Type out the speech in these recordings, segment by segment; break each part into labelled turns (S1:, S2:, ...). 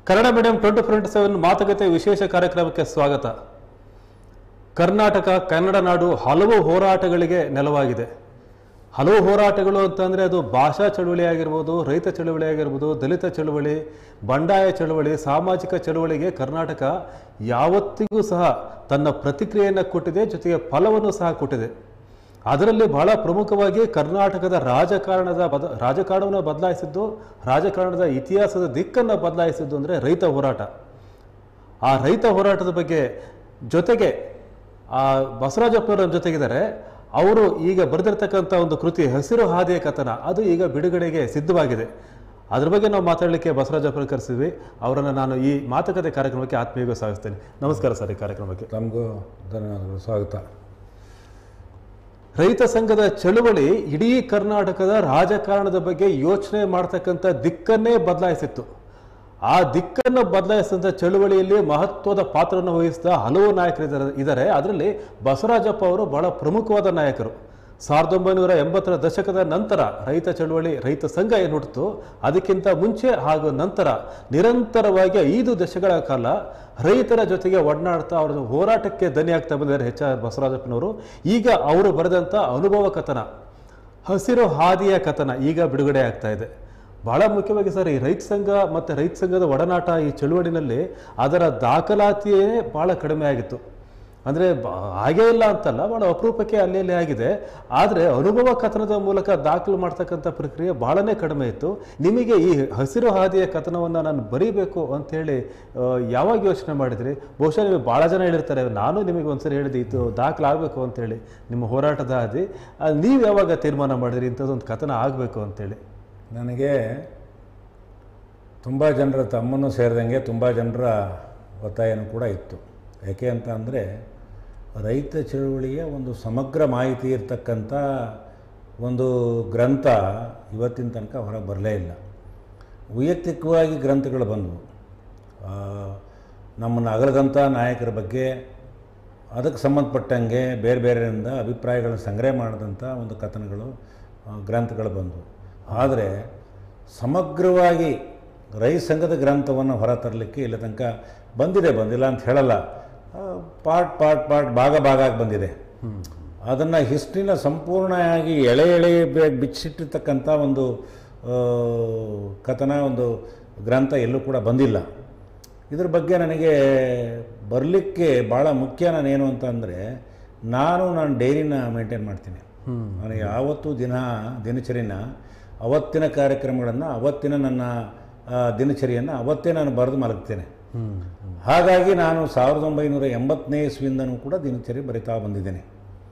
S1: Kannada medium twenty four into seven ಮಾತುಕತೆ ವಿಶೇಷ ಕಾರ್ಯಕ್ರಮಕ್ಕೆ ಸ್ವಾಗತ ಕರ್ನಾಟಕ ಕನ್ನಡ ನಾಡು ಹಲವು ಹೋರಾಟಗಳಿಗೆ ನೆಲವಾಗಿದೆ ಹಲವು ಹೋರಾಟಗಳು ಅಂತಂದರೆ ಅದು ಭಾಷಾ ಚಳುವಳಿ ಆಗಿರ್ಬೋದು ರೈತ ಚಳುವಳಿ ಆಗಿರ್ಬೋದು ದಲಿತ ಚಳುವಳಿ ಬಂಡಾಯ ಚಳುವಳಿ ಸಾಮಾಜಿಕ ಚಳುವಳಿಗೆ ಕರ್ನಾಟಕ ಯಾವತ್ತಿಗೂ ಸಹ ತನ್ನ ಪ್ರತಿಕ್ರಿಯೆಯನ್ನು ಕೊಟ್ಟಿದೆ ಜೊತೆಗೆ ಫಲವನ್ನು ಸಹ ಕೊಟ್ಟಿದೆ ಅದರಲ್ಲಿ ಬಹಳ ಪ್ರಮುಖವಾಗಿ ಕರ್ನಾಟಕದ ರಾಜಕಾರಣದ ಬದ ರಾಜಕಾರಣವನ್ನು ಬದಲಾಯಿಸಿದ್ದು ರಾಜಕಾರಣದ ಇತಿಹಾಸದ ದಿಕ್ಕನ್ನು ಬದಲಾಯಿಸಿದ್ದು ಅಂದರೆ ರೈತ ಹೋರಾಟ ಆ ರೈತ ಹೋರಾಟದ ಬಗ್ಗೆ ಜೊತೆಗೆ ಆ ಬಸವರಾಜಪ್ಪನವರ ಜೊತೆಗಿದ್ದಾರೆ ಅವರು ಈಗ ಬರೆದಿರ್ತಕ್ಕಂಥ ಒಂದು ಕೃತಿ ಹಸಿರು ಹಾದಿಯ ಕಥನ ಅದು ಈಗ ಬಿಡುಗಡೆಗೆ ಸಿದ್ಧವಾಗಿದೆ ಅದ್ರ ಬಗ್ಗೆ ನಾವು ಮಾತಾಡಲಿಕ್ಕೆ ಬಸವರಾಜಪ್ಪನ ಕರೆಸಿದ್ವಿ ಅವರನ್ನು ನಾನು ಈ ಮಾತುಕತೆ ಕಾರ್ಯಕ್ರಮಕ್ಕೆ ಆತ್ಮೀಯವಾಗಿ ಸ್ವಾಗತಿಸ್ತೇನೆ ನಮಸ್ಕಾರ ಸರ್ ಈ ಕಾರ್ಯಕ್ರಮಕ್ಕೆ
S2: ತಮಗೂ ಧನ್ಯವಾದಗಳು ಸ್ವಾಗತ
S1: ರೈತ ಸಂಘದ ಚಳುವಳಿ ಇಡೀ ಕರ್ನಾಟಕದ ರಾಜಕಾರಣದ ಬಗ್ಗೆ ಯೋಚನೆ ಮಾಡ್ತಕ್ಕಂಥ ದಿಕ್ಕನ್ನೇ ಬದಲಾಯಿಸಿತ್ತು ಆ ದಿಕ್ಕನ್ನು ಬದಲಾಯಿಸಿದಂಥ ಚಳುವಳಿಯಲ್ಲಿ ಮಹತ್ವದ ಪಾತ್ರವನ್ನು ವಹಿಸಿದ ಹಲವು ನಾಯಕರು ಇದ್ದಾರೆ ಇದ್ದಾರೆ ಅದರಲ್ಲಿ ಬಸವರಾಜಪ್ಪ ಅವರು ಬಹಳ ಪ್ರಮುಖವಾದ ನಾಯಕರು ಸಾವಿರದ ಒಂಬೈನೂರ ಎಂಬತ್ತರ ದಶಕದ ನಂತರ ರೈತ ಚಳುವಳಿ ರೈತ ಸಂಘ ಏನು ಹುಟ್ಟಿತು ಅದಕ್ಕಿಂತ ಮುಂಚೆ ಹಾಗೂ ನಂತರ ನಿರಂತರವಾಗಿ ಐದು ದಶಕಗಳ ಕಾಲ ರೈತರ ಜೊತೆಗೆ ಒಡನಾಡ್ತಾ ಅವರ ಹೋರಾಟಕ್ಕೆ ದನಿಯಾಗ್ತಾ ಬಂದಿದ್ದಾರೆ ಎಚ್ ಆರ್ ಬಸವರಾಜಪ್ಪನವರು ಈಗ ಅವರು ಬರೆದಂಥ ಅನುಭವ ಕಥನ ಹಸಿರು ಹಾದಿಯ ಕಥನ ಈಗ ಬಿಡುಗಡೆ ಆಗ್ತಾ ಇದೆ ಬಹಳ ಮುಖ್ಯವಾಗಿ ಸರ್ ಈ ರೈತ ಸಂಘ ಮತ್ತು ರೈತ ಸಂಘದ ಒಡನಾಟ ಈ ಚಳುವಳಿನಲ್ಲಿ ಅದರ ದಾಖಲಾತಿಯೇ ಬಹಳ ಕಡಿಮೆ ಆಗಿತ್ತು ಅಂದರೆ ಹಾಗೇ ಇಲ್ಲ ಅಂತಲ್ಲ ಭಾಳ ಅಪರೂಪಕ್ಕೆ ಅಲ್ಲಿ ಆಗಿದೆ ಆದರೆ ಅನುಭವ ಕಥನದ ಮೂಲಕ ದಾಖಲು ಮಾಡ್ತಕ್ಕಂಥ ಪ್ರಕ್ರಿಯೆ ಭಾಳನೇ ಕಡಿಮೆ ಇತ್ತು ನಿಮಗೆ ಈ ಹಸಿರು ಹಾದಿಯ ಕಥನವನ್ನು ನಾನು ಬರೀಬೇಕು ಅಂತೇಳಿ ಆ, ಯಾವಾಗ ಯೋಚನೆ ಮಾಡಿದ್ರಿ ಬಹುಶಃ ನೀವು ಭಾಳ ಜನ ಹೇಳಿರ್ತಾರೆ ನಾನು ನಿಮಗೆ ಒಂದ್ಸರಿ ಹೇಳಿದೆ ಇದು ದಾಖಲಾಗಬೇಕು ಅಂತೇಳಿ ನಿಮ್ಮ ಹೋರಾಟದ ಹಾದಿ ಅದು ನೀವು ಯಾವಾಗ ತೀರ್ಮಾನ ಮಾಡಿದ್ರಿ ಇಂಥದ್ದೊಂದು ಕಥನ ಆಗಬೇಕು ಅಂತೇಳಿ
S2: ನನಗೆ ತುಂಬ ಜನರ ತಮ್ಮನ್ನು ಸೇರಿದಂಗೆ ತುಂಬ ಜನರ ಒತ್ತಾಯನೂ ಕೂಡ ಇತ್ತು ಯಾಕೆ ಅಂತ ಅಂದರೆ ರೈತ ಚಳುವಳಿಯ ಒಂದು ಸಮಗ್ರ ಮಾಹಿತಿ ಇರತಕ್ಕಂಥ ಒಂದು ಗ್ರಂಥ ಇವತ್ತಿನ ತನಕ ಹೊರಗೆ ಬರಲೇ ಇಲ್ಲ ವೈಯಕ್ತಿಕವಾಗಿ ಗ್ರಂಥಗಳು ಬಂದವು ಆ, ನಮ್ಮನ್ನು ಅಗಲದಂಥ ನಾಯಕರ ಬಗ್ಗೆ ಅದಕ್ಕೆ ಸಂಬಂಧಪಟ್ಟಂಗೆ ಬೇರೆ ಬೇರೆಯಿಂದ ಅಭಿಪ್ರಾಯಗಳನ್ನು ಸಂಗ್ರಹ ಮಾಡಿದಂಥ ಒಂದು ಕಥನಗಳು ಆ, ಗ್ರಂಥಗಳು ಬಂದವು ಆದರೆ ಸಮಗ್ರವಾಗಿ ರೈ ಸಂಘದ ಗ್ರಂಥವನ್ನು ಹೊರತರಲಿಕ್ಕೆ ಇಲ್ಲಿ ತನಕ ಬಂದಿದೆ ಬಂದಿಲ್ಲ ಅಂತ ಹೇಳಲ್ಲ ಆ, ಪಾರ್ಟ್ ಪಾರ್ಟ್ ಪಾರ್ಟ್ ಭಾಗ ಭಾಗ ಆಗಿ ಬಂದಿದೆ ಅದನ್ನು ಹಿಸ್ಟ್ರಿನ ಸಂಪೂರ್ಣವಾಗಿ ಎಳೆ ಎಳೆ ಬೆ- ಬಿಚ್ಚಿಟ್ಟಿರ್ತಕ್ಕಂಥ ಒಂದು ಆ, ಕಥನ ಒಂದು ಗ್ರಂಥ ಎಲ್ಲೂ ಕೂಡ ಬಂದಿಲ್ಲ ಇದ್ರ ಬಗ್ಗೆ ನನಗೆ ಬರಲಿಕ್ಕೆ ಭಾಳ ಮುಖ್ಯ ನಾನೇನು ಅಂತ ಅಂದರೆ ನಾನು ನಾನು ಡೈರಿನ ಮೇಂಟೈನ್ ಮಾಡ್ತೀನಿ ನಾನು ಯಾವತ್ತೂ ದಿನ ದಿನಚರಿನ ಅವತ್ತಿನ ಕಾರ್ಯಕ್ರಮಗಳನ್ನು ಅವತ್ತಿನ ನನ್ನ ಆ, ದಿನಚರಿಯನ್ನು ಅವತ್ತೇ ನಾನು ಬರೆದು ಮಲಗ್ತೇನೆ ಹಾಗಾಗಿ ನಾನು ಸಾವಿರದ ಒಂಬೈನೂರ ಎಂಬತ್ತನೇ ಇಸ್ವಿಯಿಂದನೂ ಕೂಡ ದಿನಚರಿ ಬರಿತಾ ಬಂದಿದ್ದೇನೆ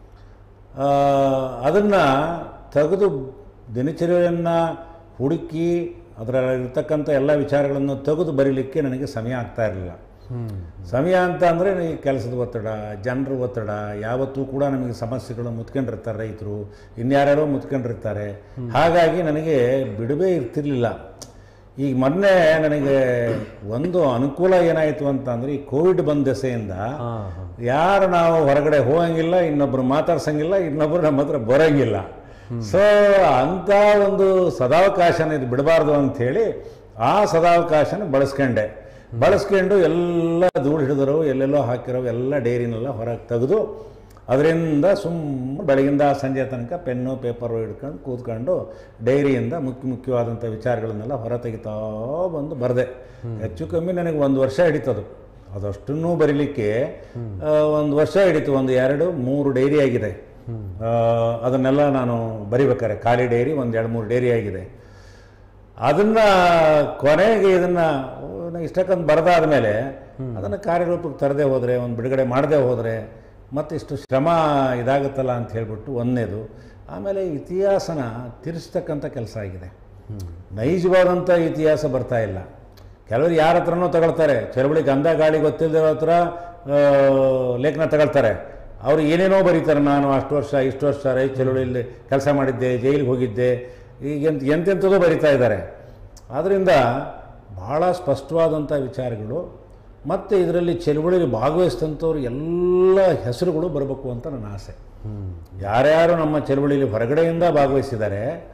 S2: ಅದನ್ನು ತೆಗೆದು ದಿನಚರಿಯನ್ನು ಹುಡುಕಿ ಅದರಲ್ಲಿರ್ತಕ್ಕಂಥ ಎಲ್ಲ ವಿಚಾರಗಳನ್ನು ತೆಗೆದು ಬರೀಲಿಕ್ಕೆ ನನಗೆ ಸಮಯ ಆಗ್ತಾ ಇರಲಿಲ್ಲ ಸಮಯ ಅಂತ ಅಂದರೆ ಈ ಕೆಲಸದ ಒತ್ತಡ ಜನರ ಒತ್ತಡ ಯಾವತ್ತೂ ಕೂಡ ನಮಗೆ ಸಮಸ್ಯೆಗಳು ಮುತ್ಕೊಂಡಿರ್ತಾರೆ ರೈತರು ಇನ್ಯಾರ್ಯಾರೋ ಮುತ್ಕೊಂಡಿರ್ತಾರೆ ಹಾಗಾಗಿ ನನಗೆ ಬಿಡುವೇ ಇರ್ತಿರ್ಲಿಲ್ಲ ಈಗ ಮೊನ್ನೆ ನನಗೆ ಒಂದು ಅನುಕೂಲ ಏನಾಯಿತು ಅಂತಂದರೆ ಈ ಕೋವಿಡ್ ಬಂದ ದೆಸೆಯಿಂದ ಯಾರು ನಾವು ಹೊರಗಡೆ ಹೋಗಂಗಿಲ್ಲ ಇನ್ನೊಬ್ರು ಮಾತಾಡ್ಸಂಗಿಲ್ಲ ಇನ್ನೊಬ್ರು ನಮ್ಮ ಹತ್ರ ಬರೋಂಗಿಲ್ಲ ಸೊ ಅಂಥ ಒಂದು ಸದಾವಕಾಶನ ಇದು ಬಿಡಬಾರ್ದು ಅಂಥೇಳಿ ಆ ಸದಾವಕಾಶನ ಬಳಸ್ಕೊಂಡೆ ಬಳಸ್ಕೊಂಡು ಎಲ್ಲ ಧೂಳು ಹಿಡಿದರು ಎಲ್ಲೆಲ್ಲೋ ಹಾಕಿರೋ ಎಲ್ಲ ಡೈರಿನೆಲ್ಲ ಹೊರಗೆ ತೆಗೆದು ಅದರಿಂದ ಸುಮ್ಮನೆ ಬೆಳಗಿಂದ ಸಂಜೆ ತನಕ ಪೆನ್ನು ಪೇಪರು ಹಿಡ್ಕೊಂಡು ಕೂತ್ಕೊಂಡು ಡೈರಿಯಿಂದ ಮುಖ್ಯ ಮುಖ್ಯವಾದಂಥ ವಿಚಾರಗಳನ್ನೆಲ್ಲ ಹೊರ ತೆಗಿತಾ ಬಂದು ಬರೆದೆ ಹೆಚ್ಚು ಕಮ್ಮಿ ನನಗೆ ಒಂದು ವರ್ಷ ಹಿಡಿತದು ಅದಷ್ಟನ್ನೂ ಬರೀಲಿಕ್ಕೆ ಒಂದು ವರ್ಷ ಹಿಡಿತು ಒಂದು ಎರಡು ಮೂರು ಡೈರಿ ಆಗಿದೆ ಆ, ಅದನ್ನೆಲ್ಲ ನಾನು ಬರಿಬೇಕಾರೆ ಖಾಲಿ ಡೈರಿ ಒಂದು ಎರಡು ಮೂರು ಡೈರಿ ಆಗಿದೆ ಅದನ್ನು ಕೊನೆಗೆ ಇದನ್ನು ಇಷ್ಟಕ್ಕಂದು ಬರೆದಾದ ಮೇಲೆ ಅದನ್ನು ಕಾರ್ಯರೂಪಕ್ಕೆ ತರದೇ ಹೋದರೆ ಒಂದು ಬಿಡುಗಡೆ ಮಾಡದೆ ಹೋದರೆ ಮತ್ತಿಷ್ಟು ಶ್ರಮ ಇದಾಗುತ್ತಲ್ಲ ಅಂತ ಹೇಳ್ಬಿಟ್ಟು ಒಂದನೇದು ಆಮೇಲೆ ಇತಿಹಾಸನ ತಿರ್ಸ್ತಕ್ಕಂಥ ಕೆಲಸ ಆಗಿದೆ ನೈಜವಾದಂಥ ಇತಿಹಾಸ ಬರ್ತಾ ಇಲ್ಲ ಕೆಲವರು ಯಾರ ಹತ್ರನೂ ತಗೊಳ್ತಾರೆ ಚಳವಳಿ ಗಂಧ ಗಾಳಿ ಗೊತ್ತಿಲ್ಲದಿರೋ ಹತ್ರ ಆ, ಲೇಖನ ತಗೊಳ್ತಾರೆ ಅವರು ಏನೇನೋ ಬರೀತಾರೆ ನಾನು ಅಷ್ಟು ವರ್ಷ ಇಷ್ಟು ವರ್ಷ ರೈತ ಚಳವಳಿಯಲ್ಲಿ ಕೆಲಸ ಮಾಡಿದ್ದೆ ಜೈಲಿಗೆ ಹೋಗಿದ್ದೆ ಈಗ ಎಂತ ಎಂತೆಂಥದೋ ಬರೀತಾ ಇದ್ದಾರೆ ಆದ್ದರಿಂದ ಭಾಳ ಸ್ಪಷ್ಟವಾದಂಥ ವಿಚಾರಗಳು ಮತ್ತು ಇದರಲ್ಲಿ ಚಳುವಳಿಯಲ್ಲಿ ಭಾಗವಹಿಸಿದಂಥವ್ರು ಎಲ್ಲ ಹೆಸರುಗಳು ಬರಬೇಕು ಅಂತ ನನ್ನ ಆಸೆ ಯಾರ್ಯಾರು ನಮ್ಮ ಚಳುವಳಿಯಲ್ಲಿ ಹೊರಗಡೆಯಿಂದ ಭಾಗವಹಿಸಿದ್ದಾರೆ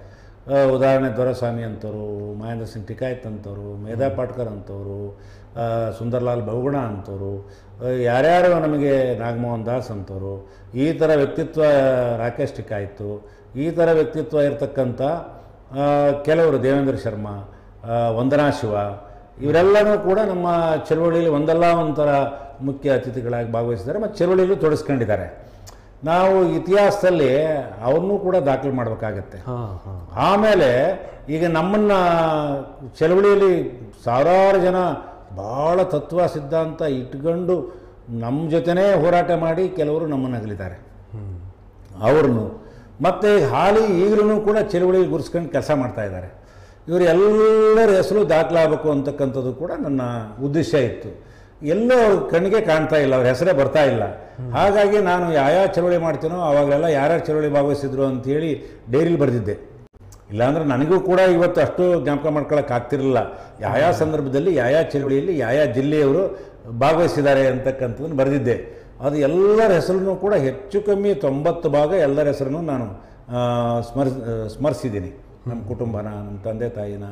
S2: ಆ, ಉದಾಹರಣೆ ದೊರೆಸ್ವಾಮಿ ಅಂತವರು ಮಹೇಂದ್ರ ಸಿಂಗ್ ಟಿಕಾಯತ್ ಅಂತವರು ಮೇಧಾ ಪಾಟ್ಕರ್ ಅಂತವರು ಆ, ಸುಂದರ್ಲಾಲ್ ಬಹುಗುಣ ಅಂತವರು ಆ, ಯಾರ್ಯಾರು ನಮಗೆ ನಾಗಮೋಹನ್ ದಾಸ್ ಅಂತವರು ಈ ಥರ ವ್ಯಕ್ತಿತ್ವ ರಾಕೇಶ್ ಟಿಕಾಯ್ತು ಈ ಥರ ವ್ಯಕ್ತಿತ್ವ ಇರತಕ್ಕಂಥ ಆ, ಕೆಲವರು ದೇವೇಂದ್ರ ಶರ್ಮಾ ಆ, ವಂದನಾ ಶಿವ ಇವರೆಲ್ಲನೂ ಕೂಡ ನಮ್ಮ ಚಳವಳಿಯಲ್ಲಿ ಒಂದಲ್ಲ ಒಂಥರ ಮುಖ್ಯ ಅತಿಥಿಗಳಾಗಿ ಭಾಗವಹಿಸಿದ್ದಾರೆ ಮತ್ತು ಚಳವಳಿಯಲ್ಲೂ ತೊಡಸ್ಕೊಂಡಿದ್ದಾರೆ ನಾವು ಇತಿಹಾಸದಲ್ಲಿ ಅವ್ರನ್ನೂ ಕೂಡ ದಾಖಲೆ ಮಾಡಬೇಕಾಗತ್ತೆ
S1: ಹಾ ಹಾ
S2: ಆಮೇಲೆ ಈಗ ನಮ್ಮನ್ನ ಚಳವಳಿಯಲ್ಲಿ ಸಾವಿರಾರು ಜನ ಭಾಳ ತತ್ವ ಸಿದ್ಧಾಂತ ಇಟ್ಕೊಂಡು ನಮ್ಮ ಜೊತೆನೇ ಹೋರಾಟ ಮಾಡಿ ಕೆಲವರು ನಮ್ಮನ್ನು ಅಗಲಿದ್ದಾರೆ ಅವ್ರನ್ನು ಮತ್ತು ಹಾಲಿ ಈಗಲೂ ಕೂಡ ಚಳುವಳಿ ಗುರ್ಸ್ಕೊಂಡು ಕೆಲಸ ಮಾಡ್ತಾ ಇದ್ದಾರೆ ಇವರು ಎಲ್ಲರ ಹೆಸರು ದಾಖಲಾಗಬೇಕು ಅಂತಕ್ಕಂಥದ್ದು ಕೂಡ ನನ್ನ ಉದ್ದೇಶ ಇತ್ತು ಎಲ್ಲೋ ಅವ್ರ ಕಣ್ಣಿಗೆ ಕಾಣ್ತಾ ಇಲ್ಲ ಅವ್ರ ಹೆಸರೇ ಬರ್ತಾ ಇಲ್ಲ ಹಾಗಾಗಿ ನಾನು ಯಾವ್ಯಾವ ಚಳುವಳಿ ಮಾಡ್ತೀನೋ ಅವಾಗಲೆಲ್ಲ ಯಾರ್ಯಾರು ಚಳುವಳಿ ಭಾಗವಹಿಸಿದ್ರು ಅಂತೇಳಿ ಡೈರಿಲಿ ಬರೆದಿದ್ದೆ ಇಲ್ಲಾಂದ್ರೆ ನನಗೂ ಕೂಡ ಇವತ್ತು ಅಷ್ಟು ಜ್ಞಾಪಕ ಮಾಡ್ಕೊಳಕ್ಕೆ ಆಗ್ತಿರಲಿಲ್ಲ ಯಾವ್ಯಾವ ಸಂದರ್ಭದಲ್ಲಿ ಯಾವ್ಯಾವ ಚಳುವಳಿಯಲ್ಲಿ ಯಾವ್ಯಾವ ಜಿಲ್ಲೆಯವರು ಭಾಗವಹಿಸಿದ್ದಾರೆ ಅಂತಕ್ಕಂಥದ್ದನ್ನು ಬರೆದಿದ್ದೆ ಅದು ಎಲ್ಲರ ಹೆಸರನ್ನು ಕೂಡ ಹೆಚ್ಚು ಕಮ್ಮಿ ತೊಂಬತ್ತು ಭಾಗ ಎಲ್ಲರ ಹೆಸರನ್ನು ನಾನು ಆ, ಸ್ಮರಿಸ್ ಸ್ಮರಿಸಿದ್ದೀನಿ ನಮ್ಮ ಕುಟುಂಬನ ನಮ್ಮ ತಂದೆ ತಾಯಿನ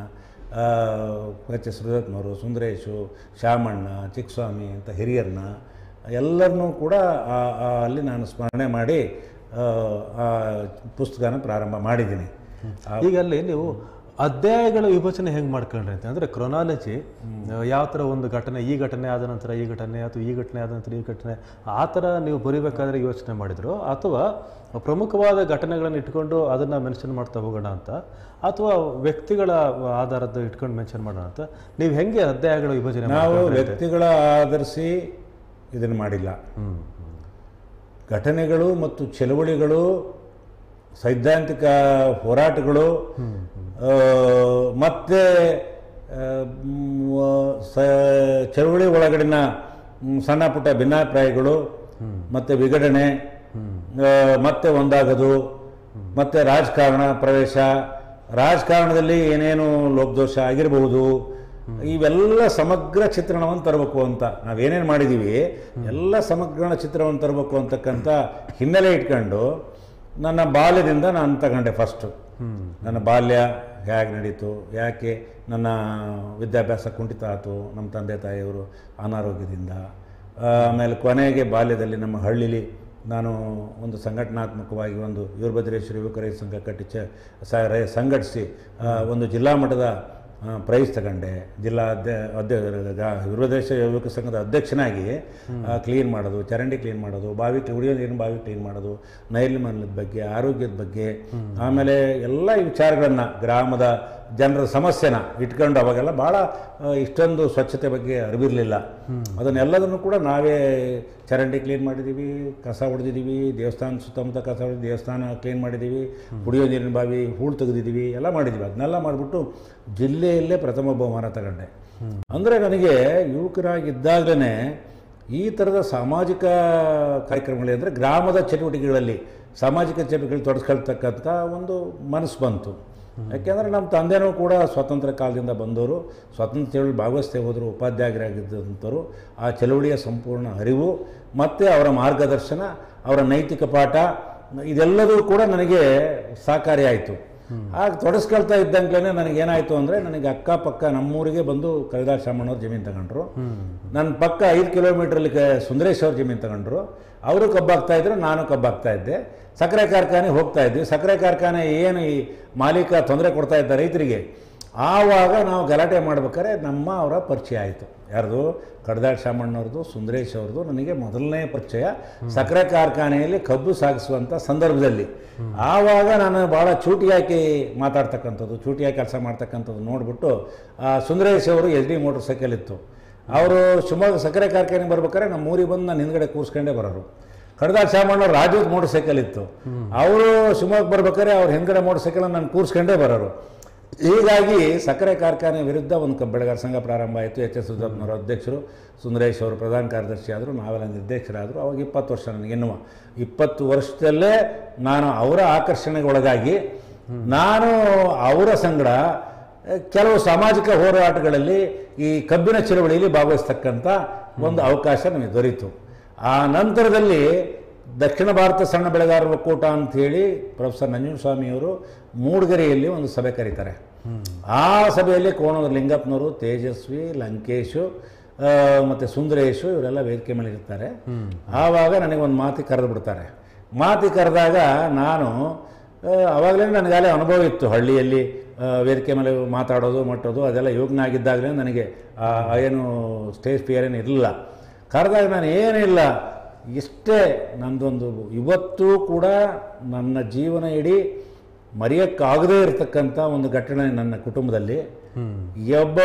S2: ಎಚ್ ಎಸ್ ರುದ್ರತ್ನವರು ಸುಂದರೇಶು ಶಾಮಣ್ಣ ಚಿಕ್ಕಸ್ವಾಮಿ ಅಂತ ಹಿರಿಯರನ್ನ ಎಲ್ಲರನ್ನೂ ಕೂಡ ಆ- ಆ ಅಲ್ಲಿ ನಾನು ಸ್ಮರಣೆ ಮಾಡಿ ಆ, ಆ ಪುಸ್ತಕನ ಪ್ರಾರಂಭ ಮಾಡಿದ್ದೀನಿ ಆ
S1: ಈಗ ಅಲ್ಲಿ ನೀವು ಅಧ್ಯಾಯಗಳ ವಿಭಜನೆ ಹೆಂಗೆ ಮಾಡ್ಕೊಂಡ್ರಿ ಅಂತ ಅಂದ್ರೆ ಕ್ರೊನಾಲಜಿ ಯಾವ ಥರ ಒಂದು ಘಟನೆ ಈ ಘಟನೆ ಆದ ನಂತರ ಈ ಘಟನೆ ಅಥವಾ ಈ ಘಟನೆ ಆದ ನಂತರ ಈ ಘಟನೆ ಆ ಥರ ನೀವು ಬರಿಬೇಕಾದ್ರೆ ಯೋಚನೆ ಮಾಡಿದ್ರು ಅಥವಾ ಪ್ರಮುಖವಾದ ಘಟನೆಗಳನ್ನು ಇಟ್ಕೊಂಡು ಅದನ್ನು ಮೆನ್ಷನ್ ಮಾಡ್ತಾ ಹೋಗೋಣ ಅಂತ ಅಥವಾ ವ್ಯಕ್ತಿಗಳ ಆಧಾರದ ಇಟ್ಕೊಂಡು ಮೆನ್ಷನ್ ಮಾಡೋಣ ಅಂತ ನೀವು ಹೆಂಗೆ ಅಧ್ಯಾಯಗಳ ವಿಭಜನೆ
S2: ನಾವು
S1: ಮಾಡ್ಕೊಂಡ್ರಿ?
S2: ವ್ಯಕ್ತಿಗಳ ಆಧರಿಸಿ ಇದನ್ನು ಮಾಡಿಲ್ಲ
S1: ಹ್ಮ್
S2: ಘಟನೆಗಳು ಮತ್ತು ಚಳುವಳಿಗಳು ಸೈದ್ಧಾಂತಿಕ ಹೋರಾಟಗಳು ಆ, ಮತ್ತೆ ಆ, ಮ್, ಸ ಚಳುವಳಿ ಒಳಗಡಿನ ಮ್, ಸಣ್ಣ ಪುಟ್ಟ ಭಿನ್ನಾಭಿಪ್ರಾಯಗಳು ಮತ್ತು ವಿಘಟನೆ ಆ, ಮತ್ತೆ ಒಂದಾಗೋದು ಮತ್ತು ರಾಜಕಾರಣ ಪ್ರವೇಶ ರಾಜಕಾರಣದಲ್ಲಿ ಏನೇನು ಲೋಪದೋಷ ಆಗಿರಬಹುದು ಇವೆಲ್ಲ ಸಮಗ್ರ ಚಿತ್ರಣವನ್ನು ತರಬೇಕು ಅಂತ ನಾವೇನೇನು ಮಾಡಿದ್ದೀವಿ ಎಲ್ಲ ಸಮಗ್ರ ಚಿತ್ರವನ್ನು ತರಬೇಕು ಅಂತಕ್ಕಂಥ ಹಿನ್ನೆಲೆ ಇಟ್ಕೊಂಡು ನನ್ನ ಬಾಲ್ಯದಿಂದ ನಾನು ತಗೊಂಡೆ ಫಸ್ಟು ನನ್ನ ಬಾಲ್ಯ ಹೇಗೆ ನಡೀತು ಯಾಕೆ ನನ್ನ ವಿದ್ಯಾಭ್ಯಾಸ ಕುಂಠಿತ ಆಯಿತು ನಮ್ಮ ತಂದೆ ತಾಯಿಯವರು ಅನಾರೋಗ್ಯದಿಂದ ಆಮೇಲೆ ಕೊನೆಗೆ ಬಾಲ್ಯದಲ್ಲಿ ನಮ್ಮ ಹಳ್ಳಿಲಿ ನಾನು ಒಂದು ಸಂಘಟನಾತ್ಮಕವಾಗಿ ಒಂದು ವೀರಭದ್ರೇಶ್ವರ ಯುವಕರ ಸಂಘ ಕಟ್ಟಿ ಚ ಸ- ರೈ- ಸಂಘಟಿಸಿ ಆ, ಒಂದು ಜಿಲ್ಲಾ ಮಟ್ಟದ ಆ, ಪ್ರೈಸ್ ತಗೊಂಡೆ ಜಿಲ್ಲಾ ಅಧ್ಯ ಅಧ್ಯ ಗ- ವೀರಭದ್ರೇಶ್ವರ ಯುವಕ ಸಂಘದ ಅಧ್ಯಕ್ಷನಾಗಿ ಕ್ಲೀನ್ ಮಾಡೋದು ಚರಂಡಿ ಕ್ಲೀನ್ ಮಾಡೋದು ಬಾವಿ ಕುಡಿಯೋ ನೀರಿನ ಬಾವಿ ಕ್ಲೀನ್ ಮಾಡೋದು ನೈರ್ಮಲ್ಯದ ಬಗ್ಗೆ ಆರೋಗ್ಯದ ಬಗ್ಗೆ ಆಮೇಲೆ ಎಲ್ಲ ಈ ವಿಚಾರಗಳನ್ನು ಗ್ರಾಮದ ಜನರ ಸಮಸ್ಯೆನ ಇಟ್ಕೊಂಡು ಅವಾಗೆಲ್ಲ ಭಾಳ ಆ, ಇಷ್ಟೊಂದು ಸ್ವಚ್ಛತೆ ಬಗ್ಗೆ ಅರಿವಿರಲಿಲ್ಲ ಅದನ್ನೆಲ್ಲದನ್ನು ಕೂಡ ನಾವೇ ಚರಂಡಿ ಕ್ಲೀನ್ ಮಾಡಿದ್ದೀವಿ ಕಸ ಹೊಡೆದಿದ್ದೀವಿ ದೇವಸ್ಥಾನ ಸುತ್ತಮುತ್ತ ಕಸ ಹೊಡೆದು ದೇವಸ್ಥಾನ ಕ್ಲೀನ್ ಮಾಡಿದ್ದೀವಿ ಕುಡಿಯೋ ನೀರಿನ ಬಾವಿ ಹೂಳು ತೆಗೆದಿದ್ದೀವಿ ಎಲ್ಲ ಮಾಡಿದ್ದೀವಿ ಅದನ್ನೆಲ್ಲ ಮಾಡಿಬಿಟ್ಟು ಜಿಲ್ಲೆಯಲ್ಲೇ ಪ್ರಥಮ ಬಹುಮಾನ ತಗೊಂಡೆ ಅಂದರೆ ನನಗೆ ಯುವಕರಾಗಿದ್ದಾಗಲೇ ಈ ಥರದ ಸಾಮಾಜಿಕ ಕಾರ್ಯಕ್ರಮಗಳು ಅಂದರೆ ಗ್ರಾಮದ ಚಟುವಟಿಕೆಗಳಲ್ಲಿ ಸಾಮಾಜಿಕ ಚಟುವಟಿಕೆಗಳು ತೊಡಸ್ಕೊಳ್ತಕ್ಕಂಥ ಒಂದು ಮನಸ್ಸು ಬಂತು ಯಾಕೆಂದರೆ ನಮ್ಮ ತಂದೆನೂ ಕೂಡ ಸ್ವಾತಂತ್ರ್ಯ ಕಾಲದಿಂದ ಬಂದವರು ಸ್ವಾತಂತ್ರ್ಯ ಚಳವಳಿ ಭಾಗವಹಿಸ್ತೇ ಹೋದರು ಉಪಾಧ್ಯಾಯರಾಗಿದ್ದಂಥವ್ರು ಆ ಚಳವಳಿಯ ಸಂಪೂರ್ಣ ಅರಿವು ಮತ್ತು ಅವರ ಮಾರ್ಗದರ್ಶನ ಅವರ ನೈತಿಕ ಪಾಠ ಇದೆಲ್ಲದೂ ಕೂಡ ನನಗೆ ಸಹಕಾರಿಯಾಯಿತು ಆಗ ತೊಡಸ್ಕೊಳ್ತಾ ಇದ್ದಂಗ್ಲೇ ನನಗೇನಾಯಿತು ಅಂದರೆ ನನಗೆ ಅಕ್ಕಪಕ್ಕ ನಮ್ಮೂರಿಗೆ ಬಂದು ಕೈಲಾಸ ಶಾಮಣ್ಣವ್ರು ಜಮೀನು ತಗೊಂಡ್ರು ನನ್ನ ಪಕ್ಕ ಐದು ಕಿಲೋಮೀಟ್ರಲ್ಲಿ ಕ ಸುಂದರೇಶ್ ಅವ್ರ ಜಮೀನು ತಗೊಂಡ್ರು ಅವರು ಕಬ್ಬಾಗ್ತಾ ಇದ್ರು ನಾನು ಕಬ್ಬಾಗ್ತಾ ಇದ್ದೆ ಸಕ್ಕರೆ ಕಾರ್ಖಾನೆ ಹೋಗ್ತಾ ಇದ್ವಿ ಸಕ್ಕರೆ ಕಾರ್ಖಾನೆ ಏನು ಈ ಮಾಲೀಕ ತೊಂದರೆ ಕೊಡ್ತಾ ಇದ್ದ ರೈತರಿಗೆ ಆವಾಗ ನಾವು ಗಲಾಟೆ ಮಾಡ್ಬೇಕಾದ್ರೆ ನಮ್ಮ ಅವರ ಪರಿಚಯ ಆಯಿತು ಯಾರ್ದು ಕಡದಾಳ್ ಶಾಮಣ್ಣವ್ರದ್ದು ಸುಂದರೇಶ್ ಅವ್ರದ್ದು ನನಗೆ ಮೊದಲನೇ ಪರಿಚಯ ಸಕ್ಕರೆ ಕಾರ್ಖಾನೆಯಲ್ಲಿ ಕಬ್ಬು ಸಾಗಿಸುವಂಥ ಸಂದರ್ಭದಲ್ಲಿ ಆವಾಗ ನಾನು ಭಾಳ ಚೂಟಿಯಾಗಿ ಮಾತಾಡ್ತಕ್ಕಂಥದ್ದು ಚೂಟಿಯಾಗಿ ಕೆಲಸ ಮಾಡ್ತಕ್ಕಂಥದ್ದು ನೋಡಿಬಿಟ್ಟು ಸುಂದರೇಶ್ ಅವರು ಎಚ್ ಡಿ ಮೋಟರ್ ಸೈಕಲ್ ಇತ್ತು ಅವರು ಶಿವಮೊಗ್ಗ ಸಕ್ಕರೆ ಕಾರ್ಖಾನೆಗೆ ಬರ್ಬೇಕಾದ್ರೆ ನಮ್ಮ ಊರಿಗೆ ಬಂದು ನಾನು ಹಿಂದ್ಗಡೆ ಕೂರ್ಸ್ಕೊಂಡೇ ಬರೋರು ಕಡದಾಳ್ ಶಾಮಣ್ಣ ರಾಜೂತ್ ಮೋಟರ್ ಸೈಕಲ್ ಇತ್ತು ಅವರು ಶಿವಮೊಗ್ಗ ಬರ್ಬೇಕಾದ್ರೆ ಅವ್ರ ಹಿಂದ್ಗಡೆ ಮೋಟರ್ ಸೈಕಲ್ ನಾನು ಕೂರ್ಸ್ಕೊಂಡೇ ಬರೋರು ಹೀಗಾಗಿ ಸಕ್ಕರೆ ಕಾರ್ಖಾನೆ ವಿರುದ್ಧ ಒಂದು ಕ- ಬೆಳೆಗಾರ ಸಂಘ ಪ್ರಾರಂಭ ಆಯಿತು ಎಚ್ ಎಸ್ ಸುಧಪ್ಪನವರು ಅಧ್ಯಕ್ಷರು ಸುಂದರೇಶ್ ಅವರು ಪ್ರಧಾನ ಕಾರ್ಯದರ್ಶಿ ಆದರು ನಾವೆಲ್ಲ ನಿರ್ದೇಶಕರಾದರು ಅವಾಗ ಇಪ್ಪತ್ತು ವರ್ಷ ನನಗೆ ಎನ್ನುವ ಇಪ್ಪತ್ತು ವರ್ಷದಲ್ಲೇ ನಾನು ಅವರ ಆಕರ್ಷಣೆಗೆ ಒಳಗಾಗಿ ನಾನು ಅವರ ಸಂಗಡ ಅಹ್, ಕೆಲವು ಸಾಮಾಜಿಕ ಹೋರಾಟಗಳಲ್ಲಿ ಈ ಕಬ್ಬಿನ ಚಳವಳಿಯಲ್ಲಿ ಭಾಗವಹಿಸ್ತಕ್ಕಂಥ ಒಂದು ಅವಕಾಶ ನಮಗೆ ದೊರೀತು ಆ ನಂತರದಲ್ಲಿ ದಕ್ಷಿಣ ಭಾರತ ಸಣ್ಣ ಬೆಳೆಗಾರರ ಒಕ್ಕೂಟ ಅಂಥೇಳಿ ಪ್ರೊಫೆಸರ್ ನಂಜನಸ್ವಾಮಿಯವರು ಮೂಡಿಗೆರೆಯಲ್ಲಿ ಒಂದು ಸಭೆ ಕರೀತಾರೆ ಆ ಸಭೆಯಲ್ಲಿ ಕೋಣದ ಲಿಂಗಪ್ಪನವರು ತೇಜಸ್ವಿ ಲಂಕೇಶು ಆ, ಮತ್ತು ಸುಂದರೇಶು ಇವರೆಲ್ಲ ವೇದಿಕೆ ಮೇಲೆ ಇರ್ತಾರೆ ಆವಾಗ ನನಗೆ ಒಂದು ಮಾತಿ ಕರೆದು ಬಿಡ್ತಾರೆ ಮಾತಿ ಕರೆದಾಗ ನಾನು ಅವಾಗಲೇ ನನಗಾಲೇ ಅನುಭವ ಇತ್ತು ಹಳ್ಳಿಯಲ್ಲಿ ಆ, ವೇದಿಕೆ ಮೇಲೆ ಮಾತಾಡೋದು ಮಟ್ಟೋದು ಅದೆಲ್ಲ ಯುವಕನಾಗಿದ್ದಾಗಲೇ ನನಗೆ ಆ, ಏನು ಸ್ಟೇಜ್ ಫಿಯರ್ ಏನು ಇರಲಿಲ್ಲ ಕರೆದಾಗ ನಾನು ಏನಿಲ್ಲ ಇಷ್ಟೇ ನಂದೊಂದು ಇವತ್ತೂ ಕೂಡ ನನ್ನ ಜೀವನ ಇಡೀ ಮರೆಯೋಕ್ಕಾಗದೇ ಇರತಕ್ಕಂಥ ಒಂದು ಘಟನೆ ನನ್ನ ಕುಟುಂಬದಲ್ಲಿ ಒಬ್ಬ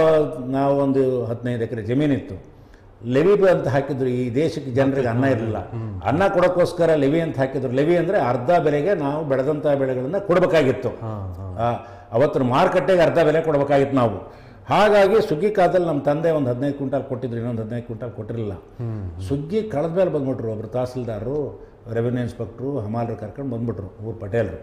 S2: ನಾವು ಒಂದು ಹದಿನೈದು ಎಕರೆ ಜಮೀನಿತ್ತು ಲೆವಿ ಅಂತ ಹಾಕಿದ್ರು ಈ ದೇಶಕ್ಕೆ ಜನರಿಗೆ ಅನ್ನ ಇರಲಿಲ್ಲ ಅನ್ನ ಕೊಡೋಕ್ಕೋಸ್ಕರ ಲೆವಿ ಅಂತ ಹಾಕಿದ್ರು ಲೆವಿ ಅಂದರೆ ಅರ್ಧ ಬೆಲೆಗೆ ನಾವು ಬೆಳೆದಂಥ ಬೆಳೆಗಳನ್ನು ಕೊಡಬೇಕಾಗಿತ್ತು ಆ, ಅವತ್ತಿನ ಮಾರುಕಟ್ಟೆಗೆ ಅರ್ಧ ಬೆಲೆ ಕೊಡಬೇಕಾಗಿತ್ತು ನಾವು ಹಾಗಾಗಿ ಸುಗ್ಗಿ ಕಾಲದಲ್ಲಿ ನಮ್ಮ ತಂದೆ ಒಂದು ಹದಿನೈದು ಕ್ವಿಂಟಾಲ್ ಕೊಟ್ಟಿದ್ರು ಇನ್ನೊಂದು ಹದಿನೈದು ಕ್ವಿಂಟಾಲ್ ಕೊಟ್ಟಿರಲಿಲ್ಲ ಸುಗ್ಗಿ ಕಳೆದ ಮೇಲೆ ಬಂದ್ಬಿಟ್ರು ಒಬ್ಬರು ತಹಸೀಲ್ದಾರರು ರೆವಿನ್ಯೂ ಇನ್ಸ್ಪೆಕ್ಟ್ರು ಹಮಾಲರು ಕರ್ಕೊಂಡು ಬಂದ್ಬಿಟ್ರು ಊರು ಪಟೇಲರು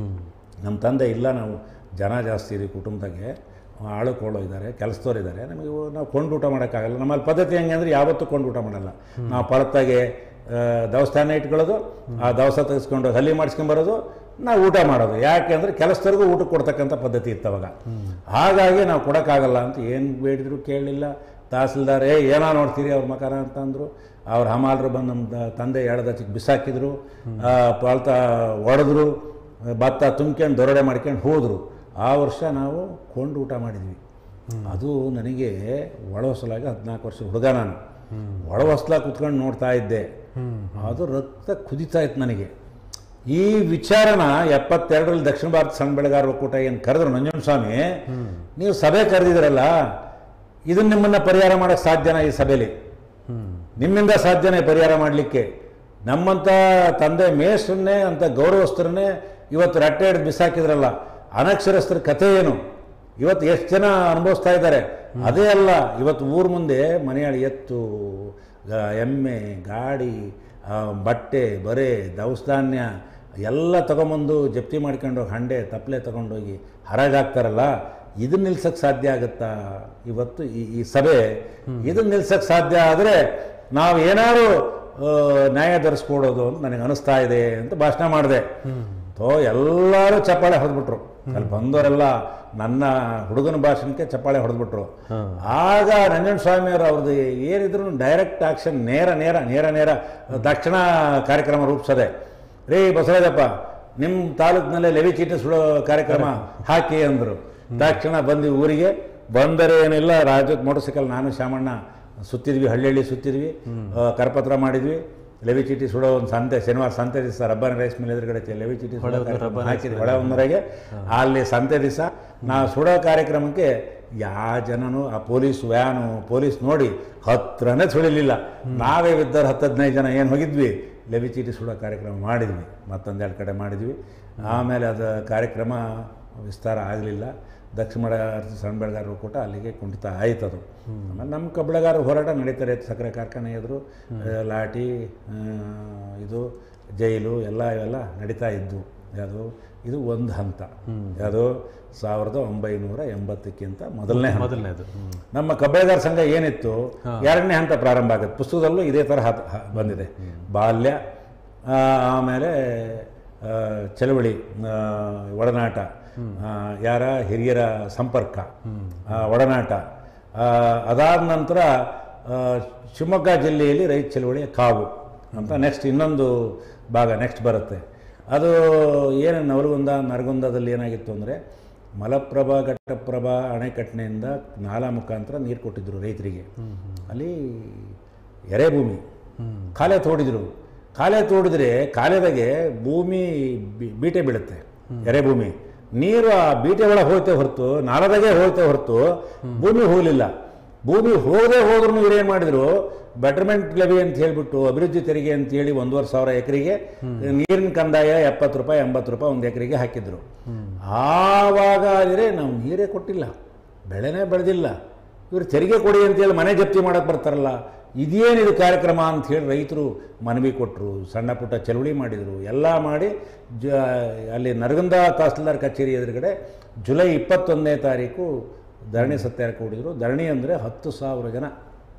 S2: ನಮ್ಮ ತಂದೆ ಇಲ್ಲ ನಾವು ಜನ ಜಾಸ್ತಿ ಇದೆ ಕುಟುಂಬದಾಗೆ ಆಳು ಕೋಳು ಇದ್ದಾರೆ ಕೆಲಸದವ್ರು ಇದ್ದಾರೆ ನಮಗೆ ಇವು ನಾವು ಕೊಂಡು ಊಟ ಮಾಡೋಕ್ಕಾಗಲ್ಲ ನಮ್ಮಲ್ಲಿ ಪದ್ಧತಿ ಹೆಂಗೆ ಅಂದರೆ ಯಾವತ್ತೂ ಕೊಂಡು ಊಟ ಮಾಡಲ್ಲ ನಾವು ಪಳತ್ತಾಗೆ ದವಸ್ಥಾನ ಇಟ್ಕೊಳ್ಳೋದು ಆ ದವಸ ತೆಗೆಸ್ಕೊಂಡು ಹಲ್ಲಿ ಮಾಡಿಸ್ಕೊಂಬರೋದು ನಾವು ಊಟ ಮಾಡೋದು ಯಾಕೆ ಅಂದರೆ ಕೆಲಸದವ್ರಿಗೂ ಊಟಕ್ಕೆ ಕೊಡ್ತಕ್ಕಂಥ ಪದ್ಧತಿ ಇತ್ತು ಅವಾಗ ಹಾಗಾಗಿ ನಾವು ಕೊಡೋಕ್ಕಾಗಲ್ಲ ಅಂತ ಏನು ಬೇಡಿದ್ರು ಕೇಳಲಿಲ್ಲ ತಹಸೀಲ್ದಾರ್ ಏ ಏನೋ ನೋಡ್ತೀರಿ ಅವ್ರ ಮಕಾರ ಅಂತಂದರು ಅವ್ರ ಹಮಾಲರು ಬಂದು ನಮ್ಮ ದ- ತಂದೆ ಎಳ್ದಚ್ಚಿಗೆ ಬಿಸಾಕಿದ್ರು ಆ, ಪಾಳ್ತ ಹೊಡೆದ್ರು ಭತ್ತ ತುಂಬ್ಕೊಂಡು ದೊರಡೆ ಮಾಡ್ಕೊಂಡು ಹೋದರು ಆ ವರ್ಷ ನಾವು ಕೊಂಡು ಊಟ ಮಾಡಿದ್ವಿ ಅದು ನನಗೆ ಒಳ ಹೊಸಲಾಗಿ ಹದಿನಾಲ್ಕು ವರ್ಷ ಹುಡುಗ ನಾನು ಒಳ ಹೊಸಲಾಗಿ ಕುತ್ಕೊಂಡು ನೋಡ್ತಾ ಇದ್ದೆ ಅದು ರಕ್ತ ಕುದಿತಾ ಇತ್ತು ನನಗೆ ಈ ವಿಚಾರನ ಎಪ್ಪತ್ತೆರಡರಲ್ಲಿ ದಕ್ಷಿಣ ಭಾರತ ಸಣ್ಣ ಬೆಳೆಗಾರ ಒಕ್ಕೂಟ ಏನು ಕರೆದ್ರು ನಂಜನಸ್ವಾಮಿ ನೀವು ಸಭೆ ಕರೆದಿದ್ರಲ್ಲ ಇದನ್ನ ನಿಮ್ಮನ್ನ ಪರಿಹಾರ ಮಾಡೋಕ್ಕೆ ಸಾಧ್ಯನಾ ಈ ಸಭೆಯಲ್ಲಿ ನಿಮ್ಮಿಂದ ಸಾಧ್ಯನೇ ಪರಿಹಾರ ಮಾಡಲಿಕ್ಕೆ ನಮ್ಮಂಥ ತಂದೆ ಮೇಷ್ಟ್ರನ್ನೇ ಅಂತ ಗೌರವಸ್ಥರನ್ನೇ ಇವತ್ತು ರಟ್ಟೆ ಹಿಡಿದು ಬಿಸಾಕಿದ್ರಲ್ಲ ಅನಕ್ಷರಸ್ಥರ ಕಥೆ ಏನು ಇವತ್ತು ಎಷ್ಟು ಜನ ಅನುಭವಿಸ್ತಾ ಇದ್ದಾರೆ ಅದೇ ಅಲ್ಲ ಇವತ್ತು ಊರ ಮುಂದೆ ಮನೆಯಾಳಿ ಎತ್ತು ಆ, ಎಮ್ಮೆ ಗಾಡಿ ಆ, ಬಟ್ಟೆ ಬರೆ ದವಸ ಧಾನ್ಯ ಎಲ್ಲ ತಗೊಂಬಂದು ಜಪ್ತಿ ಮಾಡ್ಕೊಂಡು ಹೋಗಿ ಹಂಡೆ ತಪ್ಪಲೆ ತಗೊಂಡೋಗಿ ಹರಾಜಾಗ್ತಾರಲ್ಲ ಇದನ್ನ ನಿಲ್ಸಕ್ಕೆ ಸಾಧ್ಯ ಆಗುತ್ತಾ ಇವತ್ತು ಈ ಈ ಸಭೆ ಇದನ್ನ ನಿಲ್ಸಕ್ಕೆ ಸಾಧ್ಯ ಆದರೆ ನಾವು ಏನಾದ್ರು ಆ, ನ್ಯಾಯ ಧರಿಸ್ಕೊಡೋದು ಅಂತ ನನಗೆ ಅನಿಸ್ತಾ ಇದೆ ಅಂತ ಭಾಷಣ ಮಾಡಿದೆ ತೋ ಎಲ್ಲರೂ ಚಪ್ಪಾಳೆ ಹೊಡೆದ್ಬಿಟ್ರು ಅಲ್ಲಿ ಬಂದವರೆಲ್ಲ ನನ್ನ ಹುಡುಗನ ಭಾಷಣಕ್ಕೆ ಚಪ್ಪಾಳೆ ಹೊಡೆದ್ಬಿಟ್ರು ಆಗ ನಂಜನ ಸ್ವಾಮಿಯವರು ಅವ್ರದ್ದು ಏನಿದ್ರು ಡೈರೆಕ್ಟ್ ಆಕ್ಷನ್ ನೇರ ನೇರ ನೇರ ನೇರ ತಕ್ಷಣ ಕಾರ್ಯಕ್ರಮ ರೂಪಿಸದೆ ರೇ ಬಸವರಾಜಪ್ಪ ನಿಮ್ಮ ತಾಲೂಕಿನಲ್ಲೇ ಲೆವಿ ಚೀಟಿ ಸುಡೋ ಕಾರ್ಯಕ್ರಮ ಹಾಕಿ ಅಂದರು ತಕ್ಷಣ ಬಂದ್ವಿ ಊರಿಗೆ ಬಂದರೆ ಏನಿಲ್ಲ ರಾಜತ್ ಮೋಟರ್ ಸೈಕಲ್ ನಾನು ಶಾಮಣ್ಣ ಸುತ್ತಿದ್ವಿ ಹಳ್ಳಿ ಹಳ್ಳಿ ಸುತ್ತಿದ್ವಿ ಆ, ಕರಪತ್ರ ಮಾಡಿದ್ವಿ ಲೆವಿ ಚೀಟಿ ಸುಡೋ ಒಂದು ಸಂತೆ ಶನಿವಾರ ಸಂತೆ ದಿವಸ ರಬ್ಬರ್ ರೈಸ್ ಮೇಲೆ ಎದುರುಗಡೆ ಐತೆ ಲೆವಿ ಚೀಟಿ ಸುಡೋ ಕಾರ್ಯಕ್ರಮ ಹಾಕಿದ್ವಿ ಹೊಳೆ ಒಂದರೆಗೆ ಅಲ್ಲಿ ಸಂತೆ ದಿವಸ ನಾವು ಸುಡೋ ಕಾರ್ಯಕ್ರಮಕ್ಕೆ ಯಾವ ಜನನು ಆ ಪೊಲೀಸ್ ವ್ಯಾನು ಪೊಲೀಸ್ ನೋಡಿ ಹತ್ರನೇ ಸುಳಿಲಿಲ್ಲ ನಾವೇ ಇದ್ದವ್ರು ಹತ್ತು ಹದಿನೈದು ಜನ ಏನು ಹೋಗಿದ್ವಿ ಲೆವಿ ಚೀಟಿ ಸುಡೋ ಕಾರ್ಯಕ್ರಮ ಮಾಡಿದ್ವಿ ಮತ್ತೊಂದೆರಡು ಕಡೆ ಮಾಡಿದ್ವಿ ಆಮೇಲೆ ಅದು ಕಾರ್ಯಕ್ರಮ ವಿಸ್ತಾರ ಆಗಲಿಲ್ಲ ದಕ್ಷಿಣ ಬೆಳೆಗಾರ ಸಣ್ಣ ಬೆಳೆಗಾರರು ಕೂಡ ಅಲ್ಲಿಗೆ ಕುಂಠಿತ ಆಯ್ತು ಅದು ಆಮೇಲೆ ನಮ್ಮ ಕಬ್ಬಳಗಾರ ಹೋರಾಟ ನಡೀತಾರೆ ಸಕ್ಕರೆ ಕಾರ್ಖಾನೆ ಎದುರು ಆ, ಲಾಠಿ ಆ, ಇದು ಜೈಲು ಎಲ್ಲ ಇವೆಲ್ಲ ನಡೀತಾ ಇದ್ವು ಯಾವುದು ಇದು ಒಂದು ಹಂತ ಯಾವುದು ಸಾವಿರದ ಒಂಬೈನೂರ ಎಂಬತ್ತಕ್ಕಿಂತ ಮೊದಲನೇ ಹಂತ
S1: ಮೊದಲನೇದು
S2: ನಮ್ಮ ಕಬ್ಬೆಗಾರ ಸಂಘ ಏನಿತ್ತು ಎರಡನೇ ಹಂತ ಪ್ರಾರಂಭ ಆಗುತ್ತೆ ಪುಸ್ತಕದಲ್ಲೂ ಇದೇ ಥರ ಹತ್- ಹ- ಬಂದಿದೆ ಬಾಲ್ಯ ಆ, ಆಮೇಲೆ ಆ, ಚಳವಳಿ ಆ, ಒಡನಾಟ ಆ, ಯಾರ ಹಿರಿಯರ ಸಂಪರ್ಕ ಆ, ಒಡನಾಟ ಆ, ಅದಾದ ನಂತರ ಆ, ಶಿವಮೊಗ್ಗ ಜಿಲ್ಲೆಯಲ್ಲಿ ರೈತ ಚಳವಳಿಯ ಕಾವು ಅಂತ ನೆಕ್ಸ್ಟ್ ಇನ್ನೊಂದು ಭಾಗ ನೆಕ್ಸ್ಟ್ ಬರುತ್ತೆ ಅದು ಏನು ನವಲಗುಂದ ನರಗುಂದದಲ್ಲಿ ಏನಾಗಿತ್ತು ಅಂದರೆ ಮಲಪ್ರಭಾ ಘಟ್ಟಪ್ರಭಾ ಅಣೆಕಟ್ಟಿನಿಂದ ನಾಲಾ ಮುಖಾಂತರ ನೀರು ಕೊಟ್ಟಿದ್ದರು ರೈತರಿಗೆ ಅಲ್ಲಿ ಎರೆಭೂಮಿ ಕಾಲೆ ತೋಡಿದ್ರು ಕಾಲೆ ತೋಡಿದ್ರೆ ಕಾಲೆದಾಗೆ ಭೂಮಿ ಬಿ- ಬೀಟೆ ಬೀಳುತ್ತೆ ಎರೆಭೂಮಿ ನೀರು ಆ ಬೀಟೆ ಒಳಗೆ ಹೋಗ್ತೇ ಹೊರತು ನಾಲದಾಗೆ ಹೋಗ್ತೇ ಹೊರತು ಭೂಮಿ ಹೋಗಲಿಲ್ಲ ಭೂಮಿ ಹೋಗದೆ ಹೋದ್ರೂ ಇವ್ರು ಏನು ಮಾಡಿದ್ರು ಬೆಟರ್ಮೆಂಟ್ ಲೆವಿ ಅಂತ ಹೇಳ್ಬಿಟ್ಟು ಅಭಿವೃದ್ಧಿ ತೆರಿಗೆ ಅಂತ ಹೇಳಿ ಒಂದೂವರೆ ಸಾವಿರ ಎಕರೆಗೆ ನೀರಿನ ಕಂದಾಯ ಎಪ್ಪತ್ತು ರೂಪಾಯಿ ಎಂಬತ್ತು ರೂಪಾಯಿ ಒಂದು ಎಕರೆಗೆ ಹಾಕಿದ್ರು ಆವಾಗ ಆದರೆ ನಾವು ನೀರೇ ಕೊಟ್ಟಿಲ್ಲ ಬೆಳೆನೇ ಬೆಳೆದಿಲ್ಲ ಇವರು ತೆರಿಗೆ ಕೊಡಿ ಅಂತೇಳಿ ಮನೆ ಜಪ್ತಿ ಮಾಡಕ್ಕೆ ಬರ್ತಾರಲ್ಲ ಇದೇನಿದು ಕಾರ್ಯಕ್ರಮ ಅಂತ ಹೇಳಿ ರೈತರು ಮನವಿ ಕೊಟ್ಟರು ಸಣ್ಣ ಪುಟ್ಟ ಚಳವಳಿ ಮಾಡಿದರು ಎಲ್ಲ ಮಾಡಿ ಜ ಅಲ್ಲಿ ನರಗುಂದ ತಹಸೀಲ್ದಾರ್ ಕಚೇರಿ ಎದುರುಗಡೆ ಜುಲೈ ಇಪ್ಪತ್ತೊಂದನೇ ತಾರೀಕು ಧರಣಿ ಸತ್ಯಾಗ್ರಹ ಕೂಡಿದ್ರು ಧರಣಿ ಅಂದರೆ ಹತ್ತು ಸಾವಿರ ಜನ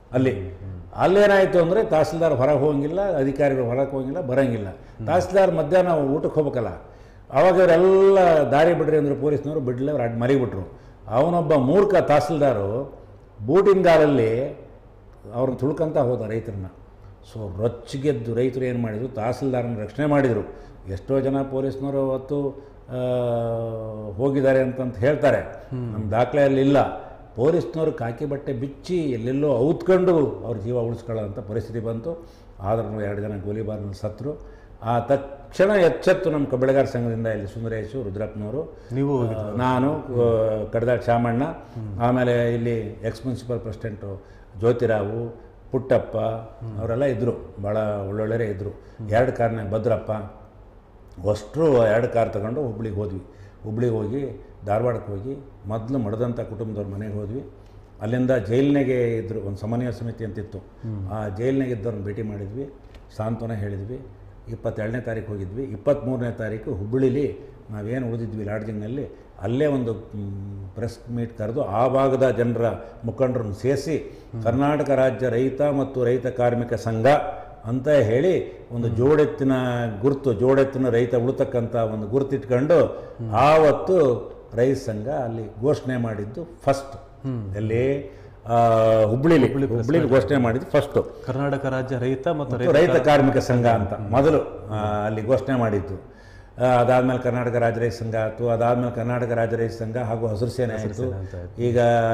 S2: ಅಲ್ಲಿ ಅಲ್ಲೇನಾಯಿತು ಅಂದರೆ ತಹಸೀಲ್ದಾರ್ ಹೊರಗೆ ಹೋಗಂಗಿಲ್ಲ ಅಧಿಕಾರಿಗಳು ಹೊರಗೆ ಹೋಗಂಗಿಲ್ಲ ಬರೋಂಗಿಲ್ಲ ತಹಸೀಲ್ದಾರ್ ಮಧ್ಯಾಹ್ನ ಊಟಕ್ಕೆ ಹೋಗ್ಬೇಕಲ್ಲ ಅವಾಗ ಇವರೆಲ್ಲ ದಾರಿ ಬಿಡ್ರಿ ಅಂದ್ರೆ ಪೊಲೀಸ್ನವರು ಬಿಡಲಿ ಅವ್ರು ಅಡ್ ಮರಿಬಿಟ್ರು ಅವನೊಬ್ಬ ಮೂರ್ಖ ತಹಸೀಲ್ದಾರು ಬೂಟಿಂಗಾಲಲ್ಲಿ ಅವ್ರನ್ನ ತುಳ್ಕಂತ ಹೋದ ರೈತರನ್ನ ಸೊ ರೊಚ್ಚಿಗೆದ್ದು ರೈತರು ಏನು ಮಾಡಿದರು ತಹಸೀಲ್ದಾರನ ರಕ್ಷಣೆ ಮಾಡಿದರು ಎಷ್ಟೋ ಜನ ಪೊಲೀಸ್ನವರು ಅವತ್ತು ಆ, ಹೋಗಿದ್ದಾರೆ ಅಂತಂತ ಹೇಳ್ತಾರೆ ನಮ್ಮ ದಾಖಲೆಯಲ್ಲಿ ಇಲ್ಲ ಪೊಲೀಸ್ನವರು ಕಾಕಿ ಬಟ್ಟೆ ಬಿಚ್ಚಿ ಎಲ್ಲೆಲ್ಲೋ ಔತ್ಕೊಂಡು ಅವ್ರ ಜೀವ ಉಳಿಸ್ಕೊಳ್ಳೋಂಥ ಪರಿಸ್ಥಿತಿ ಬಂತು ಆದ್ರೂ ಎರಡು ಜನ ಗೋಲಿಬಾರ್ನಲ್ಲಿ ಸತ್ತರು ಆ ತಕ್ಷಣ ಎಚ್ಚೆತ್ತು ನಮ್ಮ ಬೆಳಗಾರ ಸಂಘದಿಂದ ಇಲ್ಲಿ ಸುಂದರೇಶು ರುದ್ರಪ್ಪನವರು
S1: ನೀವು
S2: ಆ, ನಾನು ಆ, ಕಡದಾಳ್ ಶಾಮಣ್ಣ ಆಮೇಲೆ ಇಲ್ಲಿ ex municipal president Jyotirao Puttappa ಅವರೆಲ್ಲ ಇದ್ದರು ಭಾಳ ಒಳ್ಳೊಳ್ಳೆಯರೇ ಇದ್ದರು ಎರಡು ಕಾರ್ನಾಗ ಭದ್ರಪ್ಪ ಅಷ್ಟರು ಎರಡು ಕಾರ್ ತಗೊಂಡು ಹುಬ್ಳಿಗೆ ಹೋದ್ವಿ ಹುಬ್ಳಿಗೆ ಹೋಗಿ ಧಾರವಾಡಕ್ಕೆ ಹೋಗಿ ಮೊದಲು ಮಡದಂಥ ಕುಟುಂಬದವ್ರ ಮನೆಗೆ ಹೋದ್ವಿ ಅಲ್ಲಿಂದ ಜೈಲಿನಾಗೆ ಇದ್ದರು ಒಂದು ಸಮನ್ವಯ ಸಮಿತಿ ಅಂತಿತ್ತು ಆ ಜೈಲಿನಾಗೆ ಇದ್ದವ್ರನ್ನ ಭೇಟಿ ಮಾಡಿದ್ವಿ ಸಾಂತ್ವನ ಹೇಳಿದ್ವಿ ಇಪ್ಪತ್ತೆರಡನೇ ತಾರೀಕು ಹೋಗಿದ್ವಿ ಇಪ್ಪತ್ತ್ಮೂರನೇ ತಾರೀಕು ಹುಬ್ಬಳ್ಳಿಲಿ ನಾವೇನು ಉಳಿದಿದ್ವಿ ಲಾಡ್ಜಿಂಗ್ನಲ್ಲಿ ಅಲ್ಲೇ ಒಂದು ಪ್ರೆಸ್ ಮೀಟ್ ಕರೆದು ಆ ಭಾಗದ ಜನರ ಮುಖಂಡರನ್ನು ಸೇರಿಸಿ ಕರ್ನಾಟಕ ರಾಜ್ಯ ರೈತ ಮತ್ತು ರೈತ ಕಾರ್ಮಿಕ ಸಂಘ ಅಂತ ಹೇಳಿ ಒಂದು ಜೋಡೆತ್ತಿನ ಗುರುತು ಜೋಡೆತ್ತಿನ ರೈತ ಉಳಿತಕ್ಕಂಥ ಒಂದು ಗುರುತಿಟ್ಕೊಂಡು ಆವತ್ತು ರೈತ ಸಂಘ ಅಲ್ಲಿ ಘೋಷಣೆ ಮಾಡಿದ್ದು ಫಸ್ಟ್ ಎಲ್ಲಿ ಆ, ಹುಬ್ಳಿಲಿ ಹುಬ್ಳಿಲಿ ಘೋಷಣೆ ಮಾಡಿದ್ದು ಫಸ್ಟು
S1: ಕರ್ನಾಟಕ ರಾಜ್ಯ ರೈತ ಮತ್ತು
S2: ಮತ್ತು ರೈತ ಕಾರ್ಮಿಕ ಸಂಘ ಅಂತ ಮೊದಲು ಆ, ಅಲ್ಲಿ ಘೋಷಣೆ ಮಾಡಿದ್ದು ಆ, ಅದಾದ್ಮೇಲೆ ಕರ್ನಾಟಕ ರಾಜ್ಯ ರೈತ ಸಂಘ ಆಯಿತು ಅದಾದ್ಮೇಲೆ ಕರ್ನಾಟಕ ರಾಜ್ಯ ರೈತ ಸಂಘ ಹಾಗೂ ಹಸಿರು ಸೇನೆ ಆಯಿತು
S1: ಅಂತ
S2: ಈಗ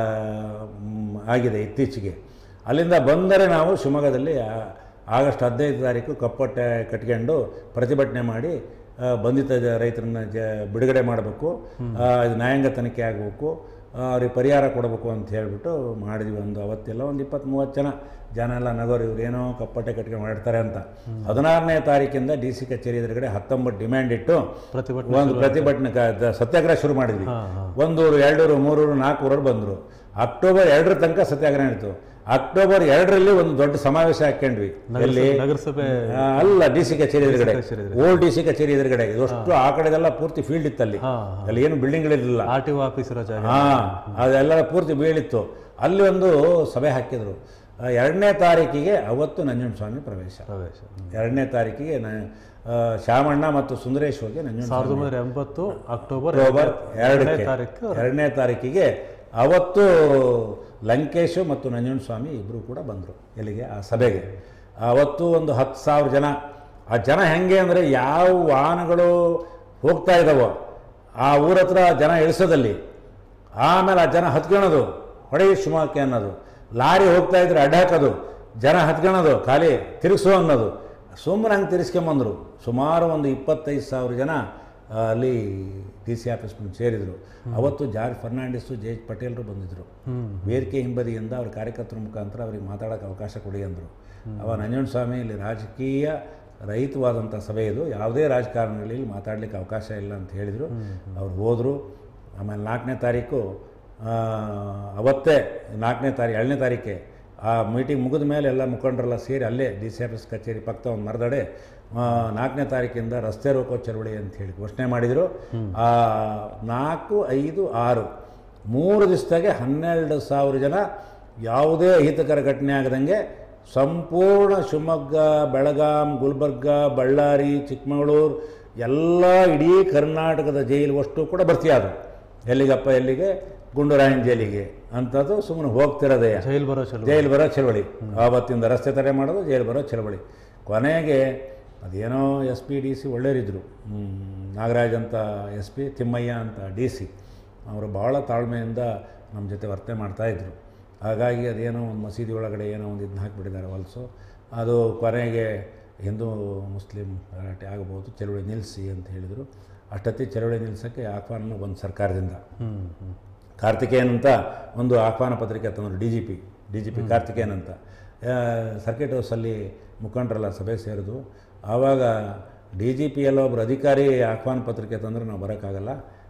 S2: ಮ್, ಆಗಿದೆ ಇತ್ತೀಚೆಗೆ ಅಲ್ಲಿಂದ ಬಂದರೆ ನಾವು ಶಿವಮೊಗ್ಗದಲ್ಲಿ ಆ- ಆಗಸ್ಟ್ ಹದಿನೈದು ತಾರೀಕು ಕಪ್ಪಟ್ಟೆ ಕಟ್ಕೊಂಡು ಪ್ರತಿಭಟನೆ ಮಾಡಿ ಆ, ಬಂಧಿತ ಜ- ರೈತರನ್ನ ಜ ಬಿಡುಗಡೆ ಮಾಡಬೇಕು ಇದು ನ್ಯಾಯಾಂಗ ತನಿಖೆ ಆಗಬೇಕು ಅವ್ರಿಗೆ ಪರಿಹಾರ ಕೊಡಬೇಕು ಅಂತ ಹೇಳ್ಬಿಟ್ಟು ಮಾಡಿದ್ವಿ ಒಂದು ಅವತ್ತೆಲ್ಲ ಒಂದು ಇಪ್ಪತ್ತು ಮೂವತ್ತು ಜನ ಜನ ಎಲ್ಲ ನಗೋರು ಇವ್ರು ಏನೋ ಕಪ್ಪಟ್ಟೆ ಕಟ್ಕೊಂಡು ಮಾಡ್ತಾರೆ ಅಂತ ಹದಿನಾರನೇ ತಾರೀಕಿಂದ ಡಿ ಸಿ ಕಚೇರಿ ಎದುರುಗಡೆ ಹತ್ತೊಂಬತ್ತು ಡಿಮ್ಯಾಂಡ್ ಇಟ್ಟು
S1: ಪ್ರತಿಭಟನೆ
S2: ಒಂದು ಪ್ರತಿಭಟನೆ ಕ- ದ- ಸತ್ಯಾಗ್ರಹ ಶುರು ಮಾಡಿದ್ವಿ ಒಂದೂರು ಎರಡೂರು ಮೂರೂರು ನಾಲ್ಕೂರು ಬಂದರು ಅಕ್ಟೋಬರ್ ಎರಡರ ತನಕ ಸತ್ಯಾಗ್ರಹ ಇತ್ತು ಅಕ್ಟೋಬರ್ ಎರಡರಲ್ಲಿ ಒಂದು ದೊಡ್ಡ ಸಮಾವೇಶ ಹಾಕ್ಕೊಂಡ್ವಿ ಎಲ್ಲಿ
S1: ನಗರಸಭೆ
S2: ಆ, ಅಲ್ಲ ಡಿ ಸಿ ಕಚೇರಿ ಎದುರುಗಡೆ
S1: ಕಚೇರಿ
S2: ಓಲ್ಡ್ ಡಿ ಸಿ ಕಚೇರಿ ಎದುರುಗಡೆ ಇದಷ್ಟು ಆ ಕಡೆದೆಲ್ಲ ಪೂರ್ತಿ ಫೀಲ್ಡ್ ಇತ್ತು ಅಲ್ಲಿ
S1: ಹಾ,
S2: ಅಲ್ಲಿ ಏನು ಬಿಲ್ಡಿಂಗ್ಗಳಿರಲಿಲ್ಲ
S1: ಆರ್ ಟಿ ಒ ಆಫೀಸ್ ಇರೋ ಜಾಗ
S2: ಹಾ ಅದೆಲ್ಲ ಪೂರ್ತಿ ಬೀಳಿತ್ತು ಅಲ್ಲಿ ಒಂದು ಸಭೆ ಹಾಕಿದ್ರು ಆ, ಎರಡನೇ ತಾರೀಕಿಗೆ ಅವತ್ತು ನಂಜನಸ್ವಾಮಿ ಪ್ರವೇಶ
S1: ಪ್ರವೇಶ
S2: ಎರಡನೇ ತಾರೀಕಿಗೆ ನ ಆ, ಶಾಮಣ್ಣ ಮತ್ತು ಸುಂದರೇಶ್ ಹೋಗಿ ನಂಜನಸ್ವಾಮಿ
S1: ಸಾವಿರದ ಒಂಬೈನೂರ ಎಂಬತ್ತು ಅಕ್ಟೋಬರ್
S2: ಅಕ್ಟೋಬರ್
S1: ಎರಡನೇ
S2: ಎರಡಕ್ಕೆ
S1: ತಾರೀಕು
S2: ಎರಡನೇ ತಾರೀಕಿಗೆ ಅವತ್ತು ಲಂಕೇಶು ಮತ್ತು ನಂಜನಸ್ವಾಮಿ ಇಬ್ಬರು ಕೂಡ ಬಂದರು ಎಲ್ಲಿಗೆ ಆ ಸಭೆಗೆ ಅವತ್ತು ಒಂದು ಹತ್ತು ಸಾವಿರ ಜನ ಆ ಜನ ಹೆಂಗೆ ಅಂದರೆ ಯಾವ ವಾಹನಗಳು ಹೋಗ್ತಾ ಇದ್ದಾವೋ ಆ ಊರ ಹತ್ರ ಜನ ಇಳಿಸೋದಲ್ಲಿ ಆಮೇಲೆ ಆ ಜನ ಹತ್ಕೊಳೋದು ಹೊಡೆಯ ಶಿವಮೊಗ್ಗಕ್ಕೆ ಅನ್ನೋದು ಲಾರಿ ಹೋಗ್ತಾ ಇದ್ರೆ ಅಡ್ಡ ಹಾಕೋದು ಜನ ಹತ್ಕೊಳೋದು ಖಾಲಿ ತಿರುಗಿಸು ಅನ್ನೋದು ಸುಮ್ಮನೆ ಹಂಗೆ ತಿರ್ಸ್ಕೊಂಬಂದರು ಸುಮಾರು ಒಂದು ಇಪ್ಪತ್ತೈದು ಸಾವಿರ ಜನ ಆ, ಅಲ್ಲಿ ಡಿ ಸಿ ಆಫೀಸ್ ಮುಂದೆ ಸೇರಿದರು ಅವತ್ತು ಜಾರ್ಜ್ ಫರ್ನಾಂಡಿಸು ಜೆ ಎಚ್ ಪಟೇಲ್ರು ಬಂದಿದ್ದರು ವೇದಿಕೆ ಹಿಂಬದಿಯಿಂದ ಅವ್ರ ಕಾರ್ಯಕರ್ತರ ಮುಖಾಂತರ ಅವ್ರಿಗೆ ಮಾತಾಡೋಕ್ಕೆ ಅವಕಾಶ ಕೊಡಿ ಅಂದರು ಅವ ನಂಜನಸ್ವಾಮಿ ಇಲ್ಲಿ ರಾಜಕೀಯ ರಹಿತವಾದಂಥ ಸಭೆ ಇದು ಯಾವುದೇ ರಾಜಕಾರಣಗಳಲ್ಲಿ ಮಾತಾಡಲಿಕ್ಕೆ ಅವಕಾಶ ಇಲ್ಲ ಅಂತ ಹೇಳಿದರು ಅವ್ರು ಹೋದರು ಆಮೇಲೆ ನಾಲ್ಕನೇ ತಾರೀಕು ಆ, ಅವತ್ತೇ ನಾಲ್ಕನೇ ತಾರೀಕು ಏಳನೇ ತಾರೀಕೆ ಆ ಮೀಟಿಂಗ್ ಮುಗಿದ ಮೇಲೆ ಎಲ್ಲ ಮುಖಂಡರೆಲ್ಲ ಸೇರಿ ಅಲ್ಲೇ ಡಿ ಸಿ ಆಫೀಸ್ ಕಚೇರಿ ಪಕ್ಕ ಒಂದು ಮರದಡೆ ಆ, ನಾಲ್ಕನೇ ತಾರೀಕಿಂದ ರಸ್ತೆ ರೋಕೋ ಚಳವಳಿ ಅಂತ ಹೇಳಿ ಘೋಷಣೆ ಮಾಡಿದರು ಆ, ನಾಲ್ಕು ಐದು ಆರು ಮೂರು ದಿವಸದಾಗೆ ಹನ್ನೆರಡು ಸಾವಿರ ಜನ ಯಾವುದೇ ಅಹಿತಕರ ಘಟನೆ ಆಗದಂಗೆ ಸಂಪೂರ್ಣ ಶಿವಮೊಗ್ಗ ಬೆಳಗಾಂ ಗುಲ್ಬರ್ಗ ಬಳ್ಳಾರಿ ಚಿಕ್ಕಮಗಳೂರು ಎಲ್ಲ ಇಡೀ ಕರ್ನಾಟಕದ ಜೈಲು ಅಷ್ಟು ಕೂಡ ಭರ್ತಿಯಾದವು ಎಲ್ಲಿಗಪ್ಪ ಎಲ್ಲಿಗೆ ಗುಂಡೂರಾಯನ್ ಜೈಲಿಗೆ ಅಂಥದ್ದು ಸುಮ್ಮನೆ ಹೋಗ್ತಿರೋದೇ
S1: ಜೈಲ್ ಬರೋ ಚಲೋ
S2: ಜೈಲು ಬರೋ ಚಳವಳಿ ಆವತ್ತಿಂದ ರಸ್ತೆ ತಡೆ ಮಾಡೋದು ಜೈಲು ಬರೋ ಚಳವಳಿ ಕೊನೆಗೆ ಅದೇನೋ ಎಸ್ ಪಿ ಡಿ ಸಿ ಒಳ್ಳೆಯರಿದ್ದರು ನಾಗರಾಜ್ ಅಂತ ಎಸ್ ಪಿ ತಿಮ್ಮಯ್ಯ ಅಂತ ಡಿ ಸಿ ಅವರು ಭಾಳ ತಾಳ್ಮೆಯಿಂದ ನಮ್ಮ ಜೊತೆ ವರ್ತನೆ ಮಾಡ್ತಾಯಿದ್ರು ಹಾಗಾಗಿ ಅದೇನೋ ಒಂದು ಮಸೀದಿ ಒಳಗಡೆ ಏನೋ ಒಂದು ಇದನ್ನ ಹಾಕಿಬಿಟ್ಟಿದ್ದಾರೆ ಹೊಲಸು ಅದು ಕೊನೆಗೆ ಹಿಂದೂ ಮುಸ್ಲಿಂ ಗಲಾಟೆ ಆಗ್ಬೋದು ಚಳವಳಿ ನಿಲ್ಲಿಸಿ ಅಂತ ಹೇಳಿದರು ಅಷ್ಟೊತ್ತಿ ಚಳವಳಿ ನಿಲ್ಲಿಸೋಕ್ಕೆ ಆಹ್ವಾನ ಒಂದು ಸರ್ಕಾರದಿಂದ
S1: ಹ್ಮ್ ಹ್ಮ್
S2: ಕಾರ್ತಿಕೇಯನ್ ಅಂತ ಒಂದು ಆಹ್ವಾನ ಪತ್ರಿಕೆ ತಂದರು D G P D G P Karthikeyan ಅಂತ ಆ, ಸರ್ಕಿಟ್ ಹೌಸಲ್ಲಿ ಮುಖಂಡರೆಲ್ಲ ಸಭೆ ಸೇರಿದು ಆವಾಗ ಡಿ ಜಿ ಪಿ ಎಲ್ಲ ಒಬ್ಬರು ಅಧಿಕಾರಿ ಆಹ್ವಾನ ಪತ್ರಿಕೆ ತಂದರೆ ನಾವು ಬರೋಕ್ಕಾಗಲ್ಲ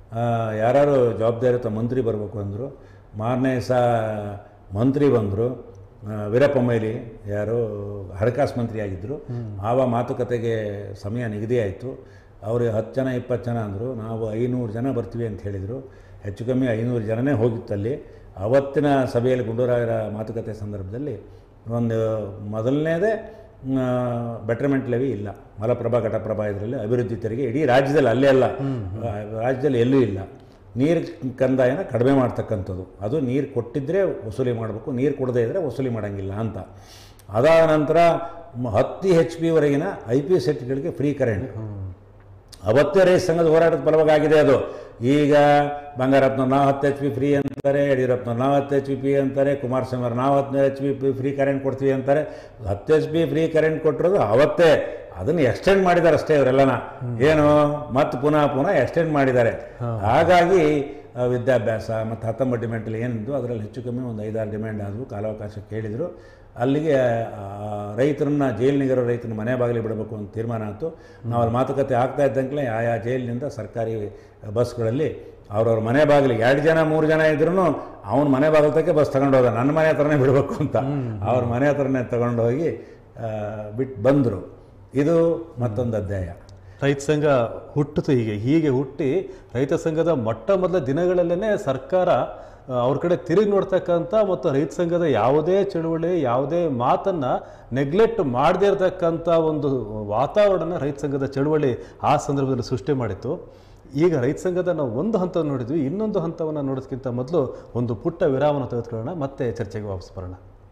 S2: ಯಾರು ಜವಾಬ್ದಾರಿಯುತ ಮಂತ್ರಿ ಬರಬೇಕು ಅಂದರು ಮಾರನೇ ಸಹ ಮಂತ್ರಿ ಬಂದರು ವೀರಪ್ಪ ಮೊಯ್ಲಿ ಯಾರು ಹಣಕಾಸು ಮಂತ್ರಿ ಆಗಿದ್ದರು ಆವ ಮಾತುಕತೆಗೆ ಸಮಯ ನಿಗದಿ ಆಯಿತು ಅವ್ರಿಗೆ ಹತ್ತು ಜನ ಇಪ್ಪತ್ತು ಜನ ಅಂದರು ನಾವು ಐನೂರು ಜನ ಬರ್ತೀವಿ ಅಂತ ಹೇಳಿದರು ಹೆಚ್ಚು ಕಮ್ಮಿ ಐನೂರು ಜನನೇ ಹೋಗಿತ್ತಲ್ಲಿ ಅವತ್ತಿನ ಸಭೆಯಲ್ಲಿ ಗುಂಡೂರಾಯರ ಮಾತುಕತೆ ಸಂದರ್ಭದಲ್ಲಿ ಒಂದು ಮೊದಲನೇದೇ ಬೆಟರ್ಮೆಂಟ್ ಲೆವಿ ಇಲ್ಲ ಮಲಪ್ರಭಾ ಘಟಪ್ರಭಾ ಇದರಲ್ಲಿ ಅಭಿವೃದ್ಧಿ ತೆರಿಗೆ ಇಡೀ ರಾಜ್ಯದಲ್ಲಿ ಅಲ್ಲೇ ಅಲ್ಲ ಆ, ರಾಜ್ಯದಲ್ಲಿ ಎಲ್ಲೂ ಇಲ್ಲ ನೀರು ಕಂದಾಯನ ಕಡಿಮೆ ಮಾಡ್ತಕ್ಕಂಥದ್ದು ಅದು ನೀರು ಕೊಟ್ಟಿದ್ದರೆ ವಸೂಲಿ ಮಾಡಬೇಕು ನೀರು ಕೊಡದೇ ಇದ್ದರೆ ವಸೂಲಿ ಮಾಡೋಂಗಿಲ್ಲ ಅಂತ ಅದಾದ ನಂತರ ಮ- ಹತ್ತು ಹೆಚ್ ಪಿವರೆಗಿನ ಐ ಪಿ ಸೆಟ್ಗಳಿಗೆ ಫ್ರೀ ಕರೆಂಟ್ ಅವತ್ತೇ ರೈತ ಸಂಘದ ಹೋರಾಟದ ಫಲವಾಗಿ ಆಗಿದೆ ಅದು ಈಗ ಬಂಗಾರಪ್ಪನವ್ರು ನಾವು ಹತ್ತು ಎಚ್ ಪಿ ಫ್ರೀ ಅಂತಾರೆ ಯಡಿಯೂರಪ್ಪನವ್ರು ನಾವು ಹತ್ತು ಎಚ್ ಪಿ ಪಿ ಅಂತಾರೆ ಕುಮಾರಸ್ವಾಮಿ ಅವ್ರು ನಾವು ಹತ್ತು H P P free current ಕೊಡ್ತೀವಿ ಅಂತಾರೆ ಹತ್ತು ಎಚ್ ಪಿ ಫ್ರೀ ಕರೆಂಟ್ ಕೊಟ್ಟಿರೋದು ಅವತ್ತೇ ಅದನ್ನು ಎಕ್ಸ್ಟೆಂಡ್ ಮಾಡಿದ್ದಾರೆ ಅಷ್ಟೇ ಇವರೆಲ್ಲನ ಏನು ಮತ್ತು ಪುನಃ ಪುನಃ ಎಕ್ಸ್ಟೆಂಡ್ ಮಾಡಿದ್ದಾರೆ ಹಾಗಾಗಿ ಆ, ವಿದ್ಯಾಭ್ಯಾಸ ಮತ್ತು ಹತ್ತೊಂಬತ್ತು ಡಿಮ್ಯಾಂಡಲ್ಲಿ ಏನಿದ್ದು ಅದರಲ್ಲಿ ಹೆಚ್ಚು ಕಮ್ಮಿ ಒಂದು ಐದಾರು ಡಿಮ್ಯಾಂಡ್ ಆದವು ಕಾಲಾವಕಾಶ ಕೇಳಿದರು ಅಲ್ಲಿಗೆ ಆ, ರೈತರನ್ನ ಜೈಲಿನಿಗಿರೋ ರೈತರನ್ನ ಮನೆ ಬಾಗಿಲಿಗೆ ಬಿಡಬೇಕು ಅಂತ ತೀರ್ಮಾನ ಆಯಿತು ನಾವು ಅಲ್ಲಿ ಮಾತುಕತೆ ಆಗ್ತಾ ಇದ್ದಂಗೆ ಆಯಾ ಜೈಲಿನಿಂದ ಸರ್ಕಾರಿ ಬಸ್ಗಳಲ್ಲಿ ಅವ್ರವ್ರ ಮನೆ ಬಾಗಿಲಿಗೆ ಎರಡು ಜನ ಮೂರು ಜನ ಇದ್ರೂ ಅವನ ಮನೆ ಬಾಗಿಲು ತಕ್ಕೆ ಬಸ್ ತಗೊಂಡು ಹೋದ ನನ್ನ ಮನೆ ಹತ್ರನೇ ಬಿಡಬೇಕು ಅಂತ ಅವ್ರ ಮನೆ ಹತ್ರನೇ ತಗೊಂಡು ಹೋಗಿ ಬಿಟ್ಟು ಬಂದರು ಇದು ಮತ್ತೊಂದು ಅಧ್ಯಾಯ
S1: ರೈತ ಸಂಘ ಹುಟ್ಟಿತು ಹೀಗೆ ಹೀಗೆ ಹುಟ್ಟಿ ರೈತ ಸಂಘದ ಮೊಟ್ಟ ಮೊದಲ ದಿನಗಳಲ್ಲೇ ಸರ್ಕಾರ ಆ, ಅವ್ರ ಕಡೆ ತಿರುಗಿ ನೋಡ್ತಕ್ಕಂಥ ಮತ್ತು ರೈತ ಸಂಘದ ಯಾವುದೇ ಚಳುವಳಿ ಯಾವುದೇ ಮಾತನ್ನ ನೆಗ್ಲೆಕ್ಟ್ ಮಾಡದೇ ಇರತಕ್ಕಂಥ ಒಂದು ವಾತಾವರಣ ರೈತ ಸಂಘದ ಚಳುವಳಿ ಆ ಸಂದರ್ಭದಲ್ಲಿ ಸೃಷ್ಟಿ ಮಾಡಿತ್ತು ಈಗ ರೈತ ಸಂಘದ ನಾವು ಒಂದು ಹಂತವನ್ನು ನೋಡಿದ್ವಿ ಇನ್ನೊಂದು ಹಂತವನ್ನು ನೋಡೋದಕ್ಕಿಂತ ಮೊದಲು ಒಂದು ಪುಟ್ಟ ವಿರಾಮನ ತೆಗೆದುಕೊಳ್ಳೋಣ ಮತ್ತೆ ಚರ್ಚೆಗೆ ವಾಪಸ್ ಬರೋಣ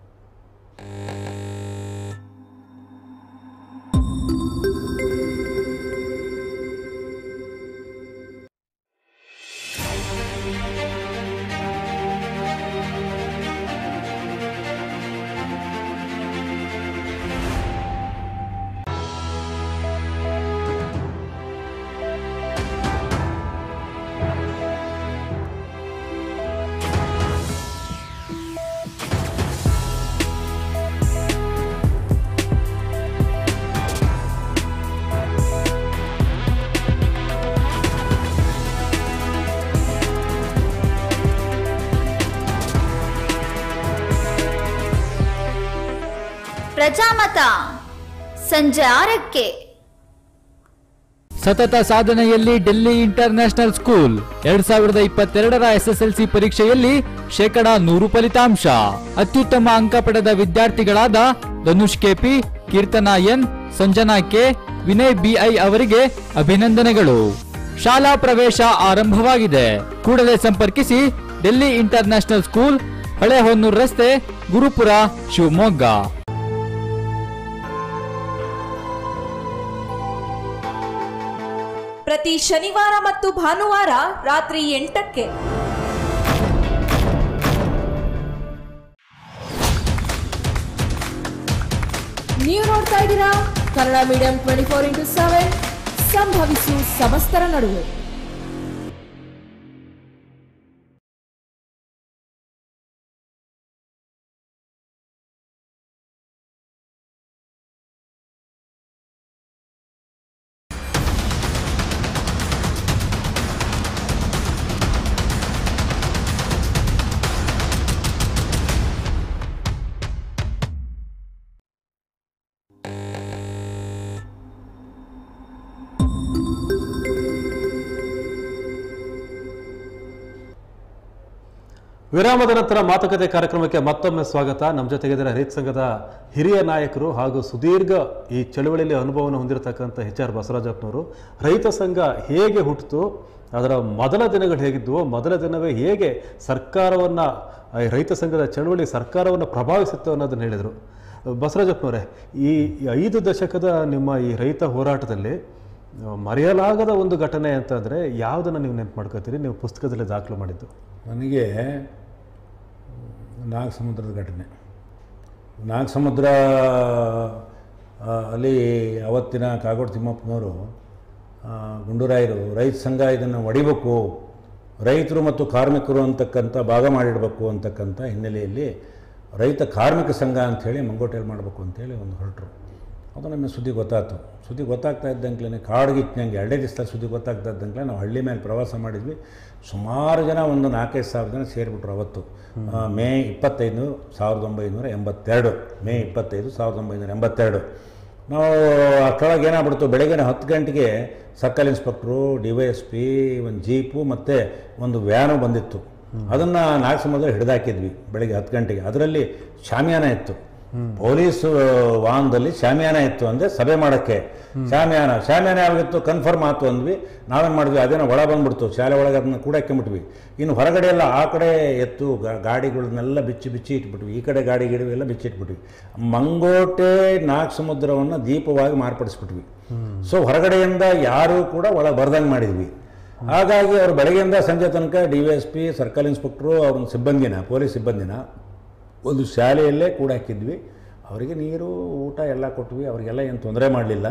S3: ಪ್ರಜಾಮತ ಸಂಜೆ ಆರಕ್ಕೆ
S4: ಸತತ ಸಾಧನೆಯಲ್ಲಿ ಡೆಲ್ಲಿ ಇಂಟರ್ನ್ಯಾಷನಲ್ ಸ್ಕೂಲ್ ಎರಡ್ ಸಾವಿರದ ಇಪ್ಪತ್ತೆರಡರ ಎಸ್ಎಸ್ಎಲ್ಸಿ ಪರೀಕ್ಷೆಯಲ್ಲಿ ಶೇಕಡ ನೂರು ಫಲಿತಾಂಶ ಅತ್ಯುತ್ತಮ ಅಂಕ ಪಡೆದ ವಿದ್ಯಾರ್ಥಿಗಳಾದ Dhanush K P Keerthana N Sanjana K Vinay B I ಅವರಿಗೆ ಅಭಿನಂದನೆಗಳು ಶಾಲಾ ಪ್ರವೇಶ ಆರಂಭವಾಗಿದೆ ಕೂಡಲೇ ಸಂಪರ್ಕಿಸಿ ಡೆಲ್ಲಿ ಇಂಟರ್ನ್ಯಾಷನಲ್ ಸ್ಕೂಲ್ ಹಳೆ ಹೊನ್ನೂರು ರಸ್ತೆ ಗುರುಪುರ ಶಿವಮೊಗ್ಗ
S5: ಪ್ರತಿ ಶನಿವಾರ ಮತ್ತು ಭಾನುವಾರ ರಾತ್ರಿ ಎಂಟಕ್ಕೆ ನೀವು ನೋಡ್ತಾ ಇದ್ದೀರಾ Kannada medium twenty four into seven ಸಂಭವಿಸು ಸಮಸ್ತರ ನಡುವೆ
S1: ವಿರಾಮದ ನಂತರ ಮಾತುಕತೆ ಕಾರ್ಯಕ್ರಮಕ್ಕೆ ಮತ್ತೊಮ್ಮೆ ಸ್ವಾಗತ ನಮ್ಮ ಜೊತೆಗಿದ್ದಾರೆ ರೈತ ಸಂಘದ ಹಿರಿಯ ನಾಯಕರು ಹಾಗೂ ಸುದೀರ್ಘ ಈ ಚಳವಳಿಯಲ್ಲಿ ಅನುಭವವನ್ನು ಹೊಂದಿರತಕ್ಕಂಥ ಎಚ್ ಆರ್ ಬಸವರಾಜಪ್ಪನವರು ರೈತ ಸಂಘ ಹೇಗೆ ಹುಟ್ಟಿತು ಅದರ ಮೊದಲ ದಿನಗಳು ಹೇಗಿದ್ವು ಮೊದಲ ದಿನವೇ ಹೇಗೆ ಸರ್ಕಾರವನ್ನು ಈ ರೈತ ಸಂಘದ ಚಳವಳಿ ಸರ್ಕಾರವನ್ನು ಪ್ರಭಾವಿಸಿತ್ತು ಅನ್ನೋದನ್ನು ಹೇಳಿದರು ಬಸವರಾಜಪ್ಪನವರೇ ಈ ಈ ಐದು ದಶಕದ ನಿಮ್ಮ ಈ ರೈತ ಹೋರಾಟದಲ್ಲಿ ಆ, ಮರೆಯಲಾಗದ ಒಂದು ಘಟನೆ ಅಂತಂದರೆ ಯಾವುದನ್ನು ನೀವು ನೆನಪು ಮಾಡ್ಕೋತೀರಿ ನೀವು ಪುಸ್ತಕದಲ್ಲಿ ದಾಖಲು ಮಾಡಿದ್ದು
S2: ನನಗೆ ನಾಗಸಮುದ್ರದ ಘಟನೆ ನಾಗಸಮುದ್ರ ಆ, ಅಲ್ಲಿ ಅವತ್ತಿನ ಕಾಗೋಡು ತಿಮ್ಮಪ್ಪನವರು ಆ, ಗುಂಡೂರಾಯರು ರೈತ ಸಂಘ ಇದನ್ನು ಹೊಡಿಬೇಕು ರೈತರು ಮತ್ತು ಕಾರ್ಮಿಕರು ಅಂತಕ್ಕಂಥ ಭಾಗ ಮಾಡಿಡಬೇಕು ಅಂತಕ್ಕಂಥ ಹಿನ್ನೆಲೆಯಲ್ಲಿ ರೈತ ಕಾರ್ಮಿಕ ಸಂಘ ಅಂಥೇಳಿ ಮಂಗೋಟೆಯಲ್ಲಿ ಮಾಡಬೇಕು ಅಂತೇಳಿ ಒಂದು ಹೊರಟರು ಅದು ನಮಗೆ ಸುದ್ದಿ ಗೊತ್ತಾಯ್ತು ಸುದ್ದಿ ಗೊತ್ತಾಗ್ತಾ ಇದ್ದಂಗ್ಲೇ ಕಾಡ್ಗಿಚ್ನಂಗೆ ಎರಡೇ ದಿವಸದಲ್ಲಿ ಸುದ್ದಿ ಗೊತ್ತಾಗ್ತಾ ಇದ್ದಂಗ್ಲೇ ನಾವು ಹಳ್ಳಿ ಮೇಲೆ ಪ್ರವಾಸ ಮಾಡಿದ್ವಿ ಸುಮಾರು ಜನ ಒಂದು ನಾಲ್ಕೈದು ಸಾವಿರ ಜನ ಸೇರಿಬಿಟ್ರು ಅವತ್ತು ಆ, ಮೇ ಇಪ್ಪತ್ತೈದು ಸಾವಿರದ ಒಂಬೈನೂರ ಎಂಬತ್ತೆರಡು ಮೇ ಇಪ್ಪತ್ತೈದು ಸಾವಿರದ ಒಂಬೈನೂರ ಎಂಬತ್ತೆರಡು ನಾವು ಅಷ್ಟರೊಳಗೆ ಏನಾಗ್ಬಿಡ್ತು ಬೆಳಗ್ಗೆ ಹತ್ತು ಗಂಟೆಗೆ circle inspector D Y S P ಒಂದು ಜೀಪು ಮತ್ತು ಒಂದು ವ್ಯಾನು ಬಂದಿತ್ತು ಅದನ್ನು ನಾಗಸಮುದ್ರ ಹಿಡಿದಾಕಿದ್ವಿ ಬೆಳಗ್ಗೆ ಹತ್ತು ಗಂಟೆಗೆ ಅದರಲ್ಲಿ ಶಾಮಿಯಾನ ಇತ್ತು ಪೊಲೀಸ್ ವಾಹನದಲ್ಲಿ ಶಾಮಿಯಾನ ಇತ್ತು ಅಂದರೆ ಸಭೆ ಮಾಡೋಕ್ಕೆ ಶಾಮಿಯಾನ ಶಾಮಿಯಾನ ಯಾವಾಗಿತ್ತು ಕನ್ಫರ್ಮ್ ಆಯ್ತು ಅಂದ್ವಿ ನಾವೇನು ಮಾಡಿದ್ವಿ ಅದೇನೋ ಒಳ ಬಂದ್ಬಿಡ್ತು ಶಾಲೆ ಒಳಗೆ ಅದನ್ನ ಕೂಡ ಹಾಕ್ಕೊಂಬಿಟ್ವಿ ಇನ್ನು ಹೊರಗಡೆ ಎಲ್ಲ ಆ ಕಡೆ ಎತ್ತು ಗಾ- ಗಾಡಿಗಳನ್ನೆಲ್ಲ ಬಿಚ್ಚಿ ಬಿಚ್ಚಿ ಇಟ್ಬಿಟ್ವಿ ಈ ಕಡೆ ಗಾಡಿ ಗಿಡಿ ಎಲ್ಲ ಬಿಚ್ಚಿ ಇಟ್ಬಿಟ್ವಿ ಮಂಗೋಟೆ ನಾಗ್ ಸಮುದ್ರವನ್ನು ದೀಪವಾಗಿ ಮಾರ್ಪಡಿಸ್ಬಿಟ್ವಿ ಸೊ ಹೊರಗಡೆಯಿಂದ ಯಾರೂ ಕೂಡ ಒಳ ಬರ್ದಂಗೆ ಮಾಡಿದ್ವಿ ಹಾಗಾಗಿ ಅವರು ಬೆಳಗ್ಗೆಯಿಂದ ಸಂಜೆ ತನಕ D Y S P circle inspector ಅವ್ರ ಸಿಬ್ಬಂದಿನ ಪೊಲೀಸ್ ಸಿಬ್ಬಂದಿನ ಒಂದು ಶಾಲೆಯಲ್ಲೇ ಕೂಡ ಹಾಕಿದ್ವಿ ಅವರಿಗೆ ನೀರು ಊಟ ಎಲ್ಲ ಕೊಟ್ವಿ ಅವರಿಗೆಲ್ಲ ಏನು ತೊಂದರೆ ಮಾಡಲಿಲ್ಲ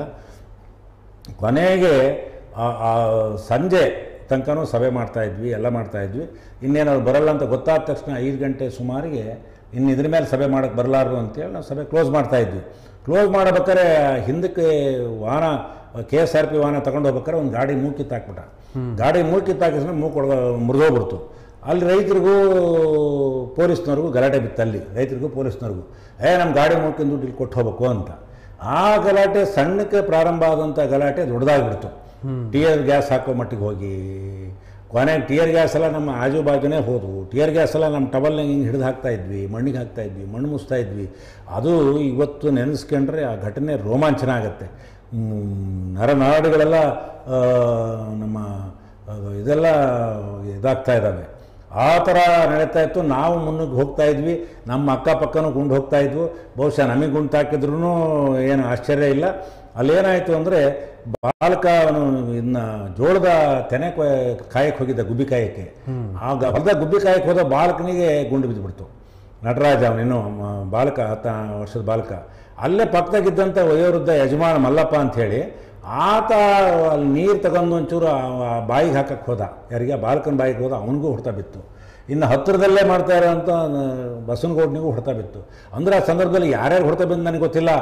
S2: ಕೊನೆಗೆ ಆ- ಆ ಸಂಜೆ ತನಕನೂ ಸಭೆ ಮಾಡ್ತಾ ಇದ್ವಿ ಎಲ್ಲ ಮಾಡ್ತಾ ಇದ್ವಿ ಇನ್ನೇನು ಅವ್ರು ಬರಲ್ಲ ಅಂತ ಗೊತ್ತಾದ ತಕ್ಷಣ ಐದು ಗಂಟೆ ಸುಮಾರಿಗೆ ಇನ್ನು ಇದ್ರ ಮೇಲೆ ಸಭೆ ಮಾಡೋಕ್ಕೆ ಬರಲಾರ್ದು ಅಂತೇಳಿ ನಾವು ಸಭೆ ಕ್ಲೋಸ್ ಮಾಡ್ತಾ ಇದ್ವಿ ಕ್ಲೋಸ್ ಮಾಡಬೇಕಾದ್ರೆ ಹಿಂದಕ್ಕೆ ವಾಹನ ಕೆ ಎಸ್ ಆರ್ ಪಿ ವಾಹನ ತಗೊಂಡು ಹೋಗ್ಬೇಕಾದ್ರೆ ಒಂದು ಗಾಡಿ ಮೂಕಿತ್ತಾಕ್ಬಿಟ್ಟ ಗಾಡಿ ಮೂಕಿತ್ತಾಕಿದ್ರೆ ಮೂಕು ಹೊಡೆದ ಮುರಿದೋಗ್ಬಿಡ್ತು ಅಲ್ಲಿ ರೈತರಿಗೂ ಪೊಲೀಸ್ನವ್ರಿಗೂ ಗಲಾಟೆ ಬಿತ್ತು ಅಲ್ಲಿ ರೈತರಿಗೂ ಪೊಲೀಸ್ನವ್ರಿಗೂ ಏ ನಮ್ಮ ಗಾಡಿ ಮೂಕಿನ ದುಡ್ಡು ಇಲ್ಲಿ ಕೊಟ್ಟು ಹೋಗ್ಬೇಕು ಅಂತ ಆ ಗಲಾಟೆ ಸಣ್ಣಕ್ಕೆ ಪ್ರಾರಂಭ ಆದಂಥ ಗಲಾಟೆ ದೊಡ್ಡದಾಗ್ಬಿಡ್ತು ಟಿಯರ್ ಗ್ಯಾಸ್ ಹಾಕೋ ಮಟ್ಟಿಗೆ ಹೋಗಿ ಕೊನೆಗೆ ಟಿಯರ್ ಗ್ಯಾಸ್ ಎಲ್ಲ ನಮ್ಮ ಆಜು ಬಾಜುನೇ ಹೋದವು ಟಿಯರ್ ಗ್ಯಾಸ್ ಎಲ್ಲ ನಮ್ಮ ಟಬಲ್ನಾಗ ಹಿಂಗೆ ಹಿಡಿದು ಹಾಕ್ತಾ ಇದ್ವಿ ಮಣ್ಣಿಗೆ ಹಾಕ್ತಾ ಇದ್ವಿ ಮಣ್ಣು ಮುಸ್ತಾ ಇದ್ವಿ ಅದು ಇವತ್ತು ನೆನೆಸ್ಕೊಂಡ್ರೆ ಆ ಘಟನೆ ರೋಮಾಂಚನ ಆಗುತ್ತೆ ಹ್ಮ್, ನರನಾಡುಗಳೆಲ್ಲ ಆ, ನಮ್ಮ ಅದು ಇದೆಲ್ಲ ಇದಾಗ್ತಾ ಇದ್ದಾವೆ ಆ ಥರ ನಡೀತಾ ಇತ್ತು ನಾವು ಮುನ್ನುಗ್ಗಿ ಹೋಗ್ತಾ ಇದ್ವಿ ನಮ್ಮ ಅಕ್ಕಪಕ್ಕನೂ ಗುಂಡು ಹೋಗ್ತಾ ಇದ್ವು ಬಹುಶಃ ನಮಗೆ ಗುಂಡು ತಾಕಿದ್ರೂ ಏನು ಆಶ್ಚರ್ಯ ಇಲ್ಲ ಅಲ್ಲೇನಾಯಿತು ಅಂದರೆ ಬಾಲಕ ಅವನು ಇನ್ನು ಜೋಳದ ತೆನೆ ಕೊಯ್- ಕಾಯಕ್ಕೆ ಹೋಗಿದ್ದ ಗುಬ್ಬಿ ಕಾಯಕ್ಕೆ ಆಗ ಹೊಲದ ಗುಬ್ಬಿ ಕಾಯಕ್ಕೆ ಹೋದ ಬಾಲಕನಿಗೆ ಗುಂಡು ಬಿದ್ದುಬಿಡ್ತು ನಟರಾಜ ಅವನಿನ್ನು ಮ- ಬಾಲಕ ಹತ್ತ ವರ್ಷದ ಬಾಲಕ ಅಲ್ಲೇ ಪಕ್ಕದಾಗಿದ್ದಂಥ ವಯೋವೃದ್ಧ ಯಜಮಾನ ಮಲ್ಲಪ್ಪ ಅಂಥೇಳಿ ಆತ ಅಲ್ಲಿ ನೀರು ತಗೊಂಡು ಒಂಚೂರು ಆ ಬಾಯಿಗೆ ಹಾಕಕ್ಕೆ ಹೋದ ಯಾರಿಗೆ ಬಾಲಕನ ಬಾಯಿಗೆ ಹೋದ ಅವನಿಗೂ ಹೊಡ್ತಾ ಬಿತ್ತು ಇನ್ನು ಹತ್ತಿರದಲ್ಲೇ ಮಾಡ್ತಾ ಇರೋಂಥ ಬಸವನಗೌಡನಿಗೂ ಹೊಡ್ತಾ ಬಿತ್ತು ಅಂದರೆ ಆ ಸಂದರ್ಭದಲ್ಲಿ ಯಾರ್ಯಾರು ಹೊಡ್ತಾ ಬಿದ್ದು ನನಗೆ ಗೊತ್ತಿಲ್ಲ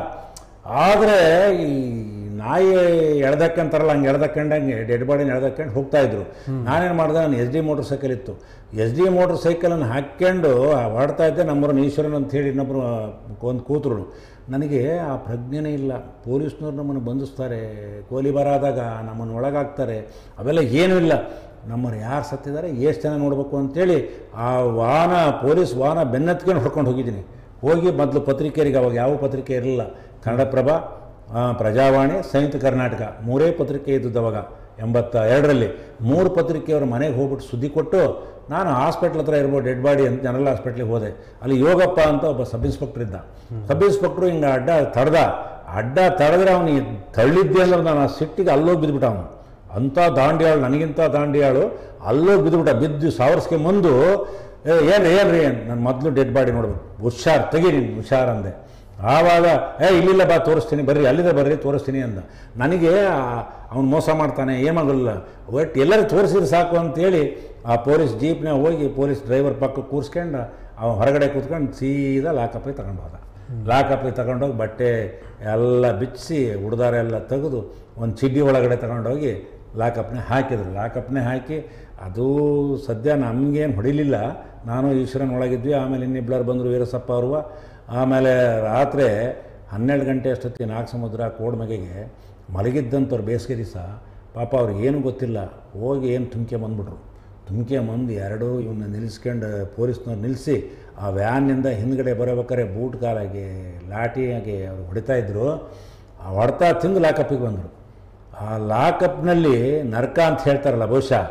S2: ಆದರೆ ಈ ನಾಯಿ ಎಳ್ದಕ್ಕಂತಾರಲ್ಲ ಹಂಗೆ ಎಳ್ದಕ್ಕಂಡಂಗೆ ಡೆಡ್ ಬಾಡಿನ ಎಳ್ದಕ್ಕಂಡು ಹೋಗ್ತಾ ಇದ್ರು ನಾನೇನು ಮಾಡಿದೆ ನಾನು ಎಸ್ ಡಿ ಮೋಟ್ರ್ ಸೈಕಲ್ ಇತ್ತು ಎಸ್ ಡಿ ಮೋಟ್ರ್ ಸೈಕಲನ್ನು ಹಾಕ್ಕೊಂಡು ಹೊಡ್ತಾ ಇದ್ದೆ ನಮ್ಮೂರನ್ನು ಈಶ್ವರನ್ ಅಂತ ಹೇಳಿ ಇನ್ನೊಬ್ಬರು ಒಂದು ಕೂತರು ನನಗೆ ಆ ಪ್ರಜ್ಞೆನೇ ಇಲ್ಲ ಪೊಲೀಸ್ನವ್ರು ನಮ್ಮನ್ನು ಬಂಧಿಸ್ತಾರೆ ಗೋಲಿಬಾರ ಆದಾಗ ನಮ್ಮನ್ನು ಒಳಗಾಗ್ತಾರೆ ಅವೆಲ್ಲ ಏನೂ ಇಲ್ಲ ನಮ್ಮನ್ನು ಯಾರು ಸತ್ತಿದ್ದಾರೆ ಎಷ್ಟು ಜನ ನೋಡಬೇಕು ಅಂತೇಳಿ ಆ ವಾಹನ ಪೊಲೀಸ್ ವಾಹನ ಬೆನ್ನತ್ಕೊಂಡು ಹೊಡ್ಕೊಂಡು ಹೋಗಿದ್ದೀನಿ ಹೋಗಿ ಮೊದಲು ಪತ್ರಿಕೆಯರಿಗೆ ಅವಾಗ ಯಾವ ಪತ್ರಿಕೆ ಇರಲಿಲ್ಲ ಕನ್ನಡಪ್ರಭ ಆ, ಪ್ರಜಾವಾಣಿ ಸಂಯುಕ್ತ ಕರ್ನಾಟಕ ಮೂರೇ ಪತ್ರಿಕೆ ಇದ್ದದ್ದು ಅವಾಗ ಎಂಬತ್ತ ಎರಡರಲ್ಲಿ ಮೂರು ಪತ್ರಿಕೆಯವ್ರ ಮನೆಗೆ ಹೋಗ್ಬಿಟ್ಟು ಸುದ್ದಿ ಕೊಟ್ಟು ನಾನು ಹಾಸ್ಪಿಟ್ಲ್ ಹತ್ರ ಇರ್ಬೋದು ಡೆಡ್ ಬಾಡಿ ಅಂತ ಜನರಲ್ ಹಾಸ್ಪಿಟ್ಲಿಗೆ ಹೋದೆ ಅಲ್ಲಿ ಯೋಗಪ್ಪ ಅಂತ ಒಬ್ಬ ಸಬ್ ಇನ್ಸ್ಪೆಕ್ಟರ್ ಇದ್ದ ಸಬ್ ಇನ್ಸ್ಪೆಕ್ಟ್ರು ಹಿಂಗೆ ಅಡ್ಡ ತಡೆದ ಅಡ್ಡ ತಡೆದ್ರೆ ಅವನು ತಳ್ಳಿದ್ದೆ ಅಂದ್ರೆ ನಾನು ಆ ಸಿಟ್ಟಿಗೆ ಅಲ್ಲೋಗಿ ಬಿದ್ದುಬಿಟ್ಟ ಅವನು ಅಂಥ ದಾಂಡಿಯಾಳು ನನಗಿಂತ ದಾಂಡಿಯಾಳು ಅಲ್ಲೋಗಿ ಬಿದ್ದುಬಿಟ್ಟ ಬಿದ್ದು ಸಾವರ್ಸ್ಕೆ ಮುಂದು ಏ ಏನು ಏನು ರೀ ನಾನು ಮೊದಲು ಡೆಡ್ ಬಾಡಿ ನೋಡ್ಬೇಕು ಹುಷಾರ್ ತೆಗಿ ನೀನು ಹುಷಾರ್ ಅಂದೆ ಆವಾಗ ಏ ಇಲ್ಲಿಲ್ಲ ಬಾ ತೋರಿಸ್ತೀನಿ ಬರ್ರಿ ಅಲ್ಲಿದೆ ಬರ್ರಿ ತೋರಿಸ್ತೀನಿ ಅಂದ ನನಗೆ ಅವನು ಮೋಸ ಮಾಡ್ತಾನೆ ಏನಾಗಲ್ಲ ಒಟ್ಟು ಎಲ್ಲರೂ ತೋರಿಸಿದ್ರೆ ಸಾಕು ಅಂತೇಳಿ ಆ ಪೊಲೀಸ್ ಜೀಪ್ನ ಹೋಗಿ ಪೊಲೀಸ್ ಡ್ರೈವರ್ ಪಕ್ಕ ಕೂರಿಸ್ಕೊಂಡು ಅವನು ಹೊರಗಡೆ ಕೂತ್ಕೊಂಡು ಸೀದಾ ಲಾಕಪ್ಪಿಗೆ ತಗೊಂಡು ಹೋದ ಲಾಕಪ್ಪಿಗೆ ತಗೊಂಡೋಗಿ ಬಟ್ಟೆ ಎಲ್ಲ ಬಿಚ್ಚಿಸಿ ಉಡ್ದಾರೆಲ್ಲ ತೆಗೆದು ಒಂದು ಚಿಡ್ಡಿ ಒಳಗಡೆ ತಗೊಂಡೋಗಿ ಲಾಕಪ್ನೇ ಹಾಕಿದ್ರು ಲಾಕಪ್ನೇ ಹಾಕಿ ಅದು ಸದ್ಯ ನಮಗೇನು ಹೊಡಿಲಿಲ್ಲ ನಾನು ಈಶ್ವರನ ಒಳಗಿದ್ವಿ ಆಮೇಲೆ ಇನ್ನಿಬ್ಬರು ಬಂದರು ವೀರಸಪ್ಪ ಅವರು ಆಮೇಲೆ ರಾತ್ರಿ ಹನ್ನೆರಡು ಗಂಟೆ ಅಷ್ಟೊತ್ತಿಗೆ ನಾಲ್ಕು ಸಮುದ್ರ ಕೋಡ್ಮೆಗೆಗೆ ಮಲಗಿದ್ದಂಥವ್ರು ಬೇಸಿಗೆ ದಿವಸ ಪಾಪ ಅವ್ರಿಗೆ ಏನು ಗೊತ್ತಿಲ್ಲ ಹೋಗಿ ಏನು ತುಮ್ಕೆ ಬಂದ್ಬಿಟ್ರು ತುಮ್ಕೆ ಮಂದಿ ಎರಡು ಇವನ್ನ ನಿಲ್ಲಿಸ್ಕೊಂಡು ಪೊಲೀಸ್ನವ್ರು ನಿಲ್ಲಿಸಿ ಆ ವ್ಯಾನ್ನಿಂದ ಹಿಂದ್ಗಡೆ ಬರಬೇಕಾದ್ರೆ ಬೂಟ್ ಕಾಲಾಗಿ ಲಾಠಿಯಾಗಿ ಅವ್ರು ಹೊಡಿತಾ ಇದ್ರು ಆ ಹೊಡ್ತಾ ತಿಂದು ಲಾಕಪ್ಪಿಗೆ ಬಂದರು ಆ ಲಾಕಪ್ನಲ್ಲಿ ನರ್ಕ ಅಂತ ಹೇಳ್ತಾರಲ್ಲ ಬಹುಶಃ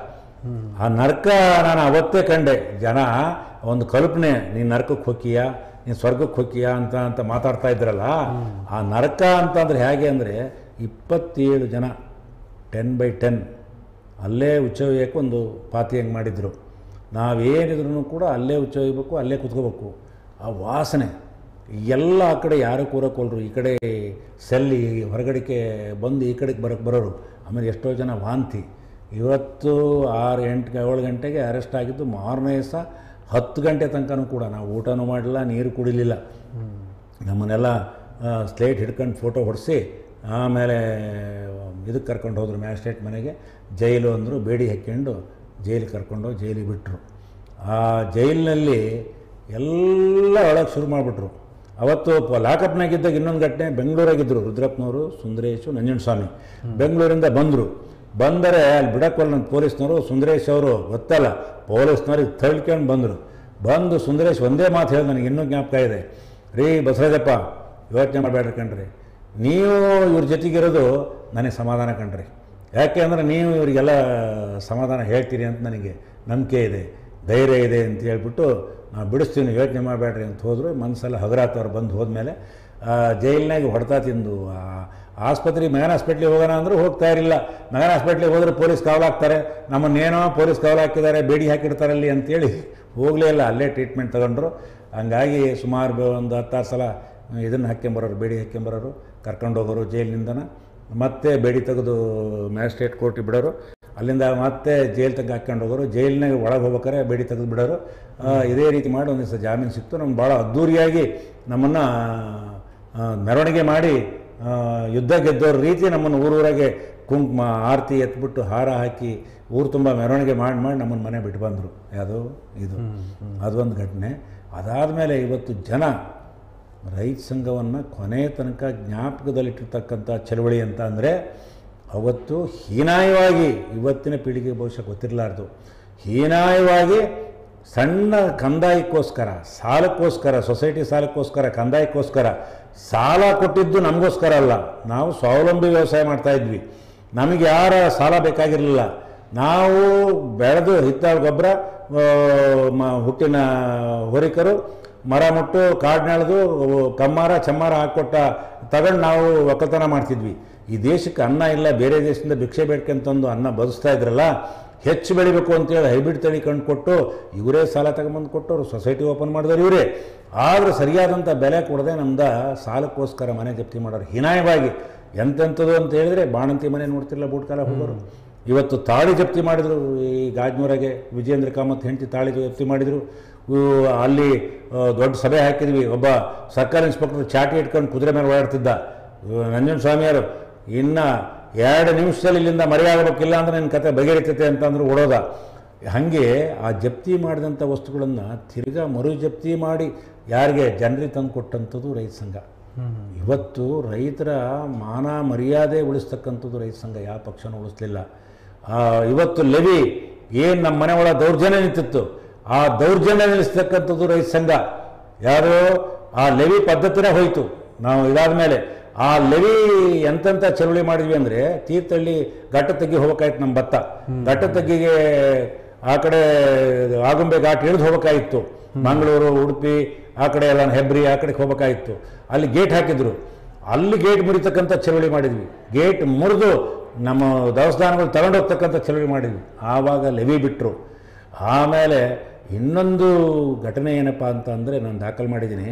S2: ಆ ನರ್ಕ ನಾನು ಅವತ್ತೇ ಕಂಡೆ ಜನ ಒಂದು ಕಲ್ಪನೆ ನೀನು ನರ್ಕಕ್ಕೆ ಹೋಗ್ತೀಯಾ ನೀನು ಸ್ವರ್ಗಕ್ಕೆ ಹೋಗ್ತೀಯಾ ಅಂತ ಅಂತ ಮಾತಾಡ್ತಾ ಇದ್ರಲ್ಲ ಆ ನರಕ ಅಂತಂದ್ರೆ ಹೇಗೆ ಅಂದರೆ ಇಪ್ಪತ್ತೇಳು ಜನ ಟೆನ್ ಬೈ ಟೆನ್ ಅಲ್ಲೇ ಉಚ್ಚೊಯ್ಯಕ್ಕೆ ಒಂದು ಪಾತಿ ಹೆಂಗೆ ಮಾಡಿದರು ನಾವೇನಿದ್ರು ಕೂಡ ಅಲ್ಲೇ ಉಚ್ಚೊಯ್ಯಬೇಕು ಅಲ್ಲೇ ಕುತ್ಕೋಬೇಕು ಆ ವಾಸನೆ ಎಲ್ಲ ಆ ಕಡೆ ಯಾರು ಕೂರಕ್ಕೋಲ್ರು ಈ ಕಡೆ ಸೆಲ್ಲಿ ಹೊರಗಡೆಗೆ ಬಂದು ಈ ಕಡೆಗೆ ಬರೋಕ್ಕೆ ಬರೋರು ಆಮೇಲೆ ಎಷ್ಟೋ ಜನ ವಾಂತಿ ಇವತ್ತು ಆರು ಎಂಟು ಏಳು ಗಂಟೆಗೆ ಅರೆಸ್ಟ್ ಆಗಿದ್ದು ಮಾರನೇ ದಿವಸ ಹತ್ತು ಗಂಟೆ ತನಕನೂ ಕೂಡ ನಾವು ಊಟನೂ ಮಾಡಲಿಲ್ಲ ನೀರು ಕುಡಿಲಿಲ್ಲ ನಮ್ಮನ್ನೆಲ್ಲ ಸ್ಲೇಟ್ ಹಿಡ್ಕೊಂಡು ಫೋಟೋ ಹೊಡಿಸಿ ಆಮೇಲೆ ಇದಕ್ಕೆ ಕರ್ಕೊಂಡು ಹೋದ್ರು ಮ್ಯಾಜಿಸ್ಟ್ರೇಟ್ ಮನೆಗೆ ಜೈಲು ಅಂದರು ಬೇಡಿ ಹಾಕ್ಕೊಂಡು ಜೈಲಿಗೆ ಕರ್ಕೊಂಡೋಗಿ ಜೈಲಿಗೆ ಬಿಟ್ಟರು ಆ ಜೈಲಿನಲ್ಲಿ ಎಲ್ಲ ಒಳಗೆ ಶುರು ಮಾಡಿಬಿಟ್ರು ಅವತ್ತು ಪ- ಲಾಕಪ್ನಾಗಿದ್ದಾಗ ಇನ್ನೊಂದು ಘಟನೆ ಬೆಂಗಳೂರಾಗಿದ್ದರು ರುದ್ರಪ್ಪನವರು ಸುಂದರೇಶು ನಂಜನಸ್ವಾಮಿ ಬೆಂಗಳೂರಿಂದ ಬಂದರು ಬಂದರೆ ಅಲ್ಲಿ ಬಿಡಕ್ವಲ್ಲ ನನ್ನ ಪೊಲೀಸ್ನವರು ಸುಂದರೇಶ್ ಅವರು ಗೊತ್ತಲ್ಲ ಪೊಲೀಸ್ನವ್ರಿಗೆ ತಳ್ಕೊಂಡು ಬಂದರು ಬಂದು ಸುಂದರೇಶ್ ಒಂದೇ ಮಾತು ಹೇಳಿದ ನನಗೆ ಇನ್ನೂ ಜ್ಞಾಪಕ ಇದೆ ರೀ ಬಸವರಾಜಪ್ಪ ಯೋಚನೆ ಮಾಡಬೇಡ್ರಿ ಕಣ್ರಿ ನೀವು ಇವ್ರ ಜೊತೆಗಿರೋದು ನನಗೆ ಸಮಾಧಾನ ಕಣ್ರಿ ಯಾಕೆ ಅಂದರೆ ನೀವು ಇವರಿಗೆಲ್ಲ ಸಮಾಧಾನ ಹೇಳ್ತೀರಿ ಅಂತ ನನಗೆ ನಂಬಿಕೆ ಇದೆ ಧೈರ್ಯ ಇದೆ ಅಂತ ಹೇಳ್ಬಿಟ್ಟು ನಾವು ಬಿಡಿಸ್ತೀವಿ ನೀವು ಯೋಚನೆ ಮಾಡಬೇಡ್ರಿ ಅಂತ ಹೋದರು ಮನಸ್ಸೆಲ್ಲ ಹಗರಾತವ್ರು ಬಂದು ಹೋದ್ಮೇಲೆ ಜೈಲಿನಾಗ ಹೊಡೆತ ತಿಂದು ಆ ಆಸ್ಪತ್ರೆ ಮೆಗನ್ ಹಾಸ್ಪಿಟ್ಲಿಗೆ ಹೋಗೋಣ ಅಂದರೂ ಹೋಗ್ತಾ ಇರಲಿಲ್ಲ ಮೆಗನ್ ಹಾಸ್ಪಿಟ್ಲಿಗೆ ಹೋದ್ರೆ ಪೊಲೀಸ್ ಕಾವಲಾಗ್ತಾರೆ ನಮ್ಮನ್ನೇನೋ ಪೊಲೀಸ್ ಕಾವಲು ಹಾಕಿದ್ದಾರೆ ಬೇಡಿ ಹಾಕಿರ್ತಾರಲ್ಲಿ ಅಂತೇಳಿ ಹೋಗಲೇ ಇಲ್ಲ ಅಲ್ಲೇ ಟ್ರೀಟ್ಮೆಂಟ್ ತಗೊಂಡ್ರು ಹಂಗಾಗಿ ಸುಮಾರು ಬ- ಒಂದು ಹತ್ತಾರು ಸಲ ಇದನ್ನು ಹಾಕ್ಕೊಂಬರೋರು ಬೇಡಿ ಹಾಕ್ಕೊಂಬರೋರು ಕರ್ಕೊಂಡು ಹೋಗೋರು ಜೈಲಿನಿಂದನ ಮತ್ತೆ ಬೇಡಿ ತೆಗೆದು ಮ್ಯಾಜಿಸ್ಟ್ರೇಟ್ ಕೋರ್ಟಿಗೆ ಬಿಡೋರು ಅಲ್ಲಿಂದ ಮತ್ತೆ ಜೈಲ್ ತಗ ಹಾಕ್ಕೊಂಡು ಹೋಗೋರು ಜೈಲಿನಾಗ ಒಳಗೆ ಹೋಗ್ಬೇಕಾರೆ ಬೇಡಿ ತೆಗೆದು ಬಿಡೋರು ಆ, ಇದೇ ರೀತಿ ಮಾಡಿ ಒಂದು ದಿವಸ ಜಾಮೀನು ಸಿಕ್ತು ನಮ್ಗೆ ಭಾಳ ಅದ್ಧೂರಿಯಾಗಿ ನಮ್ಮನ್ನು ಮೆರವಣಿಗೆ ಮಾಡಿ ಆ, ಯುದ್ಧ ಗೆದ್ದೋರ ರೀತಿ ನಮ್ಮನ್ನು ಊರೂರಾಗೆ ಕುಂಕುಮ ಆರತಿ ಎತ್ಬಿಟ್ಟು ಹಾರ ಹಾಕಿ ಊರು ತುಂಬ ಮೆರವಣಿಗೆ ಮಾಡಿ ಮಾಡಿ ನಮ್ಮನ್ನು ಮನೆ ಬಿಟ್ಟು ಬಂದರು ಯಾವುದು ಇದು ಅದೊಂದು ಘಟನೆ ಅದಾದಮೇಲೆ ಇವತ್ತು ಜನ ರೈತ ಸಂಘವನ್ನು ಕೊನೆಯ ತನಕ ಜ್ಞಾಪಕದಲ್ಲಿಟ್ಟಿರ್ತಕ್ಕಂಥ ಚಳವಳಿ ಅಂತ ಅಂದರೆ ಅವತ್ತು ಹೀನಾಯವಾಗಿ ಇವತ್ತಿನ ಪೀಳಿಗೆ ಬಹುಶಃ ಗೊತ್ತಿರಲಾರ್ದು ಹೀನಾಯವಾಗಿ ಸಣ್ಣ ಕಂದಾಯಕ್ಕೋಸ್ಕರ ಸಾಲಕ್ಕೋಸ್ಕರ ಸೊಸೈಟಿ ಸಾಲಕ್ಕೋಸ್ಕರ ಕಂದಾಯಕ್ಕೋಸ್ಕರ ಸಾಲ ಕೊಟ್ಟಿದ್ದು ನಮಗೋಸ್ಕರ ಅಲ್ಲ ನಾವು ಸ್ವಾವಲಂಬಿ ವ್ಯವಸಾಯ ಮಾಡ್ತಾ ಇದ್ವಿ ನಮಗೆ ಯಾರ ಸಾಲ ಬೇಕಾಗಿರಲಿಲ್ಲ ನಾವು ಬೆಳೆದು ಹಿತ್ತಾಳ ಗೊಬ್ಬರ ಆ, ಮ- ಹುಟ್ಟಿನ ಹೊರಿಕರು ಮರ ಮುಟ್ಟು ಕಾಡಿನೆಳೆದು ಕಮ್ಮಾರ ಚಮ್ಮಾರ ಹಾಕ್ಕೊಟ್ಟ ತಗೊಂಡು ನಾವು ಒಕ್ಕಲ್ತನ ಮಾಡ್ತಿದ್ವಿ ಈ ದೇಶಕ್ಕೆ ಅನ್ನ ಇಲ್ಲ ಬೇರೆ ದೇಶದಿಂದ ಭಿಕ್ಷೆ ಬೇಡ್ಕೊಂತಂದು ಅನ್ನ ಬದುಸ್ತಾ ಇದ್ರಲ್ಲ ಹೆಚ್ಚು ಬೆಳಿಬೇಕು ಅಂತೇಳಿ ಹೈಬ್ರಿಡ್ ತಳಿ ಕಂಡು ಕೊಟ್ಟು ಇವರೇ ಸಾಲ ತಗೊಂಬಂದು ಕೊಟ್ಟರು ಸೊಸೈಟಿ ಓಪನ್ ಮಾಡಿದವರು ಇವರೇ ಆದರೂ ಸರಿಯಾದಂಥ ಬೆಲೆ ಕೊಡದೆ ನಮ್ದ ಸಾಲಕ್ಕೋಸ್ಕರ ಮನೆ ಜಪ್ತಿ ಮಾಡೋರು ಹೀನಾಯವಾಗಿ ಎಂತೆಂಥದ್ದು ಅಂತ ಹೇಳಿದ್ರೆ ಬಾಣಂತಿ ಮನೆ ನೋಡ್ತಿರಲ್ಲ ಬೂಟ್ಕಾಲ ಹೋಗೋರು ಇವತ್ತು ತಾಳಿ ಜಪ್ತಿ ಮಾಡಿದರು ಈ ಗಾಜ್ನೂರಾಗೆ ವಿಜೇಂದ್ರ ಕಾಮತ್ ಹೆಂಡತಿ ತಾಳಿ ಜಪ್ತಿ ಮಾಡಿದರು ಇವು ಅಲ್ಲಿ ಆ, ದೊಡ್ಡ ಸಭೆ ಹಾಕಿದ್ವಿ ಒಬ್ಬ ಸರ್ಕಾರಿ ಇನ್ಸ್ಪೆಕ್ಟರ್ ಚಾಟಿ ಇಟ್ಕೊಂಡು ಕುದುರೆ ಮೇಲೆ ಓಡಾಡ್ತಿದ್ದ ಇವ ನಂಜನ ಸ್ವಾಮಿಯವರು ಇನ್ನು ಎರಡು ನಿಮಿಷದಲ್ಲಿ ಇಲ್ಲಿಂದ ಮರೆಯಾಗಬೇಕಿಲ್ಲ ಅಂದ್ರೆ ನಿನ್ನ ಕತೆ ಬಗೆಹರಿತೈತೆ ಅಂತಂದ್ರೆ ಓಡೋದ ಹಾಗೆ ಆ ಜಪ್ತಿ ಮಾಡಿದಂಥ ವಸ್ತುಗಳನ್ನು ತಿರ್ಗಾ ಮರು ಜಪ್ತಿ ಮಾಡಿ ಯಾರಿಗೆ ಜನರಿಗೆ ತಂದು ಕೊಟ್ಟಂಥದ್ದು ರೈತ ಸಂಘ ಇವತ್ತು ರೈತರ ಮಾನ ಮರ್ಯಾದೆ ಉಳಿಸ್ತಕ್ಕಂಥದ್ದು ರೈತ ಸಂಘ ಯಾವ ಪಕ್ಷನೂ ಉಳಿಸ್ಲಿಲ್ಲ ಆ, ಇವತ್ತು ಲೆವಿ ಏನು ನಮ್ಮ ಮನೆ ಒಳ ದೌರ್ಜನ್ಯ ನಿಂತಿತ್ತು ಆ ದೌರ್ಜನ್ಯ ನಿಲ್ಲಿಸ್ತಕ್ಕಂಥದ್ದು ರೈತ ಸಂಘ ಯಾರು ಆ ಲೆವಿ ಪದ್ಧತಿನೇ ಹೋಯಿತು ನಾವು ಇದಾದ ಮೇಲೆ ಆ ಲೆವಿ ಎಂತೆಂಥ ಚಳುವಳಿ ಮಾಡಿದ್ವಿ ಅಂದರೆ ತೀರ್ಥಹಳ್ಳಿ ಘಟ್ಟ ತಗ್ಗಿ ಹೋಗ್ಬೇಕಾಯ್ತು ನಮ್ಮ ಭತ್ತ ಘಟ್ಟ ತಗ್ಗಿಗೆ ಆ ಕಡೆ ಆಗುಂಬೆ ಘಾಟ್ ಇಳಿದು ಹೋಗ್ಬೇಕಾಗಿತ್ತು ಮಂಗಳೂರು ಉಡುಪಿ ಆ ಕಡೆ ಎಲ್ಲ ಹೆಬ್ರಿ ಆ ಕಡೆಗೆ ಹೋಗ್ಬೇಕಾಗಿತ್ತು ಅಲ್ಲಿ ಗೇಟ್ ಹಾಕಿದ್ರು ಅಲ್ಲಿ ಗೇಟ್ ಮುರಿತಕ್ಕಂಥ ಚಳುವಳಿ ಮಾಡಿದ್ವಿ ಗೇಟ್ ಮುರಿದು ನಮ್ಮ ದೇವಸ್ಥಾನಗಳು ತಗೊಂಡೋಗ್ತಕ್ಕಂಥ ಚಳುವಳಿ ಮಾಡಿದ್ವಿ ಆವಾಗ ಲೆವಿ ಬಿಟ್ಟರು ಆಮೇಲೆ ಇನ್ನೊಂದು ಘಟನೆ ಏನಪ್ಪ ಅಂತ ಅಂದರೆ ನಾನು ದಾಖಲು ಮಾಡಿದ್ದೀನಿ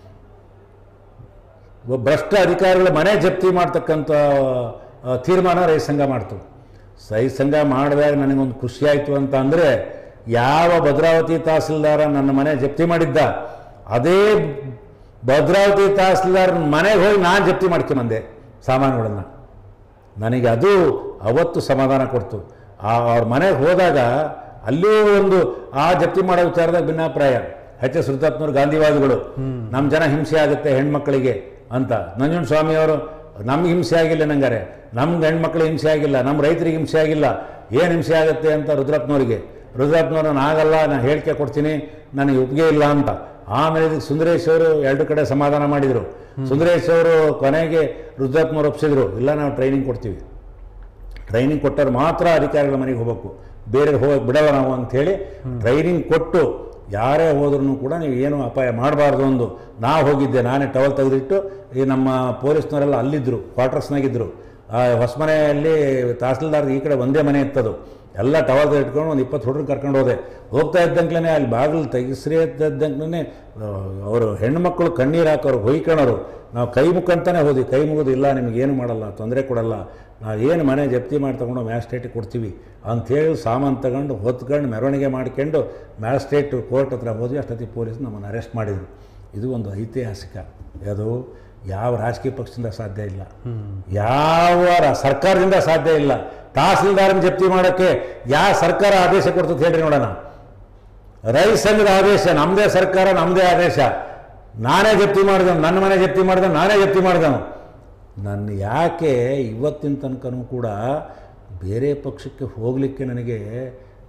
S2: ಒಬ್ಬ ಭ್ರಷ್ಟ ಅಧಿಕಾರಿಗಳ ಮನೆ ಜಪ್ತಿ ಮಾಡ್ತಕ್ಕಂಥ ಆ, ತೀರ್ಮಾನ ರೈತ ಸಂಘ ಮಾಡ್ತು ರೈತ ಸಂಘ ಮಾಡಿದಾಗ ನನಗೊಂದು ಖುಷಿ ಆಯಿತು ಅಂತ ಅಂದರೆ ಯಾವ ಭದ್ರಾವತಿ ತಹಸೀಲ್ದಾರ ನನ್ನ ಮನೆ ಜಪ್ತಿ ಮಾಡಿದ್ದ ಅದೇ ಭದ್ರಾವತಿ ತಹಸೀಲ್ದಾರ್ ಮನೆಗೆ ಹೋಗಿ ನಾನು ಜಪ್ತಿ ಮಾಡ್ಕೊಂಬಂದೆ ಸಾಮಾನುಗಳನ್ನು ನನಗೆ ಅದು ಅವತ್ತು ಸಮಾಧಾನ ಕೊಡ್ತು ಆ ಅವ್ರ ಮನೆಗೆ ಹೋದಾಗ ಅಲ್ಲಿಯೂ ಒಂದು ಆ ಜಪ್ತಿ ಮಾಡೋ ವಿಚಾರದಾಗ ಭಿನ್ನಾಭಿಪ್ರಾಯ ಎಚ್ ಎಸ್ ರುದ್ರಪ್ಪನವ್ರು ಗಾಂಧಿವಾದಿಗಳು ನಮ್ಮ ಜನ ಹಿಂಸೆ ಆಗುತ್ತೆ ಹೆಣ್ಮಕ್ಳಿಗೆ ಅಂತ ನಂಜುಂಡ ಸ್ವಾಮಿಯವರು ನಮ್ಗೆ ಹಿಂಸೆ ಆಗಿಲ್ಲ ನಂಗಾರೆ ನಮ್ಗೆ ಹೆಣ್ಮಕ್ಳಿಗೆ ಹಿಂಸೆ ಆಗಿಲ್ಲ ನಮ್ಮ ರೈತರಿಗೆ ಹಿಂಸೆ ಆಗಿಲ್ಲ ಏನು ಹಿಂಸೆ ಆಗುತ್ತೆ ಅಂತ ರುದ್ರಪ್ಪನವ್ರಿಗೆ ರುದ್ರಪ್ಪನವ್ರು ನಾನು ಆಗಲ್ಲ ನಾನು ಹೇಳಿಕೆ ಕೊಡ್ತೀನಿ ನನಗೆ ಒಪ್ಪಿಗೆ ಇಲ್ಲ ಅಂತ ಆಮೇಲೆ ಇದಕ್ಕೆ ಸುಂದರೇಶ್ ಅವರು ಎರಡು ಕಡೆ ಸಮಾಧಾನ ಮಾಡಿದರು ಸುಂದರೇಶ್ ಅವರು ಕೊನೆಗೆ ರುದ್ರಪ್ಪನವ್ರು ಒಪ್ಸಿದ್ರು ಇಲ್ಲ ನಾವು ಟ್ರೈನಿಂಗ್ ಕೊಡ್ತೀವಿ ಟ್ರೈನಿಂಗ್ ಕೊಟ್ಟವ್ರು ಮಾತ್ರ ಅಧಿಕಾರಿಗಳ ಮನೆಗೆ ಹೋಗ್ಬೇಕು ಬೇರೆ ಹೋಗಕ್ಕೆ ಬಿಡಲ್ಲ ನಾವು ಅಂಥೇಳಿ ಟ್ರೈನಿಂಗ್ ಕೊಟ್ಟು ಯಾರೇ ಹೋದ್ರೂ ಕೂಡ ನೀವು ಏನು ಅಪಾಯ ಮಾಡಬಾರ್ದು ಒಂದು ನಾವು ಹೋಗಿದ್ದೆ ನಾನೇ ಟವಲ್ ತೆಗೆದಿಟ್ಟು ಈ ನಮ್ಮ ಪೊಲೀಸ್ನವರೆಲ್ಲ ಅಲ್ಲಿದ್ದರು ಕ್ವಾರ್ಟರ್ಸ್ನಾಗಿದ್ದರು ಆ ಹೊಸಮನೆಯಲ್ಲಿ ತಹಸೀಲ್ದಾರ್ ಈ ಕಡೆ ಒಂದೇ ಮನೆ ಇತ್ತದು ಎಲ್ಲ ಟವಲ್ ಇಟ್ಕೊಂಡು ಒಂದು ಇಪ್ಪತ್ತು ಹುಡುಗರು ಕರ್ಕೊಂಡು ಹೋದೆ ಹೋಗ್ತಾ ಇದ್ದಂಕ್ಲೇ ಅಲ್ಲಿ ಬಾಗಿಲು ತೆಗಿಸ್ರಿ ಇದ್ದಂಕ್ಲೇ ಅವರು ಹೆಣ್ಮಕ್ಳು ಕಣ್ಣೀರು ಹಾಕೋರು ಹೊಯ್ಕೊಳೋರು ನಾವು ಕೈ ಮುಖಂತಾನೆ ಹೋದ್ವಿ ಕೈ ಮುಗಿದು ಇಲ್ಲ ನಿಮಗೇನು ಮಾಡಲ್ಲ ತೊಂದರೆ ಕೊಡಲ್ಲ ನಾವು ಏನು ಮನೆ ಜಪ್ತಿ ಮಾಡಿ ತೊಗೊಂಡು ಮ್ಯಾಜಿಸ್ಟ್ರೇಟಿಗೆ ಕೊಡ್ತೀವಿ ಅಂಥೇಳಿ ಸಾಮಾನು ತಗೊಂಡು ಹೊತ್ಕೊಂಡು ಮೆರವಣಿಗೆ ಮಾಡ್ಕೊಂಡು ಮ್ಯಾಜಿಸ್ಟ್ರೇಟ್ ಕೋರ್ಟ್ ಹತ್ರ ಹೋದ್ವಿ ಅಷ್ಟೊತ್ತಿಗೆ ಪೊಲೀಸ್ ನಮ್ಮನ್ನು ಅರೆಸ್ಟ್ ಮಾಡಿದರು ಇದು ಒಂದು ಐತಿಹಾಸಿಕ ಅದು ಯಾವ ರಾಜಕೀಯ ಪಕ್ಷದಿಂದ ಸಾಧ್ಯ ಇಲ್ಲ ಯಾವ ರ- ಸರ್ಕಾರದಿಂದ ಸಾಧ್ಯ ಇಲ್ಲ ತಹಸೀಲ್ದಾರನ ಜಪ್ತಿ ಮಾಡೋಕ್ಕೆ ಯಾವ ಸರ್ಕಾರ ಆದೇಶ ಕೊಡ್ತದೆ ಹೇಳ್ರಿ ನೋಡೋಣ ರೈತ ಸಂಘದ ಆದೇಶ ನಮ್ಮದೇ ಸರ್ಕಾರ ನಮ್ಮದೇ ಆದೇಶ ನಾನೇ ಜಪ್ತಿ ಮಾಡಿದನು ನನ್ನ ಮನೆ ಜಪ್ತಿ ಮಾಡಿದನು ನಾನೇ ಜಪ್ತಿ ಮಾಡಿದನು ನನ್ನ ಯಾಕೆ ಇವತ್ತಿನ ತನಕನೂ ಕೂಡ ಬೇರೆ ಪಕ್ಷಕ್ಕೆ ಹೋಗಲಿಕ್ಕೆ ನನಗೆ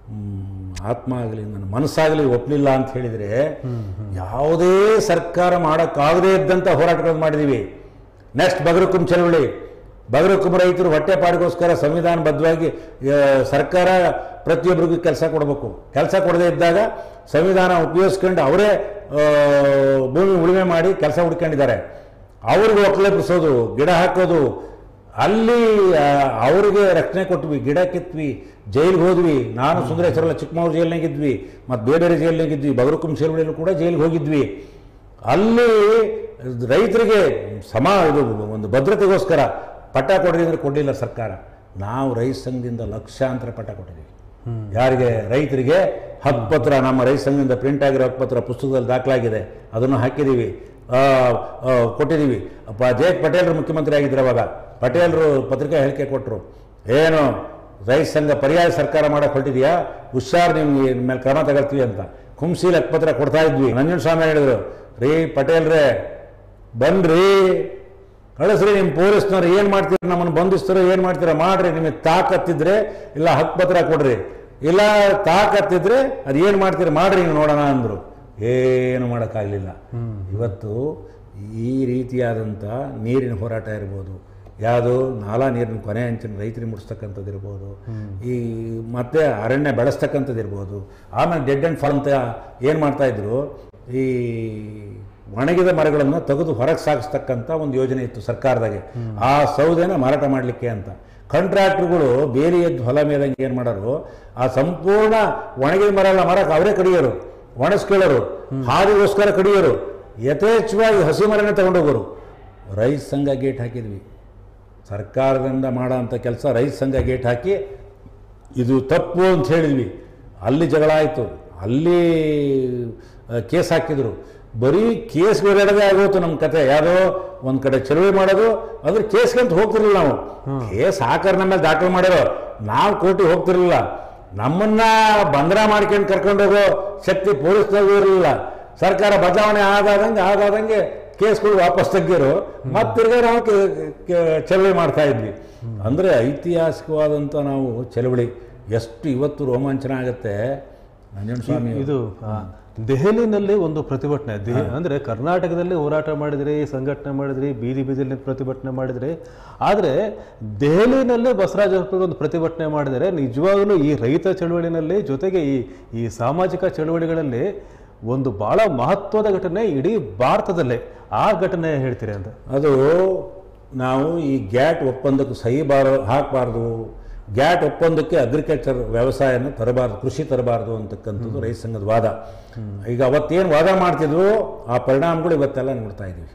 S2: ಮ್, ಆತ್ಮ ಆಗಲಿ ನನ್ನ ಮನಸ್ಸಾಗಲಿ ಒಪ್ಪಲಿಲ್ಲ ಅಂತ ಹೇಳಿದರೆ ಯಾವುದೇ ಸರ್ಕಾರ ಮಾಡೋಕ್ಕಾಗದೇ ಇದ್ದಂಥ ಹೋರಾಟಗಳನ್ನು ಮಾಡಿದ್ದೀವಿ ನೆಕ್ಸ್ಟ್ ಬಗರುಕುಂ ಚಳವಳಿ ಬಗರುಕುಂ ರೈತರು ಹೊಟ್ಟೆಪಾಡಿಗೋಸ್ಕರ ಸಂವಿಧಾನಬದ್ಧವಾಗಿ ಆ, ಸರ್ಕಾರ ಪ್ರತಿಯೊಬ್ಬರಿಗೂ ಕೆಲಸ ಕೊಡಬೇಕು ಕೆಲಸ ಕೊಡದೇ ಇದ್ದಾಗ ಸಂವಿಧಾನ ಉಪಯೋಗಿಸ್ಕೊಂಡು ಅವರೇ ಆ, ಭೂಮಿ ಉಳುಮೆ ಮಾಡಿ ಕೆಲಸ ಹುಡ್ಕೊಂಡಿದ್ದಾರೆ ಅವ್ರಿಗೆ ಒಕ್ಕಲೆಬ್ಬಿಸೋದು ಗಿಡ ಹಾಕೋದು ಅಲ್ಲಿ ಆ, ಅವ್ರಿಗೆ ರಕ್ಷಣೆ ಕೊಟ್ವಿ ಗಿಡ ಕಿತ್ವಿ ಜೈಲಿಗೆ ಹೋದ್ವಿ ನಾನು ಸುಂದರೇಶ್ವರಲ್ಲ ಚಿಕ್ಕಮಗಳೂರು ಜೈಲ್ನಾಗಿದ್ವಿ ಮತ್ತು ಬೇರೆ ಬೇರೆ ಜೈಲ್ನಾಗಿದ್ವಿ ಬಗರುಕುಂ ಚಳವಳಿಯಲ್ಲೂ ಕೂಡ ಜೈಲಿಗೆ ಹೋಗಿದ್ವಿ ಅಲ್ಲಿ ರೈತರಿಗೆ ಸಮ ಇದು ಒಂದು ಭದ್ರತೆಗೋಸ್ಕರ ಪಟ್ಟ ಕೊಡ್ರಿ ಅಂದ್ರೆ ಕೊಡಲಿಲ್ಲ ಸರ್ಕಾರ ನಾವು ರೈತ ಸಂಘದಿಂದ ಲಕ್ಷಾಂತರ ಪಟ್ಟ ಕೊಟ್ಟಿದ್ದೀವಿ ಯಾರಿಗೆ ರೈತರಿಗೆ ಹಕ್ಕುಪತ್ರ ನಮ್ಮ ರೈತ ಸಂಘದಿಂದ ಪ್ರಿಂಟ್ ಆಗಿರೋ ಹಕ್ಕುಪತ್ರ ಪುಸ್ತಕದಲ್ಲಿ ದಾಖಲಾಗಿದೆ ಅದನ್ನು ಹಾಕಿದ್ದೀವಿ ಆ, ಆ, ಕೊಟ್ಟಿದ್ದೀವಿ ಅಪ್ಪ ಜೆ ಪಟೇಲ್ರು ಮುಖ್ಯಮಂತ್ರಿ ಆಗಿದ್ರು ಅವಾಗ ಪಟೇಲ್ರು ಪತ್ರಿಕಾ ಹೇಳಿಕೆ ಕೊಟ್ಟರು ಏನು ರೈತ ಸಂಘ ಪರ್ಯಾಯ ಸರ್ಕಾರ ಮಾಡಕ್ಕೆ ಹೊರಟಿದ್ಯಾ ಹುಷಾರ್ ನಿಮ್ಗೆ ಇನ್ ಮೇಲೆ ಕ್ರಮ ತಗೊಳ್ತೀವಿ ಅಂತ ಕುಂಸಿಲ್ ಹಕ್ಕುಪತ್ರ ಕೊಡ್ತಾ ಇದ್ವಿ ನಂಜನಸ್ವಾಮಿ ಹೇಳಿದ್ರು ರೀ ಪಟೇಲ್ರೇ ಬನ್ರಿ ಕಳಿಸ್ರಿ ನಿಮ್ಮ ಪೊಲೀಸ್ನವ್ರು ಏನು ಮಾಡ್ತೀರಿ ನಮ್ಮನ್ನು ಬಂಧಿಸ್ತಾರೋ ಏನು ಮಾಡ್ತೀರಾ ಮಾಡ್ರಿ ನಿಮಗೆ ತಾಕತ್ತಿದ್ರೆ ಇಲ್ಲ ಹಕ್ಕುಪತ್ರ ಕೊಡ್ರಿ ಇಲ್ಲ ತಾಕತ್ತಿದ್ರೆ ಅದು ಏನು ಮಾಡ್ತೀರಿ ಮಾಡ್ರಿ ನೀವು ನೋಡೋಣ ಅಂದರು ಏನು ಮಾಡೋಕ್ಕಾಗಲಿಲ್ಲ ಇವತ್ತು ಈ ರೀತಿಯಾದಂಥ ನೀರಿನ ಹೋರಾಟ ಇರ್ಬೋದು ಯಾವುದು ನಾಲಾ ನೀರಿನ ಕೊನೆ ಹಂಚಿನ ರೈತರಿಗೆ ಮುಡಿಸ್ತಕ್ಕಂಥದ್ದು ಇರ್ಬೋದು ಈ ಮತ್ತೆ ಅರಣ್ಯ ಬೆಳೆಸ್ತಕ್ಕಂಥದ್ದು ಇರ್ಬೋದು ಆಮೇಲೆ ಡೆಡ್ ಆ್ಯಂಡ್ ಫಾಲ್ ಅಂತ ಏನು ಮಾಡ್ತಾಯಿದ್ರು ಈ ಒಣಗಿದ ಮರಗಳನ್ನು ತೆಗೆದು ಹೊರಗೆ ಸಾಗಿಸ್ತಕ್ಕಂಥ ಒಂದು ಯೋಜನೆ ಇತ್ತು ಸರ್ಕಾರದಾಗೆ ಆ ಸೌದೆನ ಮಾರಾಟ ಮಾಡಲಿಕ್ಕೆ ಅಂತ ಕಾಂಟ್ರಾಕ್ಟ್ರುಗಳು ಬೇರೆ ಎದ್ದು ಹೊಲ ಮೇಲಂಗೆ ಏನು ಮಾಡೋರು ಆ ಸಂಪೂರ್ಣ ಒಣಗಿದ ಮರ ಎಲ್ಲ ಮರಕ್ಕೆ ಅವರೇ ಕಡಿಯೋರು ಒಣಸ್ಕೊಳ್ಳೋರು ಹಾದಿಗೋಸ್ಕರ ಕಡಿಯೋರು ಯಥೇಚ್ಛವಾಗಿ ಹಸಿ ಮರನೇ ತಗೊಂಡೋಗೋರು ರೈತ ಸಂಘ ಗೇಟ್ ಹಾಕಿದ್ವಿ ಸರ್ಕಾರದಿಂದ ಮಾಡೋ ಅಂಥ ಕೆಲಸ ರೈತ ಸಂಘ ಗೇಟ್ ಹಾಕಿ ಇದು ತಪ್ಪು ಅಂತ ಹೇಳಿದ್ವಿ ಅಲ್ಲಿ ಜಗಳ ಆಯಿತು ಅಲ್ಲಿ ಆ, ಕೇಸ್ ಹಾಕಿದ್ರು ಬರೀ ಕೇಸ್ ಬೇರೆಡದೇ ಆಗೋತು ನಮ್ಮ ಕತೆ ಯಾವುದೋ ಒಂದು ಕಡೆ ಚಳುವಳಿ ಮಾಡೋದು ಅದ್ರ ಕೇಸ್ಗಂತ ಹೋಗ್ತಿರಲಿಲ್ಲ ನಾವು ಕೇಸ್ ಹಾಕರ್ ನಮ್ಮ ಮೇಲೆ ದಾಖಲು ಮಾಡ್ಯಾರೋ ನಾವು ಕೋರ್ಟಿಗೆ ಹೋಗ್ತಿರಲಿಲ್ಲ ನಮ್ಮನ್ನ ಬಂಧನ ಮಾಡ್ಕೊಂಡು ಕರ್ಕೊಂಡು ಹೋಗೋ ಶಕ್ತಿ ಪೊಲೀಸ್ನವ್ರಿಗೂ ಇರಲಿಲ್ಲ ಸರ್ಕಾರ ಬದಲಾವಣೆ ಆದಾದಂಗೆ ಆದಾದಂಗೆ ಕೇಸ್ಗಳು ವಾಪಸ್ ತೆಗ್ದಿರು ಮತ್ತೆ ತಿರ್ಗಾ ನಾವು ಕೆ- ಕೆ- ಚಳವಳಿ ಮಾಡ್ತಾ ಇದ್ವಿ ಅಂದರೆ ಐತಿಹಾಸಿಕವಾದಂಥ ನಾವು ಚಳವಳಿ ಎಷ್ಟು ಇವತ್ತು ರೋಮಾಂಚನ ಆಗುತ್ತೆ ನಂಜನ ಸ್ವಾಮಿ
S1: ಇದು ಆ, ದೆಹಲಿನಲ್ಲಿ ಒಂದು ಪ್ರತಿಭಟನೆ ದೆಹ ಅಂದ್ರೆ ಕರ್ನಾಟಕದಲ್ಲಿ ಹೋರಾಟ ಮಾಡಿದ್ರಿ ಸಂಘಟನೆ ಮಾಡಿದ್ರಿ ಬೀದಿ ಬೀದಿಯಲ್ಲಿ ನಿಂತು ಪ್ರತಿಭಟನೆ ಮಾಡಿದ್ರಿ ಆದರೆ ದೆಹಲಿನಲ್ಲಿ ಬಸವರಾಜ ಹೊರಟ್ರು ಒಂದು ಪ್ರತಿಭಟನೆ ಮಾಡಿದರೆ ನಿಜವಾಗಲೂ ಈ ರೈತ ಚಳುವಳಿನಲ್ಲಿ ಜೊತೆಗೆ ಈ ಈ ಸಾಮಾಜಿಕ ಚಳುವಳಿಗಳಲ್ಲಿ ಒಂದು ಬಹಳ ಮಹತ್ವದ ಘಟನೆ ಇಡೀ ಭಾರತದಲ್ಲೇ ಆ ಘಟನೆ ಹೇಳ್ತೀರಿ ಅಂತ
S2: ಅದು ನಾವು ಈ ಗ್ಯಾಟ್ ಒಪ್ಪಂದಕ್ಕೆ ಸಹಿ ಬಾರ ಹಾಕಬಾರ್ದು ಗ್ಯಾಟ್ ಒಪ್ಪಂದಕ್ಕೆ ಅಗ್ರಿಕಲ್ಚರ್ ವ್ಯವಸಾಯನ ತರಬಾರ್ದು ಕೃಷಿ ತರಬಾರ್ದು ಅಂತಕ್ಕಂಥದ್ದು ರೈತ ಸಂಘದ ವಾದ ಈಗ ಅವತ್ತೇನು ವಾದ ಮಾಡ್ತಿದ್ರು ಆ ಪರಿಣಾಮಗಳು ಇವತ್ತೆಲ್ಲ ನೋಡ್ತಾ ಇದ್ದೀವಿ